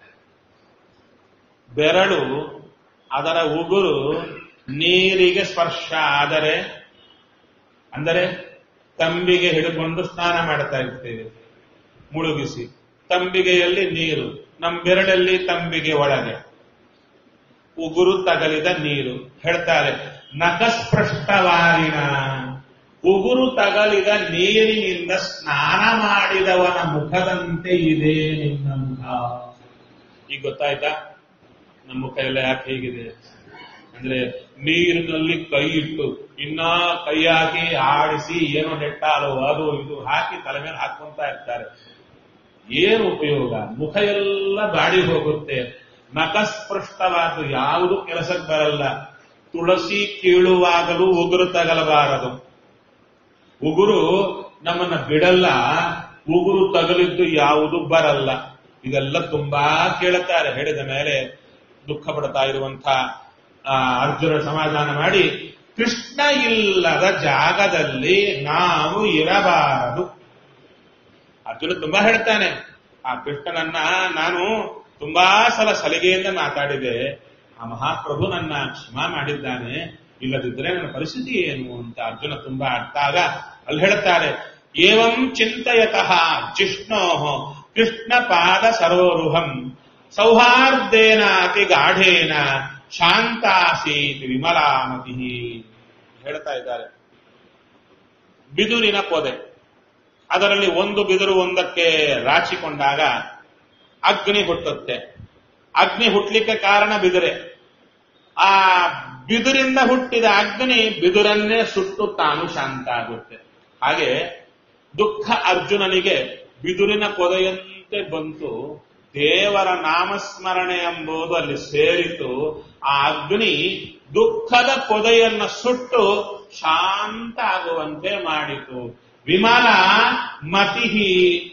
ಬೆರಳು ಅದರ ಉಗುರು ನೀರಿಗೆ ಸ್ಪರ್ಶ ಆದರೆ ಅಂದರೆ ತಂಬಿಗೆ ಹಿಡಿಕೊಂಡು ಸ್ನಾನ ಮಾಡ್ತಾ ಇರ್ತೇವೆ ಮುಳುಗಿಸಿ ತಂಬಿಗೆಯಲ್ಲಿ ನೀರು ನಮ್ಮ ಬೆರಳಲ್ಲಿ ತಂಬಿಗೆ ಒಳಗೆ ಉಗುರು ತಗಲಿದ ನೀರು ಹೇಳ್ತಾರೆ ನಖಸ್ಪೃಷ್ಟವಾರಿನ ಉಗುರು ತಗಲಿದ ನೀರಿನಿಂದ ಸ್ನಾನ ಮಾಡಿದವನ ಮುಖದಂತೆ ಇದೆ ನಿನ್ನ ಮುಖ ಈಗ ಗೊತ್ತಾಯ್ತಾ ನಮ್ಮ ಮುಖ ಎಲ್ಲ ಯಾಕೆ ಹೇಗಿದೆ ಅಂದ್ರೆ ನೀರಿನಲ್ಲಿ ಕೈ ಇಟ್ಟು ಇನ್ನ ಕೈ ಹಾಕಿ ಆಡಿಸಿ ಏನೋ ನೆಟ್ಟಾಲು ಅದು ಇದು ಹಾಕಿ ತಲೆ ಮೇಲೆ ಹಾಕೊಂತ ಇರ್ತಾರೆ ಏನು ಉಪಯೋಗ ಮುಖ ಎಲ್ಲ ಬಾಡಿ ಹೋಗುತ್ತೆ ನಖಸ್ಪೃಷ್ಟವಾದ ಯಾವುದು ಕೆಲಸಕ್ಕೆ ಬರಲ್ಲ ತುಳಸಿ ಕೀಳುವಾಗಲೂ ಉಗುರು ತಗಲಬಾರದು ಉಗುರು ನಮ್ಮನ್ನ ಬಿಡಲ್ಲ ಉಗುರು ತಗಲಿದ್ದು ಯಾವುದು ಬರಲ್ಲ ಇದೆಲ್ಲ ತುಂಬಾ ಕೇಳುತ್ತಾರೆ ಹೇಳಿದ ಮೇಲೆ ದುಃಖ ಪಡ್ತಾ ಇರುವಂತ ಆ, ಅರ್ಜುನ ಸಮಾಧಾನ ಮಾಡಿ ಕೃಷ್ಣ ಇಲ್ಲದ ಜಾಗದಲ್ಲಿ ನಾವು ಇರಬಾರದು ಅರ್ಜುನ ತುಂಬಾ ಹೇಳ್ತಾನೆ ಆ ಕೃಷ್ಣನನ್ನ ನಾನು ತುಂಬಾ ಸಲ ಸಲಿಗೆಯಿಂದ ಮಾತಾಡಿದೆ ಆ ಮಹಾಪ್ರಭು ನನ್ನ ಕ್ಷಮಾ ಮಾಡಿದ್ದಾನೆ ಇಲ್ಲದಿದ್ರೆ ನನ್ನ ಪರಿಸ್ಥಿತಿ ಏನು ಅಂತ ಅರ್ಜುನ ತುಂಬಾ ಅರ್ಥಾಗ ಅಲ್ಲಿ ಹೇಳ್ತಾರೆ ಏವಂ ಚಿಂತಯತಃ ಜಿಷ್ಣೋ ಕೃಷ್ಣ ಪಾದ ಸರೋರುಹಂ ಸೌಹಾರ್ದೇನ ಅತಿ ಗಾಢೇನ ಶಾಂತಾಸೀತ್ ವಿಮಲಾಮತಿ ಹೇಳ್ತಾ ಇದ್ದಾರೆ ಬಿದುರಿನ ಪೊದೆ ಅದರಲ್ಲಿ ಒಂದು ಬಿದಿರು ಒಂದಕ್ಕೆ ರಾಚಿಕೊಂಡಾಗ ಅಗ್ನಿ ಹುಟ್ಟುತ್ತೆ ಅಗ್ನಿ ಹುಟ್ಟಲಿಕ್ಕೆ ಕಾರಣ ಬಿದಿರೆ ಆ ಬಿದುರಿಂದ ಹುಟ್ಟಿದ ಅಗ್ನಿ ಬಿದುರನ್ನೇ ಸುಟ್ಟು ತಾನು ಶಾಂತ ಆಗುತ್ತೆ ಹಾಗೆ ದುಃಖ ಅರ್ಜುನನಿಗೆ ಬಿದುರಿನ ಪೊದೆಯಂತೆ ಬಂತು ದೇವರ ನಾಮಸ್ಮರಣೆ ಎಂಬುದು ಅಲ್ಲಿ ಸೇರಿತು ಆ ಅಗ್ನಿ ದುಃಖದ ಪೊದೆಯನ್ನು ಸುಟ್ಟು ಶಾಂತ ಆಗುವಂತೆ ಮಾಡಿತು ವಿಮಲ ಮತಿಹಿ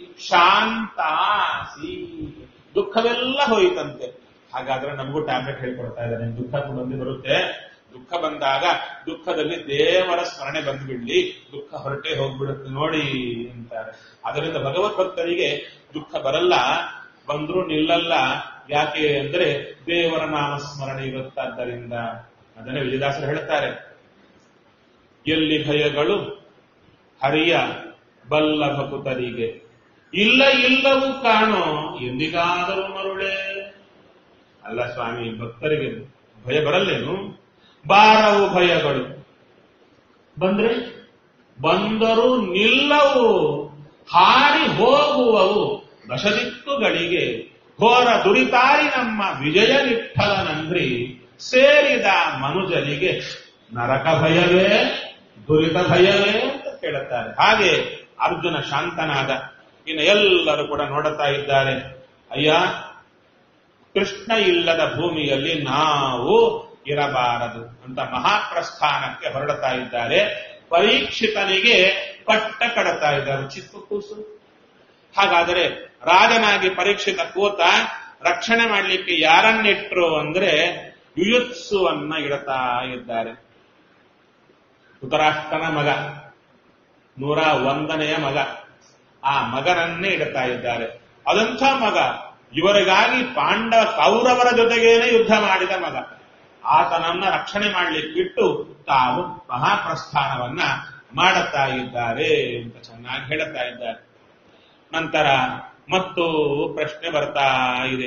ಶಾಂತಾಸಿ ದುಃಖವೆಲ್ಲ ಹೋಯಿತಂತೆ ಹಾಗಾದ್ರೆ ನಮಗೂ ಟ್ಯಾಬ್ಲೆಟ್ ಹೇಳ್ಕೊಡ್ತಾ ಇದ್ದಾರೆ ದುಃಖ ಬಂದು ಬರುತ್ತೆ ದುಃಖ ಬಂದಾಗ ದುಃಖದಲ್ಲಿ ದೇವರ ಸ್ಮರಣೆ ಬಂದ್ಬಿಡ್ಲಿ ದುಃಖ ಹೊರಟೆ ಹೋಗ್ಬಿಡುತ್ತೆ ನೋಡಿ ಅಂತಾರೆ ಅದರಿಂದ ಭಗವದ್ಭಕ್ತರಿಗೆ ದುಃಖ ಬರಲ್ಲ ಬಂದ್ರೂ ನಿಲ್ಲಲ್ಲ ಯಾಕೆ ಅಂದ್ರೆ ದೇವರ ನಾಮಸ್ಮರಣೆ ಇರುತ್ತಾದ್ದರಿಂದ ಅದನ್ನೇ ವಿಜಯದಾಸರು ಹೇಳ್ತಾರೆ ಎಲ್ಲಿ ಭಯಗಳು ಹರಿಯ ಬಲ್ಲ ಭಕುತರಿಗೆ ಇಲ್ಲ ಇಲ್ಲವೂ ಕಾಣೋ ಎಂದಿಗಾದರೂ ಮರುಳೆ ಅಲ್ಲ ಸ್ವಾಮಿ ಭಕ್ತರಿಗೆ ಭಯ ಬರಲ್ಲೇನು ಬಾರವು ಭಯಗಳು ಬಂದ್ರೆ ಬಂದರೂ ನಿಲ್ಲವು ಹಾರಿ ಹೋಗುವವು ದಶದಿಕ್ಕುಗಳಿಗೆ ಘೋರ ದುರಿತಾರಿ ನಮ್ಮ ವಿಜಯ ನಿಠಲನಂದ್ರಿ ಸೇರಿದ ಮನುಜರಿಗೆ ನರಕ ಭಯವೇ ದುರಿತ ಭಯವೇ ಅಂತ ಕೇಳುತ್ತಾರೆ ಹಾಗೆ ಅರ್ಜುನ ಶಾಂತನಾದ ಇನ್ನು ಎಲ್ಲರೂ ಕೂಡ ನೋಡುತ್ತಾ ಇದ್ದಾರೆ ಅಯ್ಯ ಕೃಷ್ಣ ಇಲ್ಲದ ಭೂಮಿಯಲ್ಲಿ ನಾವು ಇರಬಾರದು ಅಂತ ಮಹಾಪ್ರಸ್ಥಾನಕ್ಕೆ ಹೊರಡುತ್ತಾ ಇದ್ದಾರೆ ಪರೀಕ್ಷಿತನಿಗೆ ಪಟ್ಟ ಕಡತಾ ಇದ್ದಾರೆ ಚಿಕ್ಕ ಕೂಸು ಹಾಗಾದರೆ ರಾಜನಾಗಿ ಪರೀಕ್ಷಿತ ಕೂತ ರಕ್ಷಣೆ ಮಾಡಲಿಕ್ಕೆ ಯಾರನ್ನಿಟ್ರು ಅಂದ್ರೆ ಯುಯುತ್ಸುವನ್ನ ಇಡುತ್ತಾ ಇದ್ದಾರೆ ಧೃತರಾಷ್ಟ್ರನ ಮಗ ನೂರ ಒಂದನೆಯ ಮಗ ಆ ಮಗನನ್ನೇ ಇಡುತ್ತಾ ಇದ್ದಾರೆ ಅದಂಥ ಮಗ ಇವರಿಗಾಗಿ ಪಾಂಡವ ಕೌರವರ ಜೊತೆಗೇನೆ ಯುದ್ಧ ಮಾಡಿದ ಮಗ ಆತನನ್ನ ರಕ್ಷಣೆ ಮಾಡಲಿಕ್ಕಿಟ್ಟು ತಾವು ಮಹಾಪ್ರಸ್ಥಾನವನ್ನ ಮಾಡುತ್ತಾ ಇದ್ದಾರೆ ಅಂತ ಚೆನ್ನಾಗಿ ಹೇಳುತ್ತಾ ಇದ್ದಾರೆ ನಂತರ ಮತ್ತು ಪ್ರಶ್ನೆ ಬರ್ತಾ ಇದೆ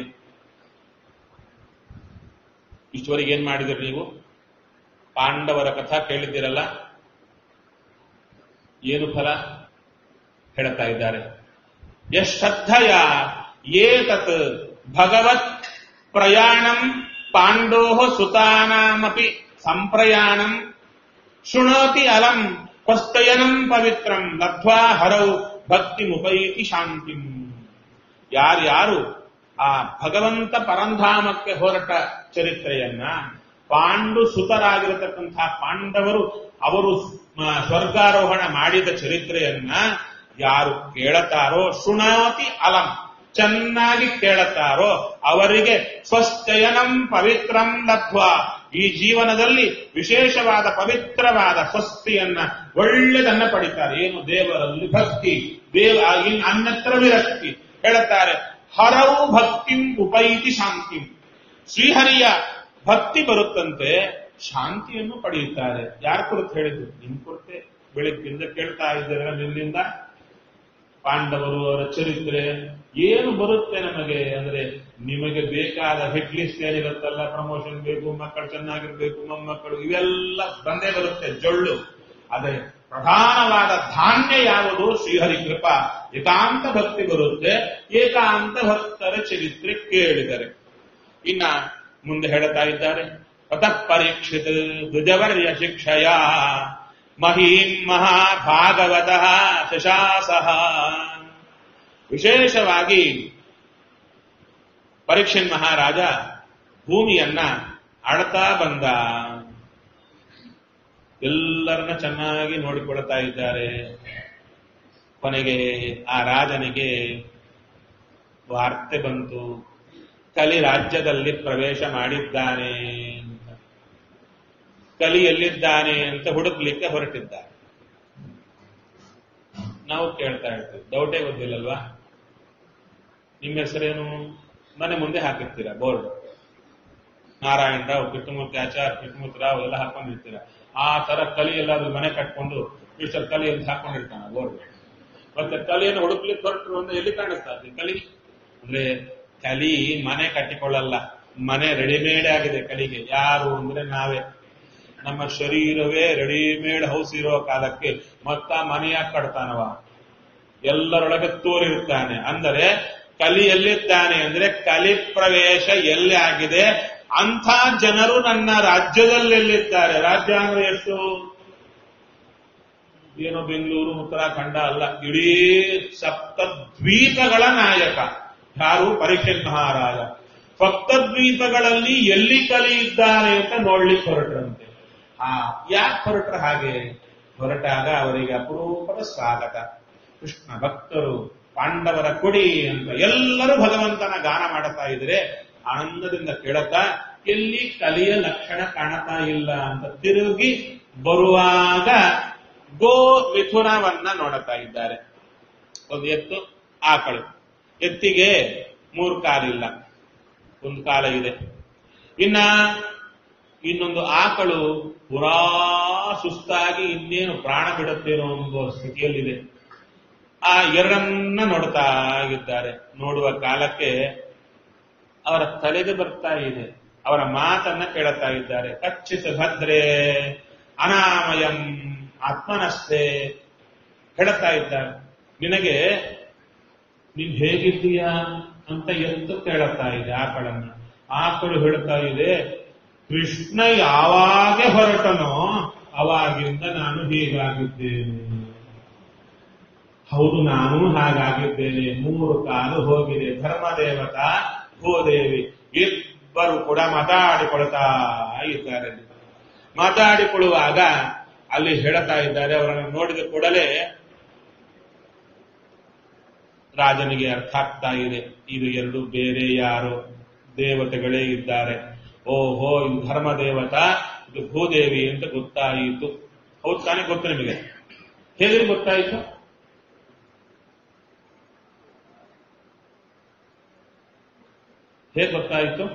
ಇಷ್ಟುವರೆಗೆ ಏನ್ ಮಾಡಿದಿರಿ ನೀವು ಪಾಂಡವರ ಕಥಾ ಕೇಳಿದ್ದೀರಲ್ಲ ಏನು ಫಲ ಹೇಳುತ್ತಾ ಇದ್ದಾರೆ ಯಶ್ರದ್ಧಯ ಏತತ್ ಭಗವತ್ ಪ್ರಯಾಣಂ ಪಾಂಡೋ ಸುತಾನಾಮಪಿ ಸಂಪ್ರಯಾಣಂ ಶೃಣೋತಿ ಅಲಂ ಸ್ವಸ್ತಯನಂ ಪವಿತ್ರಂ ಲಬ್ಧ್ವಾ ಹರೌ ಭಕ್ತಿ ಮುಪೈತಿ ಶಾಂತಿಂ ಯಾರ್ಯಾರು ಆ ಭಗವಂತ ಪರಂಧಾಮಕ್ಕೆ ಹೊರಟ ಚರಿತ್ರೆಯನ್ನ ಪಾಂಡು ಸುತರಾಗಿರತಕ್ಕಂತಹ ಪಾಂಡವರು ಅವರು ಆ, ಸ್ವರ್ಗಾರೋಹಣ ಮಾಡಿದ ಚರಿತ್ರೆಯನ್ನ ಯಾರು ಕೇಳತಾರೋ ಶೃಣೋತಿ ಅಲಂ ಚೆನ್ನಾಗಿ ಕೇಳುತ್ತಾರೋ ಅವರಿಗೆ ಸ್ವಸ್ಥಯನಂ ಪವಿತ್ರಂ ಲಬ್ಧ್ವ ಈ ಜೀವನದಲ್ಲಿ ವಿಶೇಷವಾದ ಪವಿತ್ರವಾದ ಸ್ವಸ್ತಿಯನ್ನ ಒಳ್ಳೆದನ್ನ ಪಡಿತಾರೆ ಏನು ದೇವರಲ್ಲಿ ಭಕ್ತಿ ದೇವ ಇನ್ ಅನ್ನತ್ರ ವಿರಕ್ತಿ ಹೇಳುತ್ತಾರೆ ಹರವು ಭಕ್ತಿಂ ಉಪೈತಿ ಶಾಂತಿಂ ಶ್ರೀಹರಿಯ ಭಕ್ತಿ ಬರುತ್ತಂತೆ ಶಾಂತಿಯನ್ನು ಪಡೆಯುತ್ತಾರೆ ಯಾರ ಕುರಿತು ಹೇಳಿದ್ದು ನಿಮ್ ಕುರಿತೆ ಬೆಳಗ್ಗಿಂದ ಕೇಳ್ತಾ ಇದ್ದೀರ ನಿನ್ನಿಂದ ಪಾಂಡವರು ಅವರ ಚರಿತ್ರೆ ಏನು ಬರುತ್ತೆ ನಮಗೆ ಅಂದ್ರೆ ನಿಮಗೆ ಬೇಕಾದ ಹಿಟ್ ಲಿಸ್ಟ್ ಏನಿರುತ್ತಲ್ಲ ಪ್ರಮೋಷನ್ ಬೇಕು ಮಕ್ಕಳು ಚೆನ್ನಾಗಿರ್ಬೇಕು ಮೊಮ್ಮಕ್ಕಳು ಇವೆಲ್ಲ ಬಂದೇ ಬರುತ್ತೆ ಜೊಳ್ಳು ಅದೇ ಪ್ರಧಾನವಾದ ಧಾನ್ಯ ಯಾವುದು ಶ್ರೀಹರಿ ಕೃಪಾ ಏಕಾಂತ ಭಕ್ತಿ ಬರುತ್ತೆ ಏಕಾಂತ ಭಕ್ತರ ಚರಿತ್ರೆ ಕೇಳಿದರೆ ಇನ್ನ ಮುಂದೆ ಹೇಳ್ತಾ ಇದ್ದಾರೆ ತತಃ ಪರೀಕ್ಷಿತ ದ್ವಿಜವರ್ಯ ಶಿಕ್ಷಯ ಮಹೀಂ ಮಹಾಭಾಗವತಃ ಶಶಾಸಃ ವಿಶೇಷವಾಗಿ ಪರೀಕ್ಷನ್ ಮಹಾರಾಜ ಭೂಮಿಯನ್ನ ಆಳ್ತಾ ಬಂದ ಎಲ್ಲರನ್ನ ಚೆನ್ನಾಗಿ ನೋಡಿಕೊಳ್ತಾ ಇದ್ದಾರೆ ಕೊನೆಗೆ ಆ ರಾಜನಿಗೆ ವಾರ್ತೆ ಬಂತು ಕಲಿ ರಾಜ್ಯದಲ್ಲಿ ಪ್ರವೇಶ ಮಾಡಿದ್ದಾನೆ ಅಂತ ಕಲಿ ಎಲ್ಲಿದ್ದಾನೆ ಅಂತ ಹುಡುಕ್ಲಿಕ್ಕೆ ಹೊರಟಿದ್ದಾರೆ ನಾವು ಕೇಳ್ತಾ ಇರ್ತೀವಿ ಡೌಟೇ ಗೊತ್ತಿಲ್ಲಲ್ವಾ ನಿಮ್ಮ ಹೆಸರೇನು ಮನೆ ಮುಂದೆ ಹಾಕಿರ್ತೀರಾ ಬೋರ್ಡ್ ನಾರಾಯಣ ರಾವ್ ಕಿಟ್ಟಮೂರ್ತಿ ಆಚಾರ್ ಕಿಟ್ಟಮೂರ್ತಿ ರಾವ್ ಎಲ್ಲ ಹಾಕೊಂಡಿರ್ತೀರ ಆ ತರ ಕಲಿ ಎಲ್ಲಾದ್ರೂ ಮನೆ ಕಟ್ಕೊಂಡು ಮಿಸ್ಟರ್ ಕಲಿ ಅಂತ ಹಾಕೊಂಡಿರ್ತಾನ ಬೋರ್ಡ್ ಮತ್ತೆ ಕಲಿಯನ್ನು ಹುಡುಕ್ಲಿಕ್ಕೆ ಹೊರಟರು ಅಂದ್ರೆ ಎಲ್ಲಿ ಕಾಣಿಸ್ತಾ ಇದೆ ಕಲಿ ಅಂದ್ರೆ ಕಲಿ ಮನೆ ಕಟ್ಟಿಕೊಳ್ಳಲ್ಲ ಮನೆ ರೆಡಿಮೇಡ್ ಆಗಿದೆ ಕಲಿಗೆ ಯಾರು ಅಂದ್ರೆ ನಾವೇ ನಮ್ಮ ಶರೀರವೇ ರೆಡಿಮೇಡ್ ಹೌಸ್ ಇರೋ ಕಾಲಕ್ಕೆ ಮತ್ತ ಮನೆಯ ಕಟ್ತಾನವ ಎಲ್ಲರೊಳಗೆ ತೋರಿರುತ್ತಾನೆ ಅಂದರೆ ಕಲಿ ಎಲ್ಲಿದ್ದಾನೆ ಅಂದ್ರೆ ಕಲಿ ಪ್ರವೇಶ ಎಲ್ಲಿ ಆಗಿದೆ ಅಂಥ ಜನರು ನನ್ನ ರಾಜ್ಯದಲ್ಲಿ ಎಲ್ಲಿದ್ದಾರೆ ರಾಜ್ಯ ಅಂದ್ರೆ ಎಷ್ಟು ಏನೋ ಬೆಂಗಳೂರು ಉತ್ತರಾಖಂಡ ಅಲ್ಲ ಇಡೀ ಸಪ್ತದ್ವೀಪಗಳ ನಾಯಕ ಯಾರು ಪರೀಕ್ಷಿತ್ ಮಹಾರಾಜ ಸಪ್ತದ್ವೀಪಗಳಲ್ಲಿ ಎಲ್ಲಿ ಕಲಿ ಇದ್ದಾರೆ ಅಂತ ನೋಡ್ಲಿಕ್ಕೆ ಹೊರಟ್ರಂತೆ ಆ ಯಾಕೆ ಹೊರಟ್ರ ಹಾಗೆ ಹೊರಟಾಗ ಅವರಿಗೆ ಅಪರೂಪದ ಸ್ವಾಗತ ಕೃಷ್ಣ ಭಕ್ತರು ಪಾಂಡವರ ಕೊಡಿ ಅಂತ ಎಲ್ಲರೂ ಭಗವಂತನ ಗಾನ ಮಾಡುತ್ತಾ ಇದ್ರೆ ಆನಂದದಿಂದ ಕೇಳುತ್ತಾ ಎಲ್ಲಿ ಕಲಿಯ ಲಕ್ಷಣ ಕಾಣತಾ ಇಲ್ಲ ಅಂತ ತಿರುಗಿ ಬರುವಾಗ ಗೋ ಮಿಥುನವನ್ನ ನೋಡುತ್ತಾ ಇದ್ದಾರೆ ಒಂದು ಎತ್ತು ಆಕಳು ಎತ್ತಿಗೆ ಮೂರು ಕಾಲಿಲ್ಲ ಒಂದು ಕಾಲ ಇದೆ ಇನ್ನ ಇನ್ನೊಂದು ಆಕಳು ಪುರಾ ಸುಸ್ತಾಗಿ ಇನ್ನೇನು ಪ್ರಾಣ ಬಿಡುತ್ತೇನೋ ಅನ್ನೋ ಸ್ಥಿತಿಯಲ್ಲಿದೆ ಆ ಎರಡನ್ನ ನೋಡ್ತಾ ಇದ್ದಾರೆ ನೋಡುವ ಕಾಲಕ್ಕೆ ಅವರ ತಲೆಗೆ ಬರ್ತಾ ಇದೆ ಅವರ ಮಾತನ್ನ ಕೇಳುತ್ತಾ ಇದ್ದಾರೆ ಕಚ್ಚಿತ ಭದ್ರೆ ಅನಾಮಯಂ ಆತ್ಮನಷ್ಟೇ ಹೇಳುತ್ತಾ ಇದ್ದಾರೆ ನಿನಗೆ ನೀನ್ ಹೇಗಿದ್ದೀಯಾ ಅಂತ ಎತ್ತು ಕೇಳುತ್ತಾ ಇದೆ ಆಕಳನ್ನ ಆಕಳು ಹೇಳ್ತಾ ಇದೆ ಕೃಷ್ಣ ಯಾವಾಗ ಹೊರಟನೋ ಅವಾಗಿಂದ ನಾನು ಹೀಗಾಗಿದ್ದೇನೆ ಹೌದು ನಾನು ಹಾಗಾಗಿದ್ದೇನೆ ಮೂರು ಕಾಲು ಹೋಗಿದೆ ಧರ್ಮದೇವತಾ ಭೂದೇವಿ ಇಬ್ಬರು ಕೂಡ ಮಾತಾಡಿಕೊಳ್ತಾ ಇದ್ದಾರೆ ಮಾತಾಡಿಕೊಳ್ಳುವಾಗ ಅಲ್ಲಿ ಹೇಳ್ತಾ ಇದ್ದಾರೆ ಅವರನ್ನು ನೋಡಿದ ಕೂಡಲೇ ರಾಜನಿಗೆ ಅರ್ಥ ಆಗ್ತಾ ಇದೆ ಇದು ಎರಡು ಬೇರೆ ಯಾರು ದೇವತೆಗಳೇ ಇದ್ದಾರೆ ಓಹೋ ಇದು ಧರ್ಮ ದೇವತಾ ಇದು ಭೂದೇವಿ ಅಂತ ಗೊತ್ತಾಯಿತು ಹೌದು ತಾನೇ ಗೊತ್ತು ನಿಮಗೆ ಹೇಗೆ ಗೊತ್ತಾಯಿತು ಹೇಗೆ ಗೊತ್ತಾಯಿತು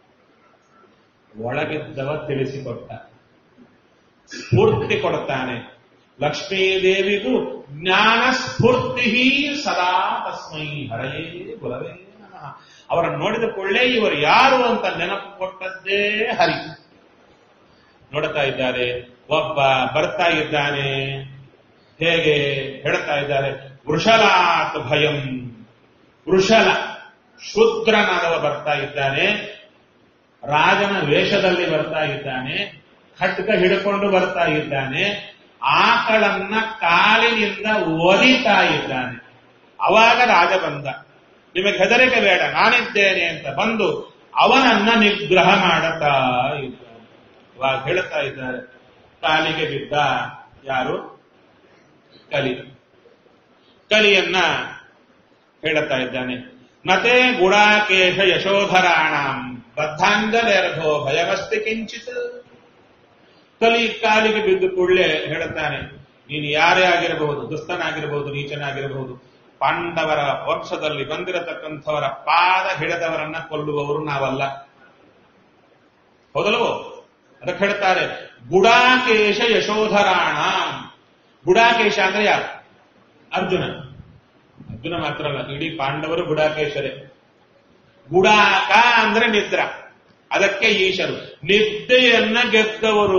ಒಳಗಿದ್ದವ ತಿಳಿಸಿಕೊಟ್ಟ ಸ್ಫೂರ್ತಿ ಕೊಡ್ತಾನೆ ಲಕ್ಷ್ಮೀದೇವಿಗೂ ಜ್ಞಾನ ಸ್ಫೂರ್ತಿ ಸದಾ ತಸ್ಮೈ ಹರಯೇ ಗುರವೇ ನಮಃ ಅವರನ್ನು ನೋಡಿದ ಕೊಳ್ಳೆ ಇವರು ಯಾರು ಅಂತ ನೆನಪು ಕೊಟ್ಟದ್ದೇ ಹರಿ ನೋಡ್ತಾ ಇದ್ದಾರೆ ಒಬ್ಬ ಬರ್ತಾ ಇದ್ದಾನೆ ಹೇಗೆ ಹೇಳ್ತಾ ಇದ್ದಾರೆ ವೃಷಲಾತ್ ಭಯಂ ವೃಷಲ ಶೂದ್ರನಾದವ ಬರ್ತಾ ಇದ್ದಾನೆ ರಾಜನ ವೇಷದಲ್ಲಿ ಬರ್ತಾ ಇದ್ದಾನೆ ಖಡ್ಗ ಹಿಡ್ಕೊಂಡು ಬರ್ತಾ ಇದ್ದಾನೆ ಆಕಳನ್ನ ಕಾಲಿನಿಂದ ಒದಿತಾ ಇದ್ದಾನೆ ಅವಾಗ ರಾಜ ಬಂದ ನಿಮಗೆ ಹೆದರಿಕೆ ಬೇಡ ನಾನಿದ್ದೇನೆ ಅಂತ ಬಂದು ಅವನನ್ನ ನಿಗ್ರಹ ಮಾಡುತ್ತಾ ಇದ್ದಾನೆ ಅವಾಗ ಹೇಳ್ತಾ ಇದ್ದಾರೆ ಕಾಲಿಗೆ ಬಿದ್ದ ಯಾರು ಕಲಿ ಕಲಿಯನ್ನ ಹೇಳುತ್ತಾ ಇದ್ದಾನೆ ನತೆ ಗುಡಾಕೇಶ ಯಶೋಧರಾಣಾಂ ಬದ್ಧಾಂಗಲೆರಧೋ ಭಯವಸ್ತಿ ಕಿಂಚಿತ್ ಕಲಿ ಕಾಲಿಗೆ ಬಿದ್ದು ಕೂಡಲೇ ಹೇಳುತ್ತಾನೆ ನೀನು ಯಾರೇ ಆಗಿರಬಹುದು ದುಷ್ಟನಾಗಿರಬಹುದು ನೀಚನಾಗಿರಬಹುದು ಪಾಂಡವರ ವಂಶದಲ್ಲಿ ಬಂದಿರತಕ್ಕಂಥವರ ಪಾದ ಹಿಡಿದವರನ್ನ ಕೊಲ್ಲುವವರು ನಾವಲ್ಲ ಹೌದಲ್ವೋ ಅದಕ್ಕೆ ಹೇಳ್ತಾರೆ ಗುಡಾಕೇಶ ಯಶೋಧರಾಣ ಗುಡಾಕೇಶ ಅಂದ್ರೆ ಯಾರು ಅರ್ಜುನ ಅರ್ಜುನ ಮಾತ್ರ ಅಲ್ಲ ಇಡೀ ಪಾಂಡವರು ಗುಡಾಕೇಶರೇ ಗುಡಾಕ ಅಂದ್ರೆ ನಿದ್ರ ಅದಕ್ಕೆ ಈಶರು ನಿದ್ದೆಯನ್ನ ಗೆದ್ದವರು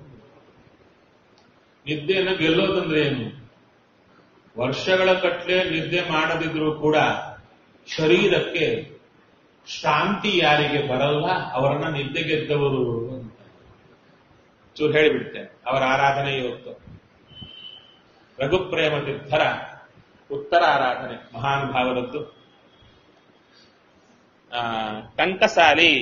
ನಿದ್ದೆಯನ್ನ ಗೆಲ್ಲೋದಂದ್ರೆ ಏನು ವರ್ಷಗಳ ಕಟ್ಲೆ ನಿದ್ದೆ ಮಾಡದಿದ್ರು ಕೂಡ ಶರೀರಕ್ಕೆ ಶಾಂತಿ ಯಾರಿಗೆ ಬರಲ್ಲ ಅವರನ್ನ ನಿದ್ದೆ ಗೆದ್ದವರು ಅಂತ ಚೂರು ಹೇಳಿಬಿಡ್ತೇನೆ ಅವರ ಆರಾಧನೆ ಇವತ್ತು ರಘುಪ್ರೇಮ ತೀರ್ಥರ ಉತ್ತರ ಆರಾಧನೆ ಮಹಾನ್ ಭಾವರದ್ದು ಆ, ಟಂಕಸಾಲಿ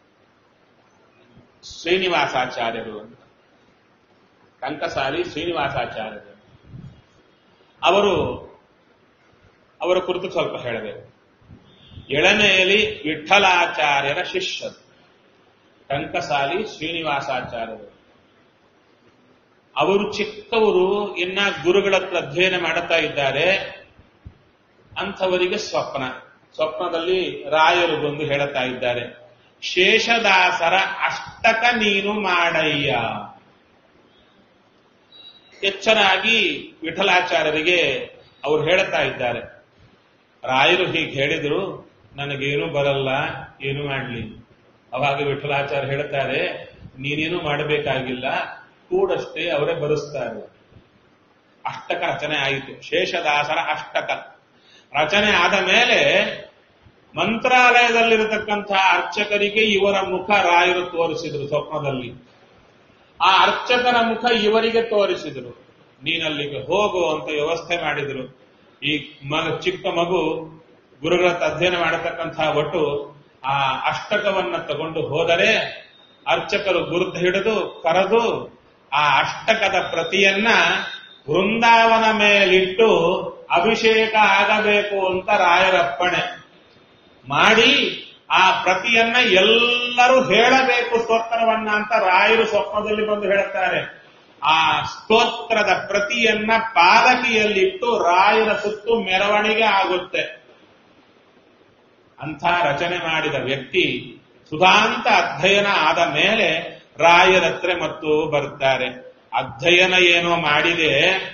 ಶ್ರೀನಿವಾಸಾಚಾರ್ಯರು ಅಂತ ಟಂಕಸಾಲಿ ಶ್ರೀನಿವಾಸಾಚಾರ್ಯರು ಅವರು ಅವರ ಕುರಿತು ಸ್ವಲ್ಪ ಹೇಳಬೇಕು ಎಳನೆಯಲ್ಲಿ ವಿಠಲಾಚಾರ್ಯರ ಶಿಷ್ಯರು ಟಂಕಸಾಲಿ ಶ್ರೀನಿವಾಸಾಚಾರ್ಯರು ಅವರು ಚಿಕ್ಕವರು ಇನ್ನ ಗುರುಗಳ ಹತ್ರ ಅಧ್ಯಯನ ಮಾಡುತ್ತಾ ಇದ್ದಾರೆ ಅಂಥವರಿಗೆ ಸ್ವಪ್ನ ಸ್ವಪ್ನದಲ್ಲಿ ರಾಯರು ಬಂದು ಹೇಳುತ್ತಾ ಇದ್ದಾರೆ ಶೇಷದಾಸರ ಅಷ್ಟಕ ನೀನು ಮಾಡಯ್ಯ ಎಚ್ಚರಾಗಿ ವಿಠಲಾಚಾರ್ಯರಿಗೆ ಅವರು ಹೇಳುತ್ತಾ ಇದ್ದಾರೆ ರಾಯರು ಹೀಗೆ ಹೇಳಿದ್ರು ನನಗೇನು ಬರಲ್ಲ ಏನು ಮಾಡ್ಲಿ ಅವಾಗ ವಿಠಲಾಚಾರ್ಯ ಹೇಳ್ತಾರೆ ನೀನೇನು ಮಾಡಬೇಕಾಗಿಲ್ಲ ಕೂಡಷ್ಟೇ ಅವರೇ ಬರೆಸ್ತಾರೆ ಅಷ್ಟಕ ರಚನೆ ಆಯಿತು ಶೇಷದಾಸರ ಅಷ್ಟಕ ರಚನೆ ಆದ ಮೇಲೆ ಮಂತ್ರಾಲಯದಲ್ಲಿರತಕ್ಕಂತಹ ಅರ್ಚಕರಿಗೆ ಇವರ ಮುಖ ರಾಯರು ತೋರಿಸಿದ್ರು ಸ್ವಪ್ನದಲ್ಲಿ ಆ ಅರ್ಚಕರ ಮುಖ ಇವರಿಗೆ ತೋರಿಸಿದರು ನೀನಲ್ಲಿಗೆ ಹೋಗು ಅಂತ ವ್ಯವಸ್ಥೆ ಮಾಡಿದ್ರು ಈ ಮಗ ಚಿಕ್ಕ ಮಗು ಗುರುಗಳ ಹತ್ರ ಅಧ್ಯಯನ ಮಾಡತಕ್ಕಂತಹ ಒಟ್ಟು ಆ ಅಷ್ಟಕವನ್ನ ತಗೊಂಡು ಹೋದರೆ ಅರ್ಚಕರು ಗುರುತು ಹಿಡಿದು ಕರೆದು ಆ ಅಷ್ಟಕದ ಪ್ರತಿಯನ್ನ ವೃಂದಾವನ ಮೇಲಿಟ್ಟು ಅಭಿಷೇಕ ಆಗಬೇಕು ಅಂತ ರಾಯರಪ್ಪಣೆ ಮಾಡಿ ಆ ಪ್ರತಿಯನ್ನ ಎಲ್ಲರೂ ಹೇಳಬೇಕು ಸ್ತೋತ್ರವನ್ನ ಅಂತ ರಾಯರು ಸ್ವಪ್ನದಲ್ಲಿ ಬಂದು ಹೇಳುತ್ತಾರೆ ಆ ಸ್ತೋತ್ರದ ಪ್ರತಿಯನ್ನ ಪಾದಕಿಯಲ್ಲಿಟ್ಟು ರಾಯರ ಸುತ್ತು ಮೆರವಣಿಗೆ ಆಗುತ್ತೆ ಅಂಥ ರಚನೆ ಮಾಡಿದ ವ್ಯಕ್ತಿ ಸುಧಾಂತ ಅಧ್ಯಯನ ಆದ ಮೇಲೆ ರಾಯರತ್ರ ಮತ್ತು ಬರ್ತಾರೆ ಅಧ್ಯಯನ ಏನೋ ಮಾಡಿದೆ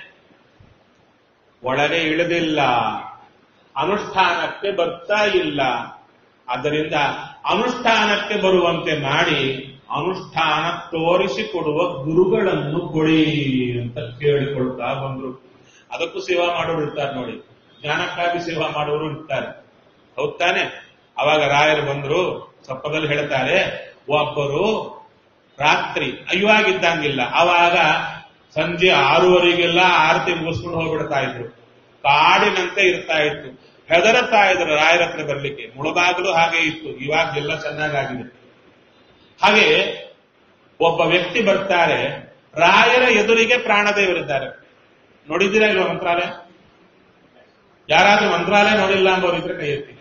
ಒಳಗೆ ಇಳಿದಿಲ್ಲ ಅನುಷ್ಠಾನಕ್ಕೆ ಬರ್ತಾ ಇಲ್ಲ ಅದರಿಂದ ಅನುಷ್ಠಾನಕ್ಕೆ ಬರುವಂತೆ ಮಾಡಿ ಅನುಷ್ಠಾನ ತೋರಿಸಿಕೊಡುವ ಗುರುಗಳನ್ನು ಕೊಡಿ ಅಂತ ಕೇಳಿಕೊಳ್ತಾ ಬಂದ್ರು ಅದಕ್ಕೂ ಸೇವಾ ಮಾಡೋರು ಇರ್ತಾರೆ ನೋಡಿ ಜ್ಞಾನಕ್ಕಾಗಿ ಸೇವಾ ಮಾಡುವವರು ಇರ್ತಾರೆ ಹೌದ್ ತಾನೆ ಅವಾಗ ರಾಯರು ಬಂದ್ರು ಸಪ್ಪದಲ್ಲಿ ಹೇಳ್ತಾರೆ ಒಬ್ಬರು ರಾತ್ರಿ ಅಯ್ಯವಾಗಿದ್ದಂಗಿಲ್ಲ ಅವಾಗ ಸಂಜೆ ಆರೂವರೆಗೆಲ್ಲ ಆರತಿ ಮುಗಿಸ್ಕೊಂಡು ಹೋಗ್ಬಿಡ್ತಾ ಇದ್ರು ಕಾಡಿನಂತೆ ಇರ್ತಾ ಇತ್ತು ಹೆದರುತ್ತಾ ಇದ್ರು ರಾಯರ ಹತ್ರ ಬರ್ಲಿಕ್ಕೆ ಮುಳಬಾಗಲು ಹಾಗೆ ಇತ್ತು ಇವಾಗ ಎಲ್ಲ ಚೆನ್ನಾಗಾಗಿದೆ ಹಾಗೆ ಒಬ್ಬ ವ್ಯಕ್ತಿ ಬರ್ತಾರೆ ರಾಯರ ಎದುರಿಗೆ ಪ್ರಾಣದೇವರಿದ್ದಾರೆ ನೋಡಿದ್ದೀರಾ ಇಲ್ವಾ ಮಂತ್ರಾಲಯ ಯಾರಾದ್ರೂ ಮಂತ್ರಾಲಯ ನೋಡಿಲ್ಲ ಅಂಬೋರು ಇದ್ರೆ ಕೈ ಎತ್ತಿ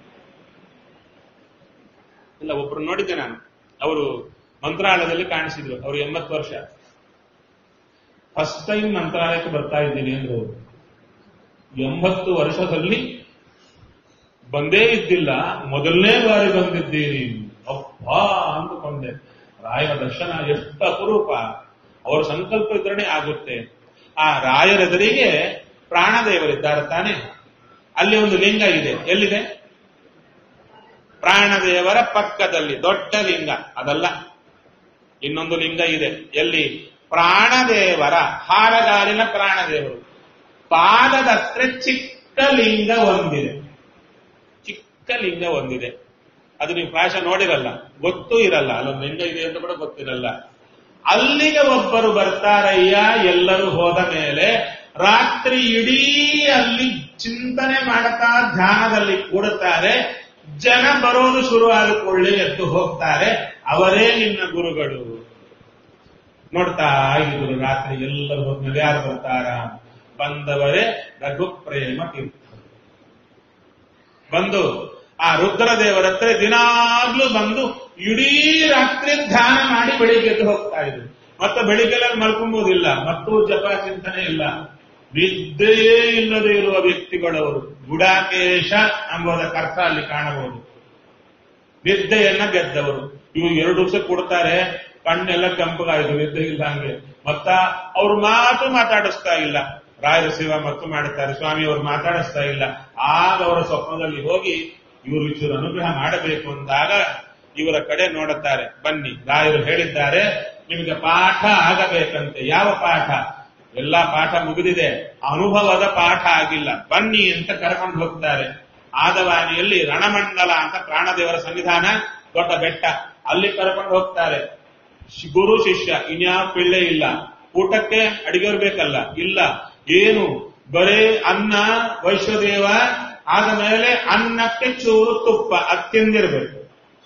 ಇಲ್ಲ ಒಬ್ರು ನೋಡಿದ್ದೆ ನಾನು ಅವರು ಮಂತ್ರಾಲಯದಲ್ಲಿ ಕಾಣಿಸಿದ್ರು ಅವ್ರು ಎಂಬತ್ತು ವರ್ಷ ಫಸ್ಟ್ ಟೈಮ್ ಮಂತ್ರಾಲಯಕ್ಕೆ ಬರ್ತಾ ಇದ್ದೀನಿ ಅಂದ್ರು ಅವ್ರು. ಎಂಬತ್ತು ವರ್ಷದಲ್ಲಿ ಬಂದೇ ಇದ್ದಿಲ್ಲ ಮೊದಲನೇ ಬಾರಿ ಬಂದಿದ್ದೀನಿ ಅಪ್ಪಾ ಅಂದುಕೊಂಡೆ ರಾಯರ ದರ್ಶನ ಎಷ್ಟು ಅಪರೂಪ ಅವರ ಸಂಕಲ್ಪ ಇದ್ರೇ ಆಗುತ್ತೆ ಆ ರಾಯರೆದುರಿಗೆ ಪ್ರಾಣದೇವರಿದ್ದಾರೆ ತಾನೆ ಅಲ್ಲಿ ಒಂದು ಲಿಂಗ ಇದೆ ಎಲ್ಲಿದೆ ಪ್ರಾಣದೇವರ ಪಕ್ಕದಲ್ಲಿ ದೊಡ್ಡ ಲಿಂಗ ಅದಲ್ಲ ಇನ್ನೊಂದು ಲಿಂಗ ಇದೆ ಎಲ್ಲಿ ಪ್ರಾಣದೇವರ ಹಾರಗಾಲಿನ ಪ್ರಾಣದೇವರು ಪಾದದ ಹತ್ರ ಚಿಕ್ಕ ಲಿಂಗ ಒಂದಿದೆ ಚಿಕ್ಕ ಲಿಂಗ ಒಂದಿದೆ ಅದು ನೀವು ಪ್ರಾಯಶಃ ನೋಡಿರಲ್ಲ ಗೊತ್ತೂ ಇರಲ್ಲ ಅಲ್ಲೊಂದು ಲಿಂಗ ಇದೆ ಅಂತ ಕೂಡ ಗೊತ್ತಿರಲ್ಲ ಅಲ್ಲಿಗೆ ಒಬ್ಬರು ಬರ್ತಾರಯ್ಯ ಎಲ್ಲರೂ ಹೋದ ಮೇಲೆ ರಾತ್ರಿ ಇಡೀ ಅಲ್ಲಿ ಚಿಂತನೆ ಮಾಡುತ್ತಾ ಧ್ಯಾನದಲ್ಲಿ ಕೂಡುತ್ತಾರೆ ಜನ ಬರೋದು ಶುರುವಾದ ಎದ್ದು ಹೋಗ್ತಾರೆ ಅವರೇ ನಿನ್ನ ಗುರುಗಳು ನೋಡ್ತಾ ಇದ್ರು ರಾತ್ರಿ ಎಲ್ಲರೂ ಹೋದ್ಮೇಲೆ ಯಾರು ಬರ್ತಾರ ಬಂದವರೇ ರಘುಪ್ರೇಮ ತೀರ್ಥ ಬಂದು ಆ ರುದ್ರದೇವರ ಹತ್ರ ದಿನಾಗ್ಲೂ ಬಂದು ಇಡೀ ರಾತ್ರಿ ಧ್ಯಾನ ಮಾಡಿ ಬೆಳಿಗ್ಗೆ ಎದ್ದು ಹೋಗ್ತಾ ಇದ್ರು ಮತ್ತೆ ಬೆಳಿಗ್ಗೆಲ್ಲ ಮಲ್ಕೊಂಬೋದಿಲ್ಲ ಮತ್ತು ಜಪ ಚಿಂತನೆ ಇಲ್ಲ ನಿದ್ದೆಯೇ ಇಲ್ಲದೆ ಇರುವ ವ್ಯಕ್ತಿಗಳವರು ಗುಡಾಕೇಶ ಎಂಬುದಕ್ಕೆ ಅರ್ಥ ಅಲ್ಲಿ ಕಾಣಬಹುದು ನಿದ್ದೆಯನ್ನ ಗೆದ್ದವರು ಇವು ಎರಡು ದಿವಸ ಕೊಡ್ತಾರೆ ಕಣ್ಣೆಲ್ಲ ಕೆಂಪಗಾಯಿತು ನಿದ್ದೆ ಇಲ್ಲ ಹಂಗೆ ಮತ್ತ ಅವ್ರು ಮಾತು ಮಾತಾಡಿಸ್ತಾ ಇಲ್ಲ ರಾಯರ ಸೇವಾ ಮತ್ತು ಮಾಡುತ್ತಾರೆ ಸ್ವಾಮಿ ಅವರು ಮಾತಾಡಿಸ್ತಾ ಇಲ್ಲ ಆಗ ಅವರ ಸ್ವಪ್ನದಲ್ಲಿ ಹೋಗಿ ಇವರು ಇಚೂರು ಅನುಗ್ರಹ ಮಾಡಬೇಕು ಅಂದಾಗ ಇವರ ಕಡೆ ನೋಡುತ್ತಾರೆ ಬನ್ನಿ ರಾಯರು ಹೇಳಿದ್ದಾರೆ ನಿಮಗೆ ಪಾಠ ಆಗಬೇಕಂತೆ ಯಾವ ಪಾಠ ಎಲ್ಲಾ ಪಾಠ ಮುಗಿದಿದೆ ಅನುಭವದ ಪಾಠ ಆಗಿಲ್ಲ ಬನ್ನಿ ಅಂತ ಕರ್ಕೊಂಡು ಹೋಗ್ತಾರೆ ಆದವಾನಿಯಲ್ಲಿ ರಣಮಂಡಲ ಅಂತ ಪ್ರಾಣದೇವರ ಸನ್ನಿಧಾನ ದೊಡ್ಡ ಬೆಟ್ಟ ಅಲ್ಲಿ ಕರ್ಕೊಂಡು ಹೋಗ್ತಾರೆ ಶಿ- ಗುರು ಶಿಷ್ಯ ಇನ್ಯಾವ ಪಿಳ್ಳೆ ಇಲ್ಲ ಊಟಕ್ಕೆ ಅಡಿಗೆವ್ರು ಬೇಕಲ್ಲ ಇಲ್ಲ ಏನು ಬರೇ ಅನ್ನ ವೈಶ್ವದೇವ ಆದ ಮೇಲೆ ಅನ್ನಕ್ಕೆ ಚೂರು ತುಪ್ಪ ಅದು ತಿಂದಿರಬೇಕು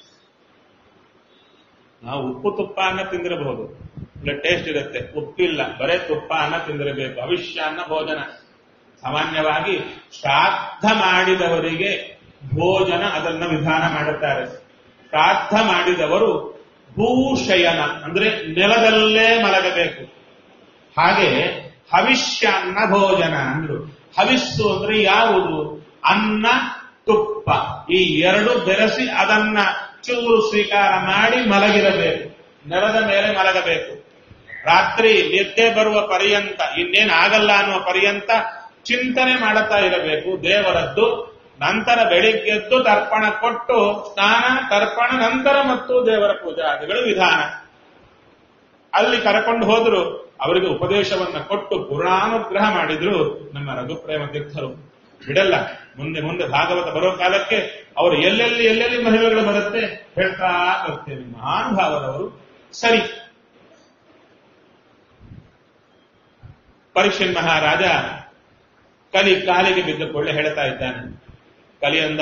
ನಾವು ಉಪ್ಪು ತುಪ್ಪ ಅನ್ನ ತಿಂದಿರಬಹುದು ಇಲ್ಲ ಟೇಸ್ಟ್ ಇರುತ್ತೆ ಉಪ್ಪಿಲ್ಲ ಬರೇ ತುಪ್ಪ ಅನ್ನ ತಿಂದಿರಬೇಕು ಅವಿಷ್ಯ ಅನ್ನ ಭೋಜನ ಸಾಮಾನ್ಯವಾಗಿ ಶ್ರಾದ್ದ ಮಾಡಿದವರಿಗೆ ಭೋಜನ ಅದನ್ನ ವಿಧಾನ ಮಾಡುತ್ತಾರೆ ಶ್ರಾದ್ದ ಮಾಡಿದವರು ಭೂಶಯನ ಅಂದ್ರೆ ನೆಲದಲ್ಲೇ ಮಲಗಬೇಕು ಹಾಗೆ ಹವಿಷ್ಯಾನ್ನ ಭೋಜನ ಅಂದ್ರು ಹವಿಸ್ಸು ಅಂದ್ರೆ ಯಾವುದು ಅನ್ನ ತುಪ್ಪ ಈ ಎರಡು ಬೆರೆಸಿ ಅದನ್ನ ಚೂರು ಸ್ವೀಕಾರ ಮಾಡಿ ಮಲಗಿರಬೇಕು ನೆಲದ ಮೇಲೆ ಮಲಗಬೇಕು ರಾತ್ರಿ ನಿದ್ದೆ ಬರುವ ಪರ್ಯಂತ ಇನ್ನೇನ್ ಆಗಲ್ಲ ಅನ್ನುವ ಪರ್ಯಂತ ಚಿಂತನೆ ಮಾಡುತ್ತಾ ಇರಬೇಕು ದೇವರದ್ದು ನಂತರ ಬೆಳಿಗ್ಗೆದ್ದು ತರ್ಪಣ ಕೊಟ್ಟು ಸ್ನಾನ ತರ್ಪಣ ನಂತರ ಮತ್ತು ದೇವರ ಪೂಜಾದಿಗಳು ವಿಧಾನ ಅಲ್ಲಿ ಕರ್ಕೊಂಡು ಹೋದ್ರು ಅವರಿಗೆ ಉಪದೇಶವನ್ನ ಕೊಟ್ಟು ಪುರಾನುಗ್ರಹ ಮಾಡಿದ್ರು ನಮ್ಮ ರಘುಪ್ರೇಮ ತೀರ್ಥರು ಬಿಡಲ್ಲ ಮುಂದೆ ಮುಂದೆ ಭಾಗವತ ಬರೋ ಕಾಲಕ್ಕೆ ಅವರು ಎಲ್ಲೆಲ್ಲಿ ಎಲ್ಲೆಲ್ಲಿ ಮಹಿಳೆಗಳು ಬರುತ್ತೆ ಹೇಳ್ತಾ ಬರ್ತೇವೆ ಮಹಾನುಭಾವರವರು ಸರಿ ಪರೀಕ್ಷನ್ ಮಹಾರಾಜ ಕಲಿ ಕಾಲಿಗೆ ಬಿದ್ದ ಕೊಳ್ಳೆ ಹೇಳ್ತಾ ಇದ್ದಾನೆ ಕಲಿಯಂದ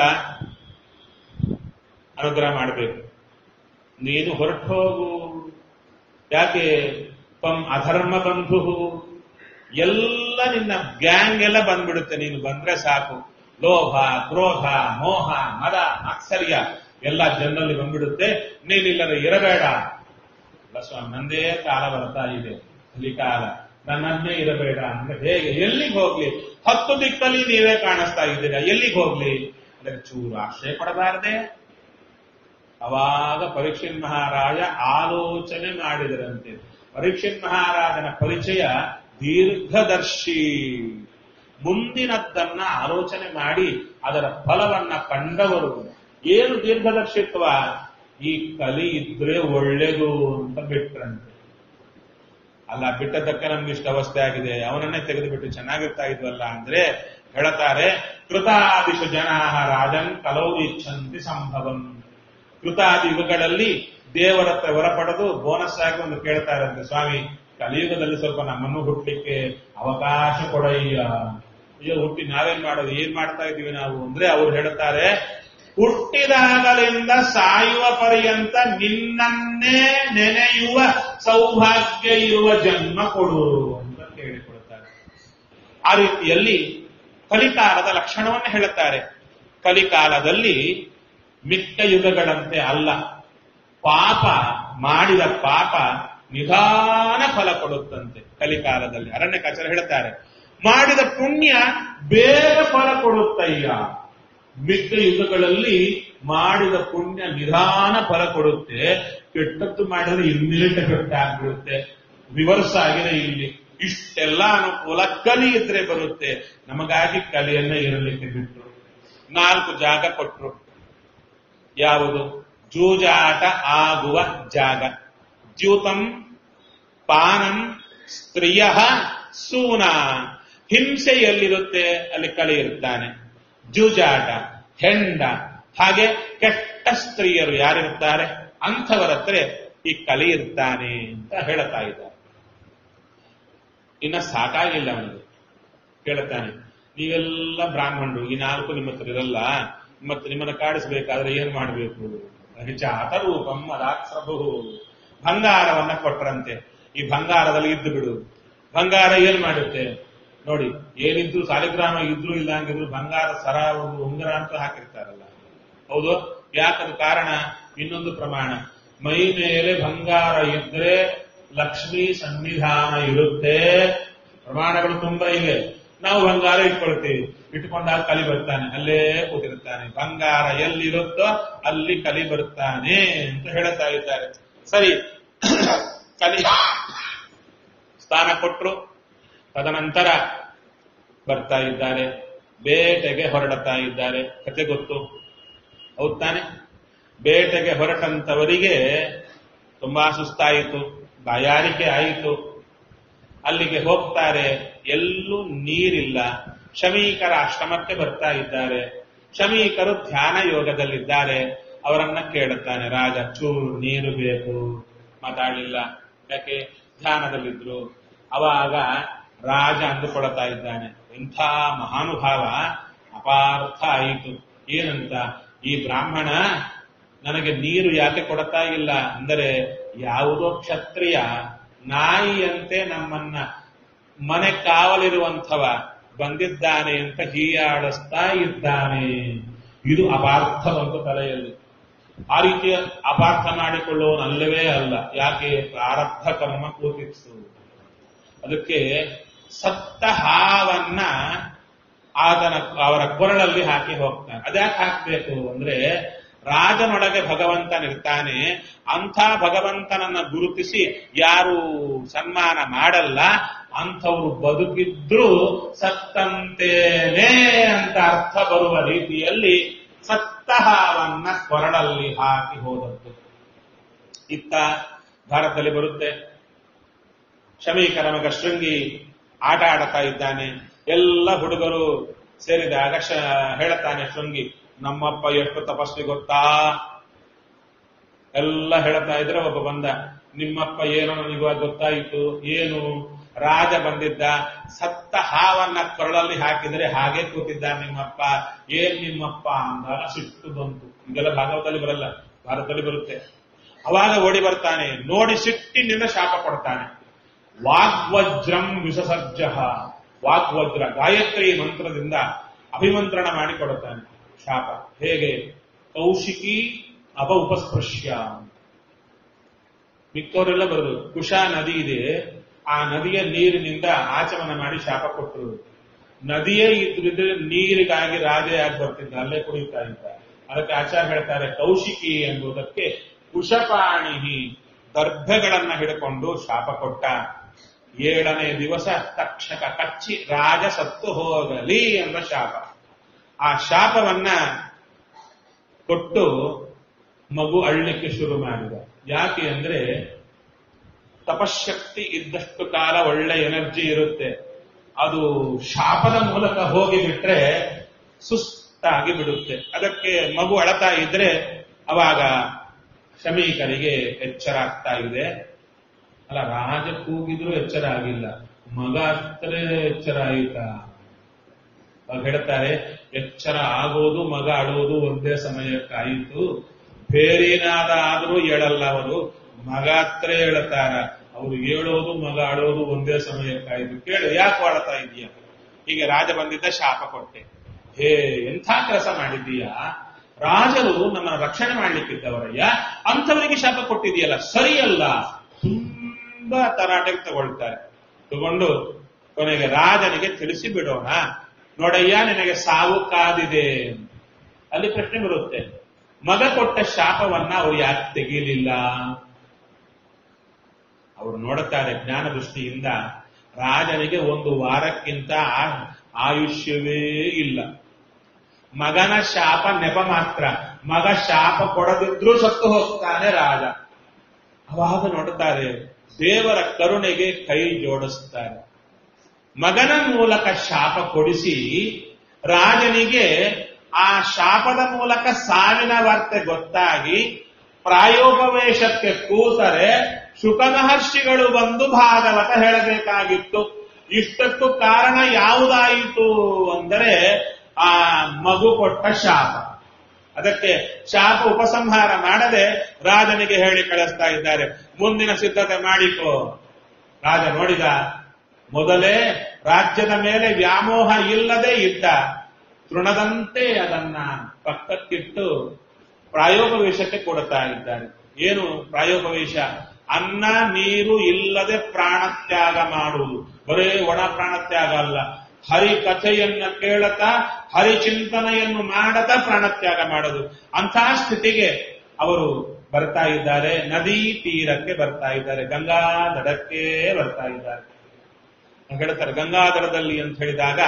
ಅನುಗ್ರಹ ಮಾಡಬೇಕು ನೀನು ಹೊರಟು ಹೋಗು ಯಾಕೆ ಪಂ ಅಧರ್ಮ ಬಂಧು ಎಲ್ಲ ನಿನ್ನ ಗ್ಯಾಂಗ್ ಎಲ್ಲ ಬಂದ್ಬಿಡುತ್ತೆ ನೀನು ಬಂದ್ರೆ ಸಾಕು ಲೋಭ ಕ್ರೋಧ ಮೋಹ ಮದ ಆಶ್ಚರ್ಯ ಎಲ್ಲ ಜನರಲ್ಲಿ ಬಂದ್ಬಿಡುತ್ತೆ ನೀನಿಲ್ಲದೆ ಇರಬೇಡ ಅಲ್ಲ ಸ್ವಾಮಿ ನಂದೇ ಕಾಲ ಬರ್ತಾ ಇದೆ ಕಲಿಕಾಲ ನನ್ನನ್ನೇ ಇರಬೇಡ ಅಂದ್ರೆ ಹೇಗೆ ಎಲ್ಲಿಗೆ ಹೋಗ್ಲಿ ಹತ್ತು ದಿಕ್ಕಲ್ಲಿ ನೀವೇ ಕಾಣಿಸ್ತಾ ಇದ್ದೀರಾ ಎಲ್ಲಿಗೆ ಹೋಗ್ಲಿ ಅದಕ್ಕೆ ಚೂರು ಆಶ್ರಯ ಪಡಬಾರದೆ ಅವಾಗ ಪರೀಕ್ಷಿತ್ ಮಹಾರಾಜ ಆಲೋಚನೆ ಮಾಡಿದರಂತೆ ಪರೀಕ್ಷಿತ್ ಮಹಾರಾಜನ ಪರಿಚಯ ದೀರ್ಘದರ್ಶಿ ಮುಂದಿನದ್ದನ್ನ ಆಲೋಚನೆ ಮಾಡಿ ಅದರ ಫಲವನ್ನ ಕಂಡವರು ಏನು ದೀರ್ಘದರ್ಶಿತ್ವ ಈ ಕಲಿ ಇದ್ರೆ ಒಳ್ಳೇದು ಅಂತ ಬಿಟ್ರಂತೆ ಅಲ್ಲ ಬಿಟ್ಟದಕ್ಕೆ ನಮ್ಗೆ ಇಷ್ಟ ಅವಸ್ಥೆ ಆಗಿದೆ ಅವನನ್ನೇ ತೆಗೆದುಬಿಟ್ಟು ಚೆನ್ನಾಗಿರ್ತಾ ಇದ್ವಲ್ಲ ಅಂದ್ರೆ ಹೇಳ್ತಾರೆ ಕೃತಾದಿಶು ಜನಾ ರಾಜನ್ ಕಲೌ ಇಚ್ಛಂತಿ ಸಂಭವಂ ಕೃತಾದಿ ಯುಗಗಳಲ್ಲಿ ದೇವರ ಹತ್ರ ವರ ಪಡೆದು ಬೋನಸ್ ಆಗಿ ಒಂದು ಕೇಳ್ತಾ ಇರಂತೆ ಸ್ವಾಮಿ ಕಲಿಯುಗದಲ್ಲಿ ಸ್ವಲ್ಪ ನಮ್ಮನ್ನು ಹುಟ್ಟಲಿಕ್ಕೆ ಅವಕಾಶ ಕೊಡಯ್ಯ ಅಯ್ಯೋ ಹುಟ್ಟಿ ನಾವೇನ್ ಮಾಡೋದು ಏನ್ ಮಾಡ್ತಾ ಇದೀವಿ ನಾವು ಅಂದ್ರೆ ಅವ್ರು ಹೇಳ್ತಾರೆ ಹುಟ್ಟಿದಾಗಲಿಂದ ಸಾಯುವ ಪರ್ಯಂತ ನಿನ್ನನ್ನೇ ನೆನೆಯುವ ಸೌಭಾಗ್ಯ ಇರುವ ಜನ್ಮ ಕೊಡು ಅಂತ ಕೇಳಿಕೊಳ್ತಾರೆ ಆ ರೀತಿಯಲ್ಲಿ ಕಲಿಕಾಲದ ಲಕ್ಷಣವನ್ನು ಹೇಳುತ್ತಾರೆ ಕಲಿಕಾಲದಲ್ಲಿ ಮಿಕ್ಕ ಯುಗಗಳಂತೆ ಅಲ್ಲ ಪಾಪ ಮಾಡಿದ ಪಾಪ ನಿಧಾನ ಫಲ ಕೊಡುತ್ತಂತೆ ಕಲಿಕಾಲದಲ್ಲಿ ಅರಣ್ಯ ಕಚರ ಹೇಳ್ತಾರೆ ಮಾಡಿದ ಪುಣ್ಯ ಬೇಗ ಫಲ ಕೊಡುತ್ತಯ್ಯ ಮಿಕ್ಕ ಯುಗಗಳಲ್ಲಿ ಮಾಡಿದ ಪುಣ್ಯ ನಿಧಾನ ಫಲ ಕೊಡುತ್ತೆ ಕೆಟ್ಟದ್ದು ಮಾಡಿದ್ರೆ ಇನ್ನೇಟ ಕೆಟ್ಟ ಆಗ್ಬಿಡುತ್ತೆ ರಿವರ್ಸ್ ಆಗಿದೆ ಇಲ್ಲಿ ಇಷ್ಟೆಲ್ಲ ಅನುಕೂಲ ಕಲಿ ಇದ್ರೆ ಬರುತ್ತೆ ನಮಗಾಗಿ ಕಲಿಯನ್ನ ಇರಲಿಕ್ಕೆ ಬಿಟ್ಟರು ನಾಲ್ಕು ಜಾಗ ಕೊಟ್ರು ಯಾವುದು ಜೂಜಾಟ ಆಗುವ ಜಾಗ ದ್ಯೂತಂ ಪಾನಂ ಸ್ತ್ರೀಯ ಸೂನ ಹಿಂಸೆ ಎಲ್ಲಿರುತ್ತೆ ಅಲ್ಲಿ ಕಲಿ ಇರ್ತಾನೆ ಜೂಜಾಟ ಹೆಂಡ ಹಾಗೆ ಕೆಟ್ಟ ಸ್ತ್ರೀಯರು ಯಾರಿರ್ತಾರೆ ಅಂಥವರ ಹತ್ರ ಈ ಕಲಿ ಇರ್ತಾನೆ ಅಂತ ಹೇಳ್ತಾ ಇದ್ದಾರೆ ಇನ್ನ ಸಾಕಾಗಿಲ್ಲ ಅವನಿಗೆ ಕೇಳುತ್ತಾನೆ ನೀವೆಲ್ಲ ಬ್ರಾಹ್ಮಣರು ಈ ನಾಲ್ಕು ನಿಮ್ಮ ಹತ್ರ ಇರಲ್ಲ ಮತ್ತೆ ನಿಮ್ಮನ್ನ ಕಾಡಿಸ್ಬೇಕಾದ್ರೆ ಏನ್ ಮಾಡಬೇಕು ಜಾತ ರೂಪಂ ಅದಾಕ್ಸಭು ಬಂಗಾರವನ್ನ ಕೊಟ್ರಂತೆ ಈ ಬಂಗಾರದಲ್ಲಿ ಇದ್ದು ಬಿಡು ಬಂಗಾರ ಏನ್ ಮಾಡುತ್ತೆ ನೋಡಿ ಏನಿದ್ರು ಸಾಲಿಗ್ರಾಮ ಇದ್ರು ಇಲ್ಲ ಹಂಗಿದ್ರು ಬಂಗಾರ ಸರ ಒಂದು ಉಂಗರ ಅಂತ ಹಾಕಿರ್ತಾರಲ್ಲ ಹೌದು ಯಾಕದ ಕಾರಣ ಇನ್ನೊಂದು ಪ್ರಮಾಣ ಮೈ ಮೇಲೆ ಬಂಗಾರ ಇದ್ರೆ ಲಕ್ಷ್ಮಿ ಸನ್ನಿಧಾನ ಇರುತ್ತೆ ಪ್ರಮಾಣಗಳು ತುಂಬಾ ಇವೆ ನಾವು ಬಂಗಾರ ಇಟ್ಕೊಳ್ತೀವಿ ಇಟ್ಕೊಂಡಾಗ ಕಲಿ ಬರ್ತಾನೆ ಅಲ್ಲೇ ಕೂತಿರ್ತಾನೆ ಬಂಗಾರ ಎಲ್ಲಿರುತ್ತೋ ಅಲ್ಲಿ ಕಲಿ ಬರ್ತಾನೆ ಅಂತ ಹೇಳ್ತಾ ಇದ್ದಾರೆ ಸರಿ ಕಲಿ ಸ್ಥಾನ ಕೊಟ್ರು ತದನಂತರ ಬರ್ತಾ ಇದ್ದಾರೆ ಬೇಟೆಗೆ ಹೊರಡುತ್ತಾ ಇದ್ದಾರೆ ಕತೆ ಗೊತ್ತು ಹೌದ್ ತಾನೆ ಬೇಟೆಗೆ ಹೊರಟಂತವರಿಗೆ ತುಂಬಾ ಸುಸ್ತಾಯಿತು ಬಾಯಾರಿಕೆ ಆಯಿತು ಅಲ್ಲಿಗೆ ಹೋಗ್ತಾರೆ ಎಲ್ಲೂ ನೀರಿಲ್ಲ ಶಮೀಕರ ಆಶ್ರಮಕ್ಕೆ ಬರ್ತಾ ಇದ್ದಾರೆ ಶಮೀಕರು ಧ್ಯಾನ ಯೋಗದಲ್ಲಿದ್ದಾರೆ ಅವರನ್ನ ಕೇಳುತ್ತಾನೆ ರಾಜ ಚೂರು ನೀರು ಬೇಕು ಮಾತಾಡಲಿಲ್ಲ ಯಾಕೆ ಧ್ಯಾನದಲ್ಲಿದ್ರು ಅವಾಗ ರಾಜ ಅಂದುಕೊಳ್ತಾ ಇದ್ದಾನೆ ಇಂಥ ಮಹಾನುಭಾವ ಅಪಾರ್ಥ ಆಯಿತು ಏನಂತ ಈ ಬ್ರಾಹ್ಮಣ ನನಗೆ ನೀರು ಯಾಕೆ ಕೊಡ್ತಾ ಇಲ್ಲ ಅಂದರೆ ಯಾವುದೋ ಕ್ಷತ್ರಿಯ ನಾಯಿಯಂತೆ ನಮ್ಮನ್ನ ಮನೆ ಕಾವಲಿರುವಂಥವ ಬಂದಿದ್ದಾನೆ ಅಂತ ಹೀಯಾಡಿಸ್ತಾ ಇದ್ದಾನೆ ಇದು ಅಪಾರ್ಥ ಬಂತು ತಲೆಯಲ್ಲಿ ಆ ರೀತಿಯ ಅಪಾರ್ಥ ಮಾಡಿಕೊಳ್ಳುವನಲ್ಲವೇ ಅಲ್ಲ ಯಾಕೆ ಪ್ರಾರಬ್ಧ ಕರ್ಮ ಕೂತಿತ್ತು ಅದಕ್ಕೆ ಸತ್ತ ಹಾವನ್ನ ಆತನ ಅವರ ಕೊರಳಲ್ಲಿ ಹಾಕಿ ಹೋಗ್ತಾನೆ ಅದ್ಯಾಕೆ ಹಾಕ್ಬೇಕು ಅಂದ್ರೆ ರಾಜನೊಳಗೆ ಭಗವಂತನಿರ್ತಾನೆ ಅಂಥ ಭಗವಂತನನ್ನ ಗುರುತಿಸಿ ಯಾರು ಸನ್ಮಾನ ಮಾಡಲ್ಲ ಅಂಥವ್ರು ಬದುಕಿದ್ರೂ ಸತ್ತಂತೇನೆ ಅಂತ ಅರ್ಥ ಬರುವ ರೀತಿಯಲ್ಲಿ ಸತ್ತ ಹಾವನ್ನ ಕೊರಳಲ್ಲಿ ಹಾಕಿ ಹೋದದ್ದು ಇತ್ತ ಭಾರತದಲ್ಲಿ ಬರುತ್ತೆ ಶಮೀಕರ ಮಗ ಶೃಂಗಿ ಆಟ ಆಡ್ತಾ ಇದ್ದಾನೆ ಎಲ್ಲ ಹುಡುಗರು ಸೇರಿದಾಗ ಶ ಹೇಳ್ತಾನೆ ಶೃಂಗಿ ನಮ್ಮಪ್ಪ ಎಷ್ಟು ತಪಸ್ವಿ ಗೊತ್ತಾ ಎಲ್ಲ ಹೇಳ್ತಾ ಇದ್ರೆ ಒಬ್ಬ ಬಂದ ನಿಮ್ಮಪ್ಪ ಏನೋ ನನಗಿವಾಗ ಗೊತ್ತಾಯಿತು ಏನು ರಾಜ ಬಂದಿದ್ದ ಸತ್ತ ಹಾವನ್ನ ಕೊರಳಲ್ಲಿ ಹಾಕಿದರೆ ಹಾಗೆ ಕೂತಿದ್ದ ನಿಮ್ಮಪ್ಪ ಏನ್ ನಿಮ್ಮಪ್ಪ ಅಂದಾಗ ಸಿಟ್ಟು ಬಂತು ಇದೆಲ್ಲ ಭಾಗವತದಲ್ಲಿ ಬರಲ್ಲ ಭಾರತದಲ್ಲಿ ಬರುತ್ತೆ ಅವಾಗ ಓಡಿ ಬರ್ತಾನೆ ನೋಡಿ ಸಿಟ್ಟಿನಿಂದ ಶಾಪ ಕೊಡ್ತಾನೆ ವಾಗ್ವಜ್ರಂ ವಿಸಸರ್ಜ ವಾಗ್ವಜ್ರ ಗಾಯತ್ರಿ ಮಂತ್ರದಿಂದ ಅಭಿಮಂತ್ರಣ ಮಾಡಿಕೊಡುತ್ತಾನೆ ಶಾಪ ಹೇಗೆ ಕೌಶಿಕಿ ಅಪ ಉಪಸ್ಪೃಶ್ಯ ಮಿಕ್ಕವರೆಲ್ಲ ಬರೋದು ಕುಶಾ ನದಿ ಇದೆ ಆ ನದಿಯ ನೀರಿನಿಂದ ಆಚಮನ ಮಾಡಿ ಶಾಪ ಕೊಟ್ಟರು ನದಿಯೇ ಇದ್ರಿದ್ರೆ ನೀರಿಗಾಗಿ ರಾಜೇ ಆಗಿ ಬರ್ತಿದ್ದ ಅಲ್ಲೇ ಕುಡಿಯುತ್ತಾ ಇದ್ದ ಅದಕ್ಕೆ ಆಚಾರ್ಯ ಹೇಳ್ತಾರೆ ಕೌಶಿಕಿ ಎಂಬುದಕ್ಕೆ ಕುಶಪಾಣಿ ದರ್ಭೆಗಳನ್ನ ಹಿಡ್ಕೊಂಡು ಶಾಪ ಕೊಟ್ಟ ಏಳನೇ ದಿವಸ ತಕ್ಷಕ ಕಚ್ಚಿ ರಾಜ ಸತ್ತು ಹೋಗಲಿ ಎಂಬ ಶಾಪ ಆ ಶಾಪವನ್ನ ಕೊಟ್ಟು ಮಗು ಅಳ್ಲಿಕ್ಕೆ ಶುರು ಮಾಡಿದ ಯಾಕೆ ಅಂದ್ರೆ ತಪಶಕ್ತಿ ಇದ್ದಷ್ಟು ಕಾಲ ಒಳ್ಳೆ ಎನರ್ಜಿ ಇರುತ್ತೆ ಅದು ಶಾಪದ ಮೂಲಕ ಹೋಗಿ ಬಿಟ್ರೆ ಸುಸ್ತಾಗಿ ಬಿಡುತ್ತೆ ಅದಕ್ಕೆ ಮಗು ಅಳತಾ ಇದ್ರೆ ಅವಾಗ ಶಮೀಕರಿಗೆ ಎಚ್ಚರ ಆಗ್ತಾ ಇದೆ ಅಲ್ಲ ರಾಜ ಕೂಗಿದ್ರು ಎಚ್ಚರ ಆಗಿಲ್ಲ ಮಗ ಹತ್ರ ಎಚ್ಚರ ಆಯಿತಾ ಅವಾಗ ಹೇಳ್ತಾರೆ ಎಚ್ಚರ ಆಗೋದು ಮಗ ಅಳುವುದು ಒಂದೇ ಸಮಯಕ್ಕಾಯಿತು ಬೇರೇನಾದ ಆದ್ರೂ ಹೇಳಲ್ಲ ಅವರು ಮಗ ಹತ್ರ ಹೇಳ್ತಾರ ಅವರು ಹೇಳೋದು ಮಗ ಅಳೋದು ಒಂದೇ ಸಮಯಕ್ಕಾಯಿತು ಕೇಳು ಯಾಕೆ ಆಡ್ತಾ ಇದೀಯ ಹೀಗೆ ರಾಜ ಬಂದಿದ್ದ ಶಾಪ ಕೊಟ್ಟೆ ಹೇ ಎಂಥ ಕೆಲಸ ಮಾಡಿದ್ದೀಯಾ ರಾಜರು ನಮ್ಮನ್ನ ರಕ್ಷಣೆ ಮಾಡ್ಲಿಕ್ಕಿದ್ದವರಯ್ಯ ಅಂಥವರಿಗೆ ಶಾಪ ಕೊಟ್ಟಿದೆಯಲ್ಲ ಸರಿಯಲ್ಲ ತುಂಬಾ ತರಾಟೆಗೆ ತಗೊಳ್ತಾರೆ ತಗೊಂಡು ಕೊನೆಗೆ ರಾಜನಿಗೆ ತಿಳಿಸಿ ಬಿಡೋಣ ನೋಡಯ್ಯ ನಿನಗೆ ಸಾವು ಕಾದಿದೆ ಅಲ್ಲಿ ಪ್ರಶ್ನೆ ಬರುತ್ತೆ ಮಗ ಕೊಟ್ಟ ಶಾಪವನ್ನ ಅವ್ರು ಯಾಕೆ ತೆಗೀಲಿಲ್ಲ ಅವರು ನೋಡುತ್ತಾರೆ ಜ್ಞಾನ ದೃಷ್ಟಿಯಿಂದ ರಾಜನಿಗೆ ಒಂದು ವಾರಕ್ಕಿಂತ ಆ- ಆಯುಷ್ಯವೇ ಇಲ್ಲ ಮಗನ ಶಾಪ ನೆಪ ಮಾತ್ರ ಮಗ ಶಾಪ ಕೊಡದಿದ್ರೂ ಸತ್ತು ಹೋಗ್ತಾನೆ ರಾಜ ಅವಾಗ ನೋಡುತ್ತಾರೆ ದೇವರ ಕರುಣೆಗೆ ಕೈ ಜೋಡಿಸ್ತಾರೆ ಮಗನ ಮೂಲಕ ಶಾಪ ಕೊಡಿಸಿ ರಾಜನಿಗೆ ಆ ಶಾಪದ ಮೂಲಕ ಸಾವಿನ ವಾರ್ತೆ ಗೊತ್ತಾಗಿ ಪ್ರಾಯೋಗವೇಶಕ್ಕೆ ಕೂತರೆ ಶುಕ ಮಹರ್ಷಿಗಳು ಬಂದು ಭಾಗವತ ಹೇಳಬೇಕಾಗಿತ್ತು ಇಷ್ಟಕ್ಕೂ ಕಾರಣ ಯಾವುದಾಯಿತು ಅಂದರೆ ಆ ಮಗು ಕೊಟ್ಟ ಶಾಪ ಅದಕ್ಕೆ ಶಾಪ ಉಪಸಂಹಾರ ಮಾಡದೆ ರಾಜನಿಗೆ ಹೇಳಿ ಕಳಿಸ್ತಾ ಇದ್ದಾರೆ ಮುಂದಿನ ಸಿದ್ಧತೆ ಮಾಡಿಕೋ ರಾಜ ನೋಡಿದ ಮೊದಲೇ ರಾಜ್ಯದ ಮೇಲೆ ವ್ಯಾಮೋಹ ಇಲ್ಲದೆ ಇದ್ದ ತೃಣದಂತೆ ಅದನ್ನ ಪಕ್ಕಕ್ಕಿಟ್ಟು ಪ್ರಾಯೋಗವೇಶಕ್ಕೆ ಕೊಡುತ್ತಾ ಇದ್ದಾರೆ ಏನು ಪ್ರಾಯೋಗವೇಶ ಅನ್ನ ನೀರು ಇಲ್ಲದೆ ಪ್ರಾಣತ್ಯಾಗ ಮಾಡುವುದು ಬರೇ ಒಣ ಪ್ರಾಣತ್ಯಾಗ ಅಲ್ಲ ಹರಿ ಕಥೆಯನ್ನ ಕೇಳತಾ ಹರಿ ಚಿಂತನೆಯನ್ನು ಮಾಡತಾ ಪ್ರಾಣತ್ಯಾಗ ಮಾಡೋದು ಅಂತಹ ಸ್ಥಿತಿಗೆ ಅವರು ಬರ್ತಾ ಇದ್ದಾರೆ ನದಿ ತೀರಕ್ಕೆ ಬರ್ತಾ ಇದ್ದಾರೆ ಗಂಗಾ ದಡಕ್ಕೆ ಬರ್ತಾ ಇದ್ದಾರೆ ಹೇಳ್ತಾರೆ ಗಂಗಾ ದಡದಲ್ಲಿ ಅಂತ ಹೇಳಿದಾಗ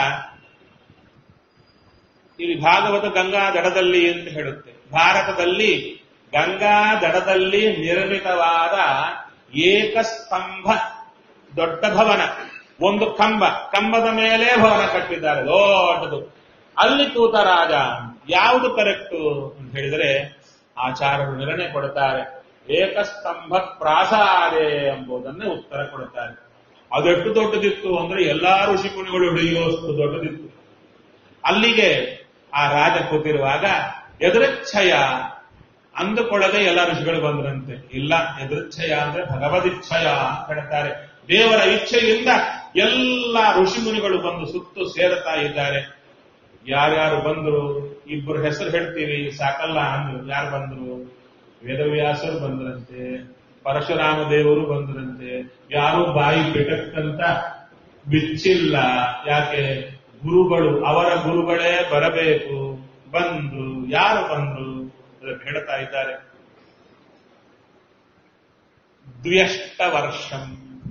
ಇಲ್ಲಿ ಭಾಗವತ ಗಂಗಾ ದಡದಲ್ಲಿ ಅಂತ ಹೇಳುತ್ತೆ ಭಾರತದಲ್ಲಿ ಗಂಗಾ ದಡದಲ್ಲಿ ನಿರ್ಮಿತವಾದ ಏಕಸ್ತಂಭ ದೊಡ್ಡ ಭವನ ಒಂದು ಕಂಬ ಕಂಬದ ಮೇಲೆ ಭವನ ಕಟ್ಟಿದ್ದಾರೆ ದೊಡ್ಡದು ಅಲ್ಲಿ ಕೂತ ರಾಜ ಯಾವುದು ಕರೆಕ್ಟು ಅಂತ ಹೇಳಿದರೆ ಆಚಾರ್ಯರು ನಿರ್ಣಯ ಕೊಡುತ್ತಾರೆ ಏಕಸ್ತಂಭ ಪ್ರಾಸಾದೆ ಎಂಬುದನ್ನೇ ಉತ್ತರ ಕೊಡುತ್ತಾರೆ ಅದೆಷ್ಟು ದೊಡ್ಡದಿತ್ತು ಅಂದ್ರೆ ಎಲ್ಲಾ ಋಷಿಮುನಿಗಳು ಹಿಡಿಯುವಷ್ಟು ದೊಡ್ಡದಿತ್ತು ಅಲ್ಲಿಗೆ ಆ ರಾಜ ಕೂತಿರುವಾಗ ಎದುರಚ್ಛಯ ಅಂದುಕೊಳ್ಳದೆ ಎಲ್ಲ ಋಷಿಗಳು ಬಂದ್ರಂತೆ ಇಲ್ಲ ಎದುರಚ್ಛಯ ಅಂದ್ರೆ ಭಗವದಿಚ್ಛಯ ಅಂತ ಹೇಳ್ತಾರೆ ದೇವರ ಇಚ್ಛೆಯಿಂದ ಎಲ್ಲ ಋಷಿಮುನಿಗಳು ಬಂದು ಸುತ್ತು ಸೇರುತ್ತಾ ಇದ್ದಾರೆ ಯಾರ್ಯಾರು ಬಂದ್ರು ಇಬ್ಬರು ಹೆಸರು ಹೇಳ್ತೀವಿ ಸಾಕಲ್ಲ ಅಂದ್ರು ಯಾರು ಬಂದ್ರು ವೇದವ್ಯಾಸರು ಬಂದ್ರಂತೆ ಪರಶುರಾಮ ದೇವರು ಬಂದ್ರಂತೆ ಯಾರು ಬಾಯಿ ಬಿಟ್ಟಕ್ಕಂತ ಬಿಚ್ಚಿಲ್ಲ ಯಾಕೆ ಗುರುಗಳು ಅವರ ಗುರುಗಳೇ ಬರಬೇಕು ಬಂದ್ರು ಯಾರು ಬಂದ್ರು ಅದಕ್ಕೆ ಹೇಳ್ತಾ ಇದ್ದಾರೆ ದ್ವ್ಯಷ್ಟ ವರ್ಷಂ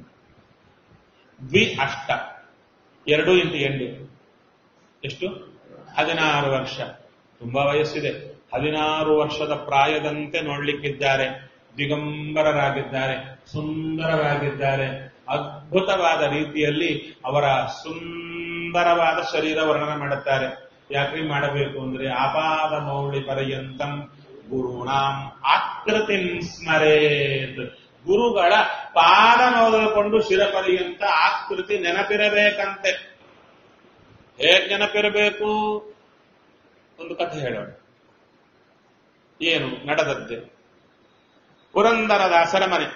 ದ್ವಿ ಅಷ್ಟ ಎರಡು ಇಂಟು ಎಂಟು ಎಷ್ಟು ಹದಿನಾರು ವರ್ಷ ತುಂಬಾ ವಯಸ್ಸಿದೆ ಹದಿನಾರು ವರ್ಷದ ಪ್ರಾಯದಂತೆ ನೋಡ್ಲಿಕ್ಕಿದ್ದಾರೆ ದಿಗಂಬರರಾಗಿದ್ದಾರೆ ಸುಂದರರಾಗಿದ್ದಾರೆ ಅದ್ಭುತವಾದ ರೀತಿಯಲ್ಲಿ ಅವರ ಸುಂದರವಾದ ಶರೀರ ವರ್ಣನೆ ಮಾಡುತ್ತಾರೆ ಯಾಕ್ರಿ ಮಾಡಬೇಕು ಅಂದ್ರೆ ಆಪಾದ ಮೌಳಿ ಪರ್ಯಂತಂ ಗುರುಣಾಂ ಆಕೃತಿ ಸ್ಮರೇತ್ ಗುರುಗಳ ಪಾದ ಮೊದಲುಕೊಂಡು ಶಿರಪರ್ಯಂತ ಆಕೃತಿ ನೆನಪಿರಬೇಕಂತೆ ಹೇಗ್ ನೆನಪಿರಬೇಕು ಒಂದು ಕಥೆ ಹೇಳೋಣ ಏನು ನಡೆದದ್ದೆ ಪುರಂದರದಾಸರ ಮನೆ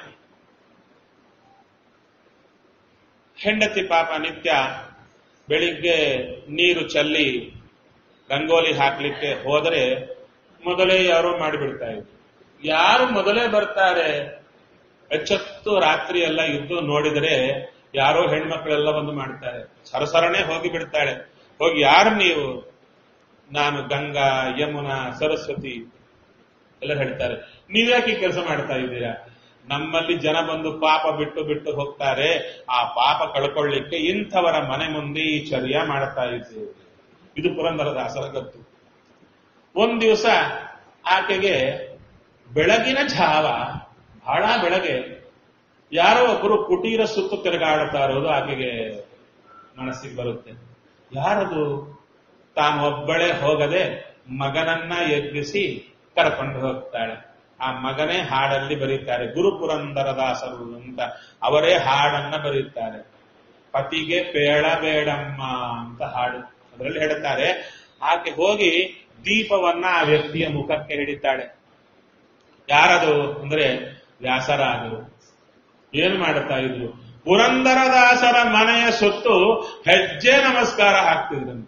ಹೆಂಡತಿ ಪಾಪ ನಿತ್ಯ ಬೆಳಿಗ್ಗೆ ನೀರು ಚೆಲ್ಲಿ ರಂಗೋಲಿ ಹಾಕ್ಲಿಕ್ಕೆ ಹೋದರೆ ಮೊದಲೇ ಯಾರೋ ಮಾಡಿಬಿಡ್ತಾ ಇದ್ರು ಯಾರು ಮೊದಲೇ ಬರ್ತಾರೆ ಎಚ್ಚತ್ತು ರಾತ್ರಿ ಎಲ್ಲ ಇದ್ದು ನೋಡಿದರೆ ಯಾರೋ ಹೆಣ್ಮಕ್ಳೆಲ್ಲ ಬಂದು ಮಾಡ್ತಾರೆ ಸರಸರನೆ ಹೋಗಿ ಬಿಡ್ತಾಳೆ ಹೋಗಿ ಯಾರು ನೀವು ನಾನು ಗಂಗಾ ಯಮುನಾ ಸರಸ್ವತಿ ಎಲ್ಲ ಹೇಳ್ತಾರೆ ನೀವ್ಯಾಕೆ ಕೆಲಸ ಮಾಡ್ತಾ ಇದ್ದೀರಾ ನಮ್ಮಲ್ಲಿ ಜನ ಬಂದು ಪಾಪ ಬಿಟ್ಟು ಬಿಟ್ಟು ಹೋಗ್ತಾರೆ ಆ ಪಾಪ ಕಳ್ಕೊಳ್ಳಿಕ್ಕೆ ಇಂಥವರ ಮನೆ ಮುಂದೆ ಈ ಚರ್ಯ ಮಾಡ್ತಾ ಇದ್ದೇವೆ ಇದು ಪುರಂದರದಾಸರ ಗತ್ತು ಒಂದ್ ದಿವಸ ಆಕೆಗೆ ಬೆಳಗಿನ ಜಾವ ಬಹಳ ಬೆಳಗ್ಗೆ ಯಾರೋ ಒಬ್ಬರು ಕುಟೀರ ಸುತ್ತು ತಿರುಗಾಡುತ್ತಾ ಇರೋದು ಆಕೆಗೆ ಮನಸ್ಸಿಗೆ ಬರುತ್ತೆ ಯಾರದು ತಾನು ಒಬ್ಬಳೇ ಹೋಗದೆ ಮಗನನ್ನ ಎಬ್ಬಿಸಿ ಕರ್ಕೊಂಡು ಹೋಗ್ತಾಳೆ ಆ ಮಗನೇ ಹಾಡಲ್ಲಿ ಬರೀತಾರೆ ಗುರು ಪುರಂದರದಾಸರು ಅಂತ ಅವರೇ ಹಾಡನ್ನ ಬರೀತಾರೆ ಪತಿಗೆ ಬೇಡ ಬೇಡಮ್ಮ ಅಂತ ಹಾಡು ಅದರಲ್ಲಿ ಹೇಳುತ್ತಾರೆ ಆಕೆ ಹೋಗಿ ದೀಪವನ್ನ ಆ ವ್ಯಕ್ತಿಯ ಮುಖಕ್ಕೆ ಹಿಡಿತಾಳೆ ಯಾರದು ಅಂದ್ರೆ ವ್ಯಾಸರಾದರು ಏನು ಮಾಡುತ್ತಾ ಇದ್ರು ಪುರಂದರದಾಸರ ಮನೆಯ ಸುತ್ತು ಹೆಜ್ಜೆ ನಮಸ್ಕಾರ ಹಾಕ್ತಿದ್ರಂತೆ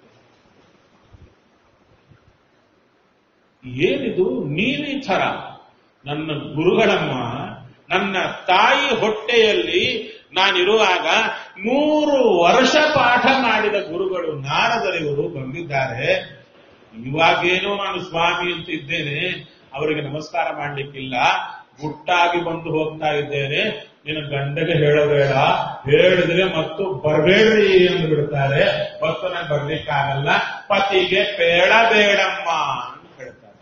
ಏನಿದು ನೀನು ಈ ಥರ ನನ್ನ ಗುರುಗಳಮ್ಮ ನನ್ನ ತಾಯಿ ಹೊಟ್ಟೆಯಲ್ಲಿ ನಾನಿರುವಾಗ ಮೂರು ವರ್ಷ ಪಾಠ ಮಾಡಿದ ಗುರುಗಳು ನಾರದರಿವರು ಬಂದಿದ್ದಾರೆ ಇವಾಗೇನೋ ನಾನು ಸ್ವಾಮಿ ಅಂತ ಇದ್ದೇನೆ ಅವರಿಗೆ ನಮಸ್ಕಾರ ಮಾಡ್ಲಿಕ್ಕಿಲ್ಲ ಗುಟ್ಟಾಗಿ ಬಂದು ಹೋಗ್ತಾ ಇದ್ದೇನೆ ನಿನ್ನ ಗಂಡಗೆ ಹೇಳಬೇಡ ಹೇಳಿದ್ರೆ ಮತ್ತು ಬರಬೇಡ್ರಿ ಎಂದು ಬಿಡ್ತಾರೆ ಮತ್ತು ನಾನು ಬರ್ಲಿಕ್ಕಾಗಲ್ಲ ಪತಿಗೆ ಬೇಡ ಬೇಡಮ್ಮ ಅಂತ ಹೇಳ್ತಾರೆ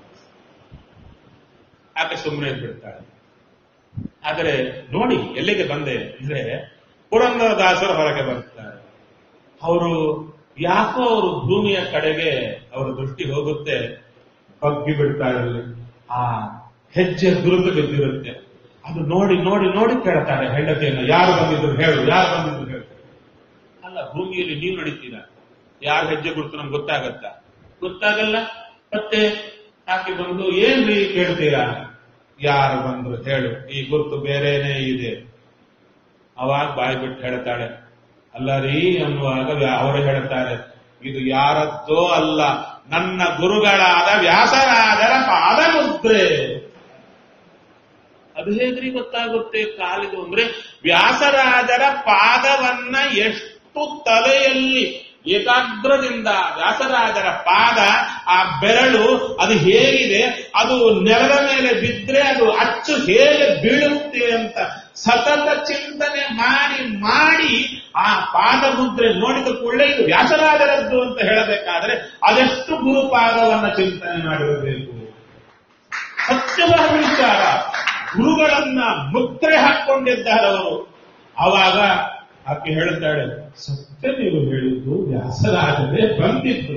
ಆಕೆ ಸುಮ್ಮನೆ ಬಿಡ್ತಾಳೆ ಆದರೆ ನೋಡಿ ಎಲ್ಲಿಗೆ ಬಂದೆ ಅಂದ್ರೆ ಪುರಂದರದಾಸರು ಹೊರಗೆ ಬರ್ತಾರೆ ಅವರು ಯಾಕೋ ಅವರು ಭೂಮಿಯ ಕಡೆಗೆ ಅವರ ದೃಷ್ಟಿ ಹೋಗುತ್ತೆ ಬಗ್ಗಿ ಬಿಡ್ತಾರೆ ಅಲ್ಲಿ ಆ ಹೆಜ್ಜೆ ಗುರುತು ಬಿದ್ದಿರುತ್ತೆ ಅದು ನೋಡಿ ನೋಡಿ ನೋಡಿ ಕೇಳ್ತಾರೆ ಹೆಂಡತಿಯನ್ನು ಯಾರು ಬಂದಿದ್ರು ಹೇಳು ಯಾರು ಬಂದಿದ್ರು ಹೇಳು ಅಲ್ಲ ಭೂಮಿಯಲ್ಲಿ ನೀವು ನಡೀತೀರಾ ಯಾರ ಹೆಜ್ಜೆ ಗುರುತು ನಮ್ಗೆ ಗೊತ್ತಾಗತ್ತಾ ಗೊತ್ತಾಗಲ್ಲ ಮತ್ತೆ ಆಕೆ ಬಂದು ಏನ್ರಿ ಕೇಳ್ತೀರಾ ಯಾರು ಬಂದ್ರು ಹೇಳು ಈ ಗುರುತು ಬೇರೆನೇ ಇದೆ ಅವಾಗ ಬಾಯಿ ಬಿಟ್ಟು ಹೇಳ್ತಾಳೆ ಅಲ್ಲ ರೀ ಅನ್ನುವಾಗ ವ್ಯಾ- ಅವರು ಹೇಳ್ತಾರೆ ಇದು ಯಾರದ್ದೋ ಅಲ್ಲ ನನ್ನ ಗುರುಗಳಾದ ವ್ಯಾಸರಾಜರ ಪಾದ ಮುದ್ರೆ ಅದು ಹೇಗ್ರಿ ಗೊತ್ತಾಗುತ್ತೆ ಕಾಲಿದು ಅಂದ್ರೆ ವ್ಯಾಸರಾಜರ ಪಾದವನ್ನ ಎಷ್ಟು ತಲೆಯಲ್ಲಿ ಏಕಾಗ್ರದಿಂದ ವ್ಯಾಸರಾಜರ ಪಾದ ಆ ಬೆರಳು ಅದು ಹೇಗಿದೆ ಅದು ನೆಲದ ಮೇಲೆ ಬಿದ್ರೆ ಅದು ಅಚ್ಚು ಹೇಗೆ ಬೀಳುತ್ತೆ ಅಂತ ಸತತ ಚಿಂತನೆ ಮಾಡಿ ಮಾಡಿ ಆ ಪಾದ ಮುದ್ರೆ ನೋಡಿದ ಕೂಡಲೇ ಇದು ವ್ಯಾಸರಾಜರದ್ದು ಅಂತ ಹೇಳಬೇಕಾದ್ರೆ ಅದೆಷ್ಟು ಗುರುಪಾದವನ್ನ ಚಿಂತನೆ ಮಾಡಿರಬೇಕು ಸತ್ಯವಾದ ವಿಚಾರ ಗುರುಗಳನ್ನ ಮುದ್ರೆ ಹಾಕೊಂಡಿದ್ದಾರೆ ಅವರು ಆವಾಗ ಆಕೆ ಹೇಳ್ತಾಳೆ ಸತ್ಯ ನೀವು ಹೇಳಿದ್ದು ವ್ಯಾಸರಾಜರೇ ಬಂದಿದ್ರು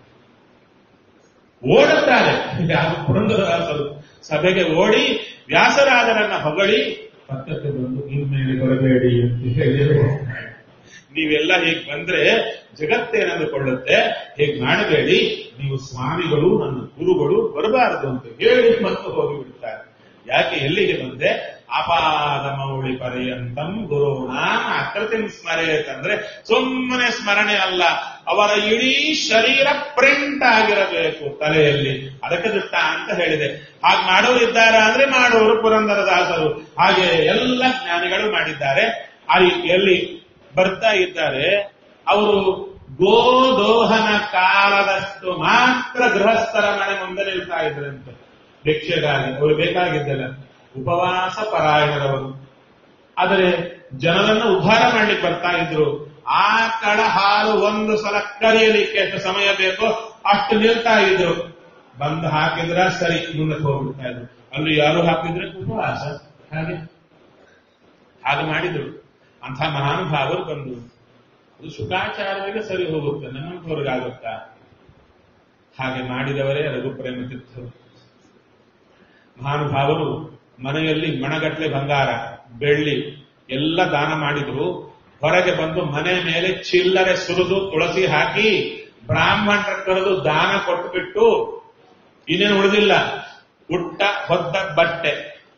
ಓಡುತ್ತಾರೆ ಯಾರು ಪುರಂದರದಾಸರು ಸಭೆಗೆ ಓಡಿ ವ್ಯಾಸರಾಜರನ್ನ ಹೊಗಳಿ ಪಕ್ಕಕ್ಕೆ ಬಂದು ಇನ್ಮೇಲೆ ಬರಬೇಡಿ ಅಂತ ಹೇಳಿ ಹೋಗ್ತಾರೆ. ನೀವೆಲ್ಲ ಹೀಗೆ ಬಂದ್ರೆ ಜಗತ್ತೇನೆಂದುಕೊಳ್ಳುತ್ತೆ ಹೇಗೆ ಮಾಡಬೇಡಿ ನೀವು ಸ್ವಾಮಿಗಳು ನನ್ನ ಗುರುಗಳು ಬರಬಾರದು ಅಂತ ಹೇಳಿ ಮತ್ತು ಹೋಗಿಬಿಡ್ತಾರೆ ಯಾಕೆ ಎಲ್ಲಿಗೆ ಬಂದೆ ಅಪಾದ ಮೌಳಿ ಪರ್ಯಂತಂ ಗುರುಣ ಅಕೃತಿಂ ಸ್ಮರೇತ್ ಅಂದ್ರೆ ಸುಮ್ಮನೆ ಸ್ಮರಣೆ ಅಲ್ಲ ಅವರ ಇಡೀ ಶರೀರ ಪ್ರಿಂಟ್ ಆಗಿರಬೇಕು ತಲೆಯಲ್ಲಿ ಅದಕ್ಕೆ ದೃಷ್ಟ ಅಂತ ಹೇಳಿದೆ ಹಾಗೆ ಮಾಡೋರು ಇದ್ದಾರಾ ಅಂದ್ರೆ ಮಾಡೋರು ಪುರಂದರದಾಸರು ಹಾಗೆ ಎಲ್ಲ ಜ್ಞಾನಿಗಳು ಮಾಡಿದ್ದಾರೆ ಆ ರೀತಿಯಲ್ಲಿ ಬರ್ತಾ ಇದ್ದಾರೆ ಅವರು ಗೋದೋಹನ ಕಾಲದಷ್ಟು ಮಾತ್ರ ಗೃಹಸ್ಥರ ಮನೆ ಮುಂದೆ ನಿಲ್ತಾ ಇದ್ರಂತೆ ಭಿಕ್ಷೆಗಾಗಿ ಅವರು ಬೇಕಾಗಿದ್ದಲ್ಲ ಉಪವಾಸ ಪರಾಯಣರವರು ಆದರೆ ಜನರನ್ನು ಉದ್ಧಾರ ಮಾಡ್ಲಿಕ್ಕೆ ಬರ್ತಾ ಇದ್ರು ಆಕಳ ಹಾಲು ಒಂದು ಸಲ ಕರಿಯಲಿಕ್ಕೆ ಎಷ್ಟು ಸಮಯ ಬೇಕೋ ಅಷ್ಟು ನಿಲ್ತಾ ಇದ್ರು ಬಂದು ಹಾಕಿದ್ರ ಸರಿ ಮುಂದಕ್ಕೆ ಹೋಗ್ಬಿಡ್ತಾ ಇದ್ರು ಅಲ್ಲಿ ಯಾರು ಹಾಕಿದ್ರೆ ಉಪವಾಸ ಹಾಗೆ ಹಾಗೆ ಮಾಡಿದ್ರು ಅಂಥ ಮಹಾನುಭಾವರು ಬಂದರು ಅದು ಶುಕಾಚಾರದಲ್ಲಿ ಸರಿ ಹೋಗುತ್ತೆ ನಮ್ಮಂಥವ್ರಿಗಾಗುತ್ತಾ ಹಾಗೆ ಮಾಡಿದವರೇ ರಘುಪ್ರೇಮ ತೀರ್ಥರು ಮಹಾನುಭಾವರು ಮನೆಯಲ್ಲಿ ಮಣಗಟ್ಲೆ ಬಂಗಾರ ಬೆಳ್ಳಿ ಎಲ್ಲ ದಾನ ಮಾಡಿದ್ರು ಹೊರಗೆ ಬಂದು ಮನೆ ಮೇಲೆ ಚಿಲ್ಲರೆ ಸುರಿದು ತುಳಸಿ ಹಾಕಿ ಬ್ರಾಹ್ಮಣರ ಕರೆದು ದಾನ ಕೊಟ್ಟುಬಿಟ್ಟು ಇನ್ನೇನು ಉಳಿದಿಲ್ಲ ಉಟ್ಟ ಹೊದ್ದ ಬಟ್ಟೆ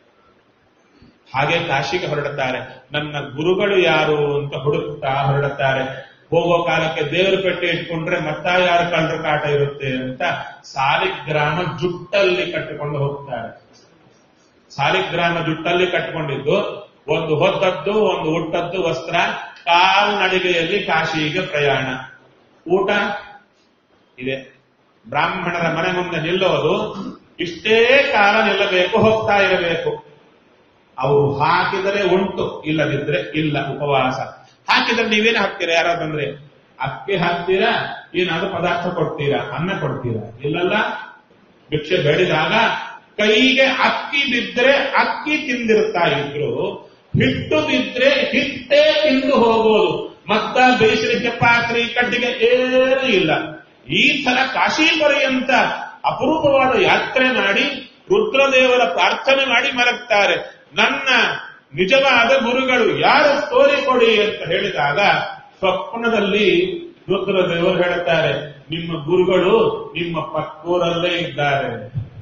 ಹಾಗೆ ಕಾಶಿಗೆ ಹೊರಡುತ್ತಾರೆ ನನ್ನ ಗುರುಗಳು ಯಾರು ಅಂತ ಹುಡುಕ್ತಾ ಹೊರಡುತ್ತಾರೆ ಹೋಗೋ ಕಾಲಕ್ಕೆ ದೇವರ ಪೆಟ್ಟೆ ಇಟ್ಕೊಂಡ್ರೆ ಮತ್ತ ಯಾರ ಕಳ್ಳರ ಕಾಟ ಇರುತ್ತೆ ಅಂತ ಸಾಲಿಗ್ರಾಮ ಜುಟ್ಟಲ್ಲಿ ಕಟ್ಟಿಕೊಂಡು ಹೋಗ್ತಾರೆ ಸಾಲಿಗ್ರಾಮ ಜುಟ್ಟಲ್ಲಿ ಕಟ್ಟಿಕೊಂಡಿದ್ದು ಒಂದು ಹೊದ್ದದ್ದು ಒಂದು ಉಟ್ಟದ್ದು ವಸ್ತ್ರ ಕಾಲ್ನಡಿಗೆಯಲ್ಲಿ ಕಾಶಿಗೆ ಪ್ರಯಾಣ ಊಟ ಇದೆ ಬ್ರಾಹ್ಮಣರ ಮನೆ ಮುಂದೆ ನಿಲ್ಲೋದು ಇಷ್ಟೇ ಕಾಲ ನಿಲ್ಲಬೇಕು ಹೋಗ್ತಾ ಇರಬೇಕು ಅವರು ಹಾಕಿದರೆ ಉಂಟು ಇಲ್ಲದಿದ್ರೆ ಇಲ್ಲ ಉಪವಾಸ ಹಾಕಿದ್ರೆ ನೀವೇನು ಹಾಕ್ತೀರಾ ಯಾರು ಬಂದ್ರೆ ಅಕ್ಕಿ ಹಾಕ್ತೀರಾ ಏನಾದ್ರು ಪದಾರ್ಥ ಕೊಡ್ತೀರಾ ಅನ್ನ ಕೊಡ್ತೀರಾ ಇಲ್ಲಲ್ಲ ಭಿಕ್ಷೆ ಬೇಡಿದಾಗ ಕೈಗೆ ಅಕ್ಕಿ ಬಿದ್ರೆ ಅಕ್ಕಿ ತಿಂದಿರ್ತಾ ಇದ್ರು ಹಿಟ್ಟು ಬಿದ್ರೆ ಹಿಟ್ಟೇ ತಿಂದು ಹೋಗೋದು ಮತ್ತ ಬೇಯಿಸಲಿಕ್ಕೆ ಪಾತ್ರೆ ಕಡ್ಡಿಗೆ ಏನೂ ಇಲ್ಲ ಈ ತರ ಕಾಶಿ ಪರ್ಯಂತ ಅಪರೂಪವಾದ ಯಾತ್ರೆ ಮಾಡಿ ರುದ್ರದೇವರ ಪ್ರಾರ್ಥನೆ ಮಾಡಿ ಮಲಗ್ತಾರೆ ನನ್ನ ನಿಜವಾದ ಗುರುಗಳು ಯಾರು ತೋರಿಕೊಡಿ ಅಂತ ಹೇಳಿದಾಗ ಸ್ವಪ್ನದಲ್ಲಿ ರುದ್ರದೇವರು ಹೇಳುತ್ತಾರೆ ನಿಮ್ಮ ಗುರುಗಳು ನಿಮ್ಮ ಪಕ್ಕೂರಲ್ಲೇ ಇದ್ದಾರೆ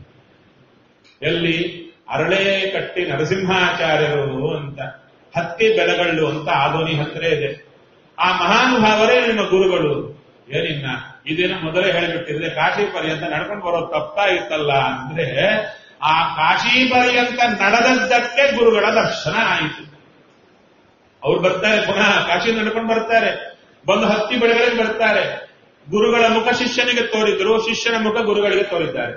ಎಲ್ಲಿ ಅರಳೆ ಕಟ್ಟಿ ನರಸಿಂಹಾಚಾರ್ಯರು ಅಂತ ಹತ್ತಿ ಬೆಳಗಳ್ಳು ಅಂತ ಆದೋನಿ ಹತ್ತಿರ ಇದೆ ಆ ಮಹಾನುಭಾವರೇ ನಿಮ್ಮ ಗುರುಗಳು ಏನಿನ್ನ ಇದೇನ ಮೊದಲೇ ಹೇಳಿಬಿಟ್ಟಿದ್ರೆ ಕಾಶಿ ಪರ್ಯಂತ ನಡ್ಕೊಂಡು ಬರೋದು ತಪ್ಪಾ ಇತ್ತಲ್ಲ ಅಂದ್ರೆ ಆ ಕಾಶಿ ಪರ್ಯಂತ ನಡೆದದ್ದಕ್ಕೆ ಗುರುಗಳ ದರ್ಶನ ಆಯಿತು ಅವ್ರು ಬರ್ತಾರೆ ಪುನಃ ಕಾಶಿ ನಡ್ಕೊಂಡು ಬರ್ತಾರೆ ಬಂದು ಹತ್ತಿ ಬೆಳೆಗಳಿಗೆ ಬರ್ತಾರೆ ಗುರುಗಳ ಮುಖ ಶಿಷ್ಯನಿಗೆ ತೋರಿದ್ರು ಶಿಷ್ಯನ ಮುಖ ಗುರುಗಳಿಗೆ ತೋರಿದ್ದಾರೆ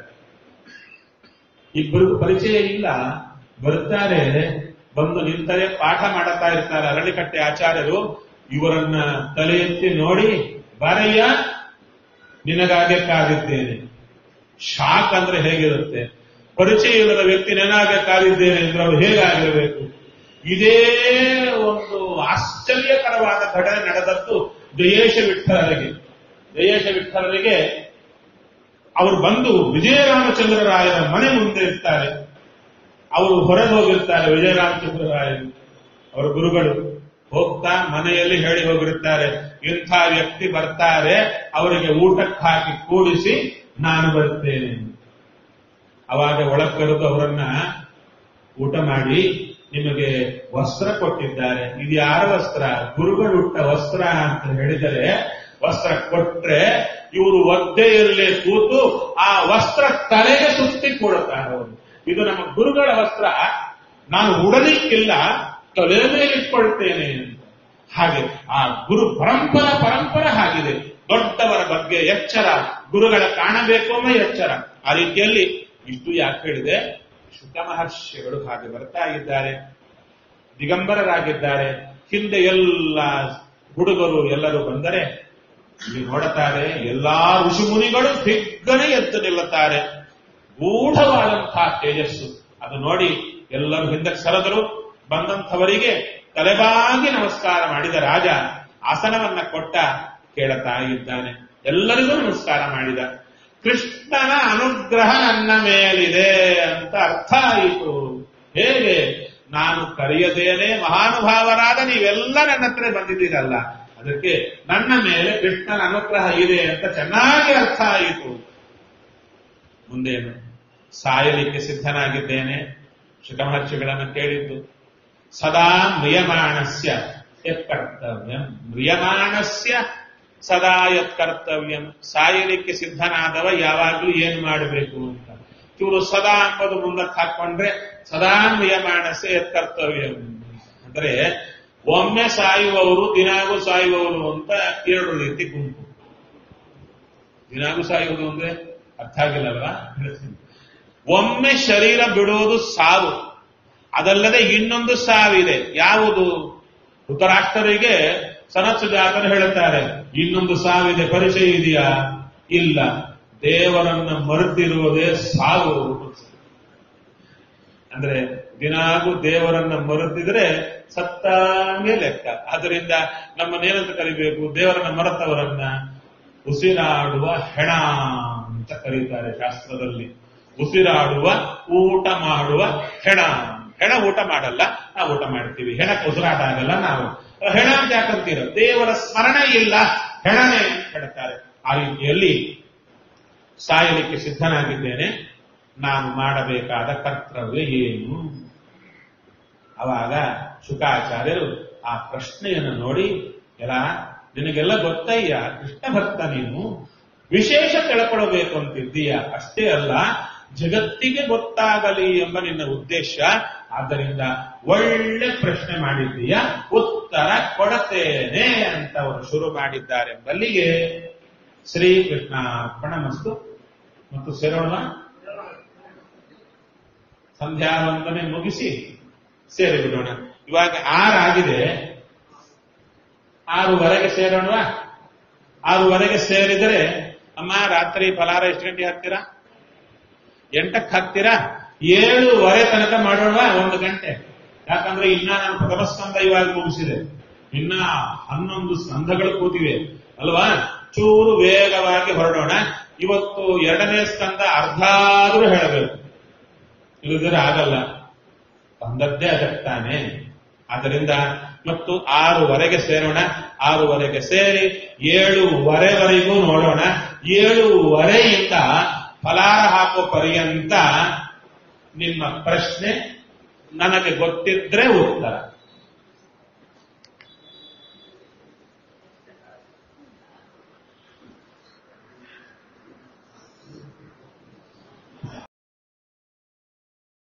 ಇಬ್ಬರಿಗೂ ಪರಿಚಯ ಇಲ್ಲ ಬರ್ತಾರೆ ಬಂದು ನಿಂತರೆ ಪಾಠ ಮಾಡುತ್ತಾ ಇರ್ತಾರೆ ಅರಳಿಕಟ್ಟೆ ಆಚಾರ್ಯರು ಇವರನ್ನ ತಲೆ ಎತ್ತಿ ನೋಡಿ ಬಾರಯ್ಯ ನಿನಗಾಗೆ ಕಾದಿದ್ದೇನೆ ಶಾಕ್ ಅಂದ್ರೆ ಹೇಗಿರುತ್ತೆ ಪರಿಚಯ ಇಲ್ಲದ ವ್ಯಕ್ತಿ ನನಗೆ ಕಾದಿದ್ದೇನೆ ಅಂದ್ರೆ ಅವರು ಹೇಗಾಗಿರಬೇಕು ಇದೇ ಒಂದು ಆಶ್ಚರ್ಯಕರವಾದ ಘಟನೆ ನಡೆದದ್ದು ಜಯೇಶ ವಿಠಲರಿಗೆ ಜಯೇಶ ವಿಠಲರಿಗೆ ಅವರು ಬಂದು ವಿಜಯರಾಮಚಂದ್ರರಾಯರ ಮನೆ ಮುಂದೆ ಇರ್ತಾರೆ ಅವರು ಹೊರಗೆ ಹೋಗಿರ್ತಾರೆ ವಿಜಯರಾಮಚಂದ್ರರಾಯರು ಅವರ ಗುರುಗಳು ಹೋಗ್ತಾ ಮನೆಯಲ್ಲಿ ಹೇಳಿ ಹೋಗಿರುತ್ತಾರೆ ಇಂಥ ವ್ಯಕ್ತಿ ಬರ್ತಾರೆ ಅವರಿಗೆ ಊಟಕ್ಕೆ ಹಾಕಿ ಕೂಡಿಸಿ ನಾನು ಬರ್ತೇನೆ ಅವಾಗ ಒಳಗ್ ಕರೆದು ಅವರನ್ನ ಊಟ ಮಾಡಿ ನಿಮಗೆ ವಸ್ತ್ರ ಕೊಟ್ಟಿದ್ದಾರೆ ಇದು ಯಾರ ವಸ್ತ್ರ ಗುರುಗಳು ಉಟ್ಟ ವಸ್ತ್ರ ಅಂತ ಹೇಳಿದರೆ ವಸ್ತ್ರ ಕೊಟ್ರೆ ಇವರು ಒದ್ದೆಯಲ್ಲೇ ಕೂತು ಆ ವಸ್ತ್ರ ತಲೆಗೆ ಸುತ್ತಿ ಕೊಡುತ್ತಾರೆ ಅವರು ಇದು ನಮ್ಮ ಗುರುಗಳ ವಸ್ತ್ರ ನಾನು ಉಡಲಿಕ್ಕಿಲ್ಲ ತಲೆ ಮೇಲೆ ಇಟ್ಕೊಳ್ತೇನೆ ಅಂತ ಹಾಗೆ ಆ ಗುರು ಪರಂಪರ ಪರಂಪರ ಆಗಿದೆ ದೊಡ್ಡವರ ಬಗ್ಗೆ ಎಚ್ಚರ ಗುರುಗಳ ಕಾಣಬೇಕು ಅನ್ನೋ ಎಚ್ಚರ ಆ ರೀತಿಯಲ್ಲಿ ಇಷ್ಟು ಯಾಕೆ ಹೇಳಿದೆ ಶುಕ ಮಹರ್ಷಿಗಳು ಹಾಗೆ ಬರ್ತಾ ಇದ್ದಾರೆ ದಿಗಂಬರರಾಗಿದ್ದಾರೆ ಹಿಂದೆ ಎಲ್ಲ ಹುಡುಗರು ಎಲ್ಲರೂ ಬಂದರೆ ಇಲ್ಲಿ ನೋಡುತ್ತಾರೆ ಎಲ್ಲಾ ಋಷಿಮುನಿಗಳು ದಿಗ್ಗನೆ ಎದ್ದು ನಿಲ್ಲುತ್ತಾರೆ ಗೂಢವಾದಂತಹ ತೇಜಸ್ಸು ಅದು ನೋಡಿ ಎಲ್ಲರೂ ಹಿಂದಕ್ಕೆ ಸರದರು ಬಂದಂಥವರಿಗೆ ತಲೆಬಾಗಿ ನಮಸ್ಕಾರ ಮಾಡಿದ ರಾಜ ಆಸನವನ್ನ ಕೊಟ್ಟ ಕೇಳುತ್ತಾ ಇದ್ದಾನೆ ಎಲ್ಲರಿಗೂ ನಮಸ್ಕಾರ ಮಾಡಿದ ಕೃಷ್ಣನ ಅನುಗ್ರಹ ನನ್ನ ಮೇಲಿದೆ ಅಂತ ಅರ್ಥ ಆಯಿತು ಹೇಗೆ ನಾನು ಕರೆಯದೇನೆ ಮಹಾನುಭಾವರಾದ ನೀವೆಲ್ಲ ನನ್ನ ಹತ್ರ ಬಂದಿದ್ದೀರಲ್ಲ ಅದಕ್ಕೆ ನನ್ನ ಮೇಲೆ ಕೃಷ್ಣನ ಅನುಗ್ರಹ ಇದೆ ಅಂತ ಚೆನ್ನಾಗಿ ಅರ್ಥ ಆಯಿತು ಮುಂದೇನು ಸಾಯಲಿಕ್ಕೆ ಸಿದ್ಧನಾಗಿದ್ದೇನೆ ಶುಕಮಹರ್ಷಿಗಳನ್ನು ಕೇಳಿದ್ದು ಸದಾ ಮ್ರಿಯಮಾಣಸ್ಯ ಯತ್ಕರ್ತವ್ಯಂ ಮ್ರಿಯಮಾಣಸ್ಯ ಸದಾ ಯತ್ಕರ್ತವ್ಯಂ ಸಾಯಲಿಕ್ಕೆ ಸಿದ್ಧನಾದವ ಯಾವಾಗ್ಲೂ ಏನ್ ಮಾಡಬೇಕು ಅಂತ ಇವರು ಸದಾ ಅಂಬದು ಮುಂದಕ್ಕೆ ಹಾಕೊಂಡ್ರೆ ಸದಾ ಮ್ರಿಯಮಾಣಸ್ಯ ಯತ್ಕರ್ತವ್ಯಂ ಅಂದ್ರೆ ಒಮ್ಮೆ ಸಾಯುವವರು ದಿನಾಗೂ ಸಾಯುವವರು ಅಂತ ಎರಡು ರೀತಿ ಗುಂಪು ದಿನಾಗೂ ಸಾಯುವುದು ಅಂದ್ರೆ ಅರ್ಥ ಆಗಿಲ್ಲಲ್ವಾ ಹೇಳ್ತೀನಿ ಒಮ್ಮೆ ಶರೀರ ಬಿಡುವುದು ಸಾವು ಅದಲ್ಲದೆ ಇನ್ನೊಂದು ಸಾವಿದೆ ಯಾವುದು ಧೃತರಾಷ್ಟ್ರರಿಗೆ ಸನತ್ ಜಾತರು ಹೇಳುತ್ತಾರೆ ಇನ್ನೊಂದು ಸಾವಿದೆ ಪರಿಚಯ ಇದೆಯಾ ಇಲ್ಲ ದೇವರನ್ನ ಮರೆತಿರುವುದೇ ಸಾವು ಅಂದ್ರೆ ದಿನಾಗೂ ದೇವರನ್ನ ಮರೆತಿದ್ರೆ ಸತ್ತಾಂಗೆ ಲೆಕ್ಕ ಅದರಿಂದ ನಮ್ಮನ್ನೇನಂತ ಕರಿಬೇಕು ದೇವರನ್ನ ಮರೆತವರನ್ನ ಉಸಿರಾಡುವ ಹೆಣ ಅಂತ ಕರೀತಾರೆ ಶಾಸ್ತ್ರದಲ್ಲಿ ಉಸಿರಾಡುವ ಊಟ ಮಾಡುವ ಹೆಣ ಹೆಣ ಊಟ ಮಾಡಲ್ಲ ನಾವು ಊಟ ಮಾಡ್ತೀವಿ ಹೆಣಕ್ಕೆ ಉಸಿರಾಟ ಆಗಲ್ಲ ನಾವು ಹೆಣ ಅಂತ ಯಾಕಂತೀರ ದೇವರ ಸ್ಮರಣೆ ಇಲ್ಲ ಹೆಣನೇ ಅಂತ ಹೇಳ್ತಾರೆ ಆ ರೀತಿಯಲ್ಲಿ ಸಾಯಲಿಕ್ಕೆ ಸಿದ್ಧನಾಗಿದ್ದೇನೆ ನಾನು ಮಾಡಬೇಕಾದ ಕರ್ತವ್ಯ ಏನು ಅವಾಗ ಶುಕಾಚಾರ್ಯರು ಆ ಪ್ರಶ್ನೆಯನ್ನು ನೋಡಿ ಎಲ್ಲ ನಿನಗೆಲ್ಲ ಗೊತ್ತಯ್ಯ ಕೃಷ್ಣ ಭಕ್ತ ನೀನು ವಿಶೇಷ ತಿಳ್ಕೊಳ್ಬೇಕು ಅಂತಿದ್ದೀಯ ಅಷ್ಟೇ ಅಲ್ಲ ಜಗತ್ತಿಗೆ ಗೊತ್ತಾಗಲಿ ಎಂಬ ನಿನ್ನ ಉದ್ದೇಶ ಆದ್ದರಿಂದ ಒಳ್ಳೆ ಪ್ರಶ್ನೆ ಮಾಡಿದ್ದೀಯ ಉತ್ತರ ಕೊಡತೇನೆ ಅಂತ ಅವರು ಶುರು ಮಾಡಿದ್ದಾರೆಂಬಲ್ಲಿಗೆ ಶ್ರೀಕೃಷ್ಣ ಅರ್ಪಣಮಸ್ತು ಮತ್ತು ಸೇರೋಣ ಸಂಧ್ಯಾ ವಂದನೆ ಮುಗಿಸಿ ಸೇರಿ ಬಿಡೋಣ ಇವಾಗ ಆರಾಗಿದೆ ಆರೂವರೆಗೆ ಸೇರೋಣ ಆರೂವರೆಗೆ ಸೇರಿದರೆ ಅಮ್ಮ ರಾತ್ರಿ ಫಲಾರ ಎಷ್ಟು ಗಂಟೆ ಹಾಕ್ತೀರಾ ಎಂಟಕ್ಕೆ ಹಾಕ್ತೀರಾ ಏಳುವರೆ ತನಕ ಮಾಡೋಣ ಒಂದು ಗಂಟೆ ಯಾಕಂದ್ರೆ ಇನ್ನ ನಾನು ಪ್ರಥಮ ಸ್ಕಂದ ಇವಾಗ ಮುಗಿಸಿದೆ ಇನ್ನ ಹನ್ನೊಂದು ಸ್ಕಂದಗಳು ಕೂತಿವೆ ಅಲ್ವಾ ಚೂರು ವೇಗವಾಗಿ ಹೊರಡೋಣ ಇವತ್ತು ಎರಡನೇ ಸ್ಕಂದ ಅರ್ಧ ಆದ್ರೂ ಹೇಳಬೇಕು ಇಲ್ಲದಿದ್ರೆ ಆಗಲ್ಲ ತಂದದ್ದೇ ಅದಕ್ತಾನೆ ಆದ್ದರಿಂದ ಮತ್ತು ಆರೂವರೆಗೆ ಸೇರೋಣ ಆರೂವರೆಗೆ ಸೇರಿ ಏಳುವರೆವರೆಗೂ ನೋಡೋಣ ಏಳುವರೆಯಿಂದ ಫಲಾರ ಹಾಕೋ ಪರ್ಯಂತ ನಿಮ್ಮ ಪ್ರಶ್ನೆ ನನಗೆ ಗೊತ್ತಿದ್ರೆ ಉತ್ತರ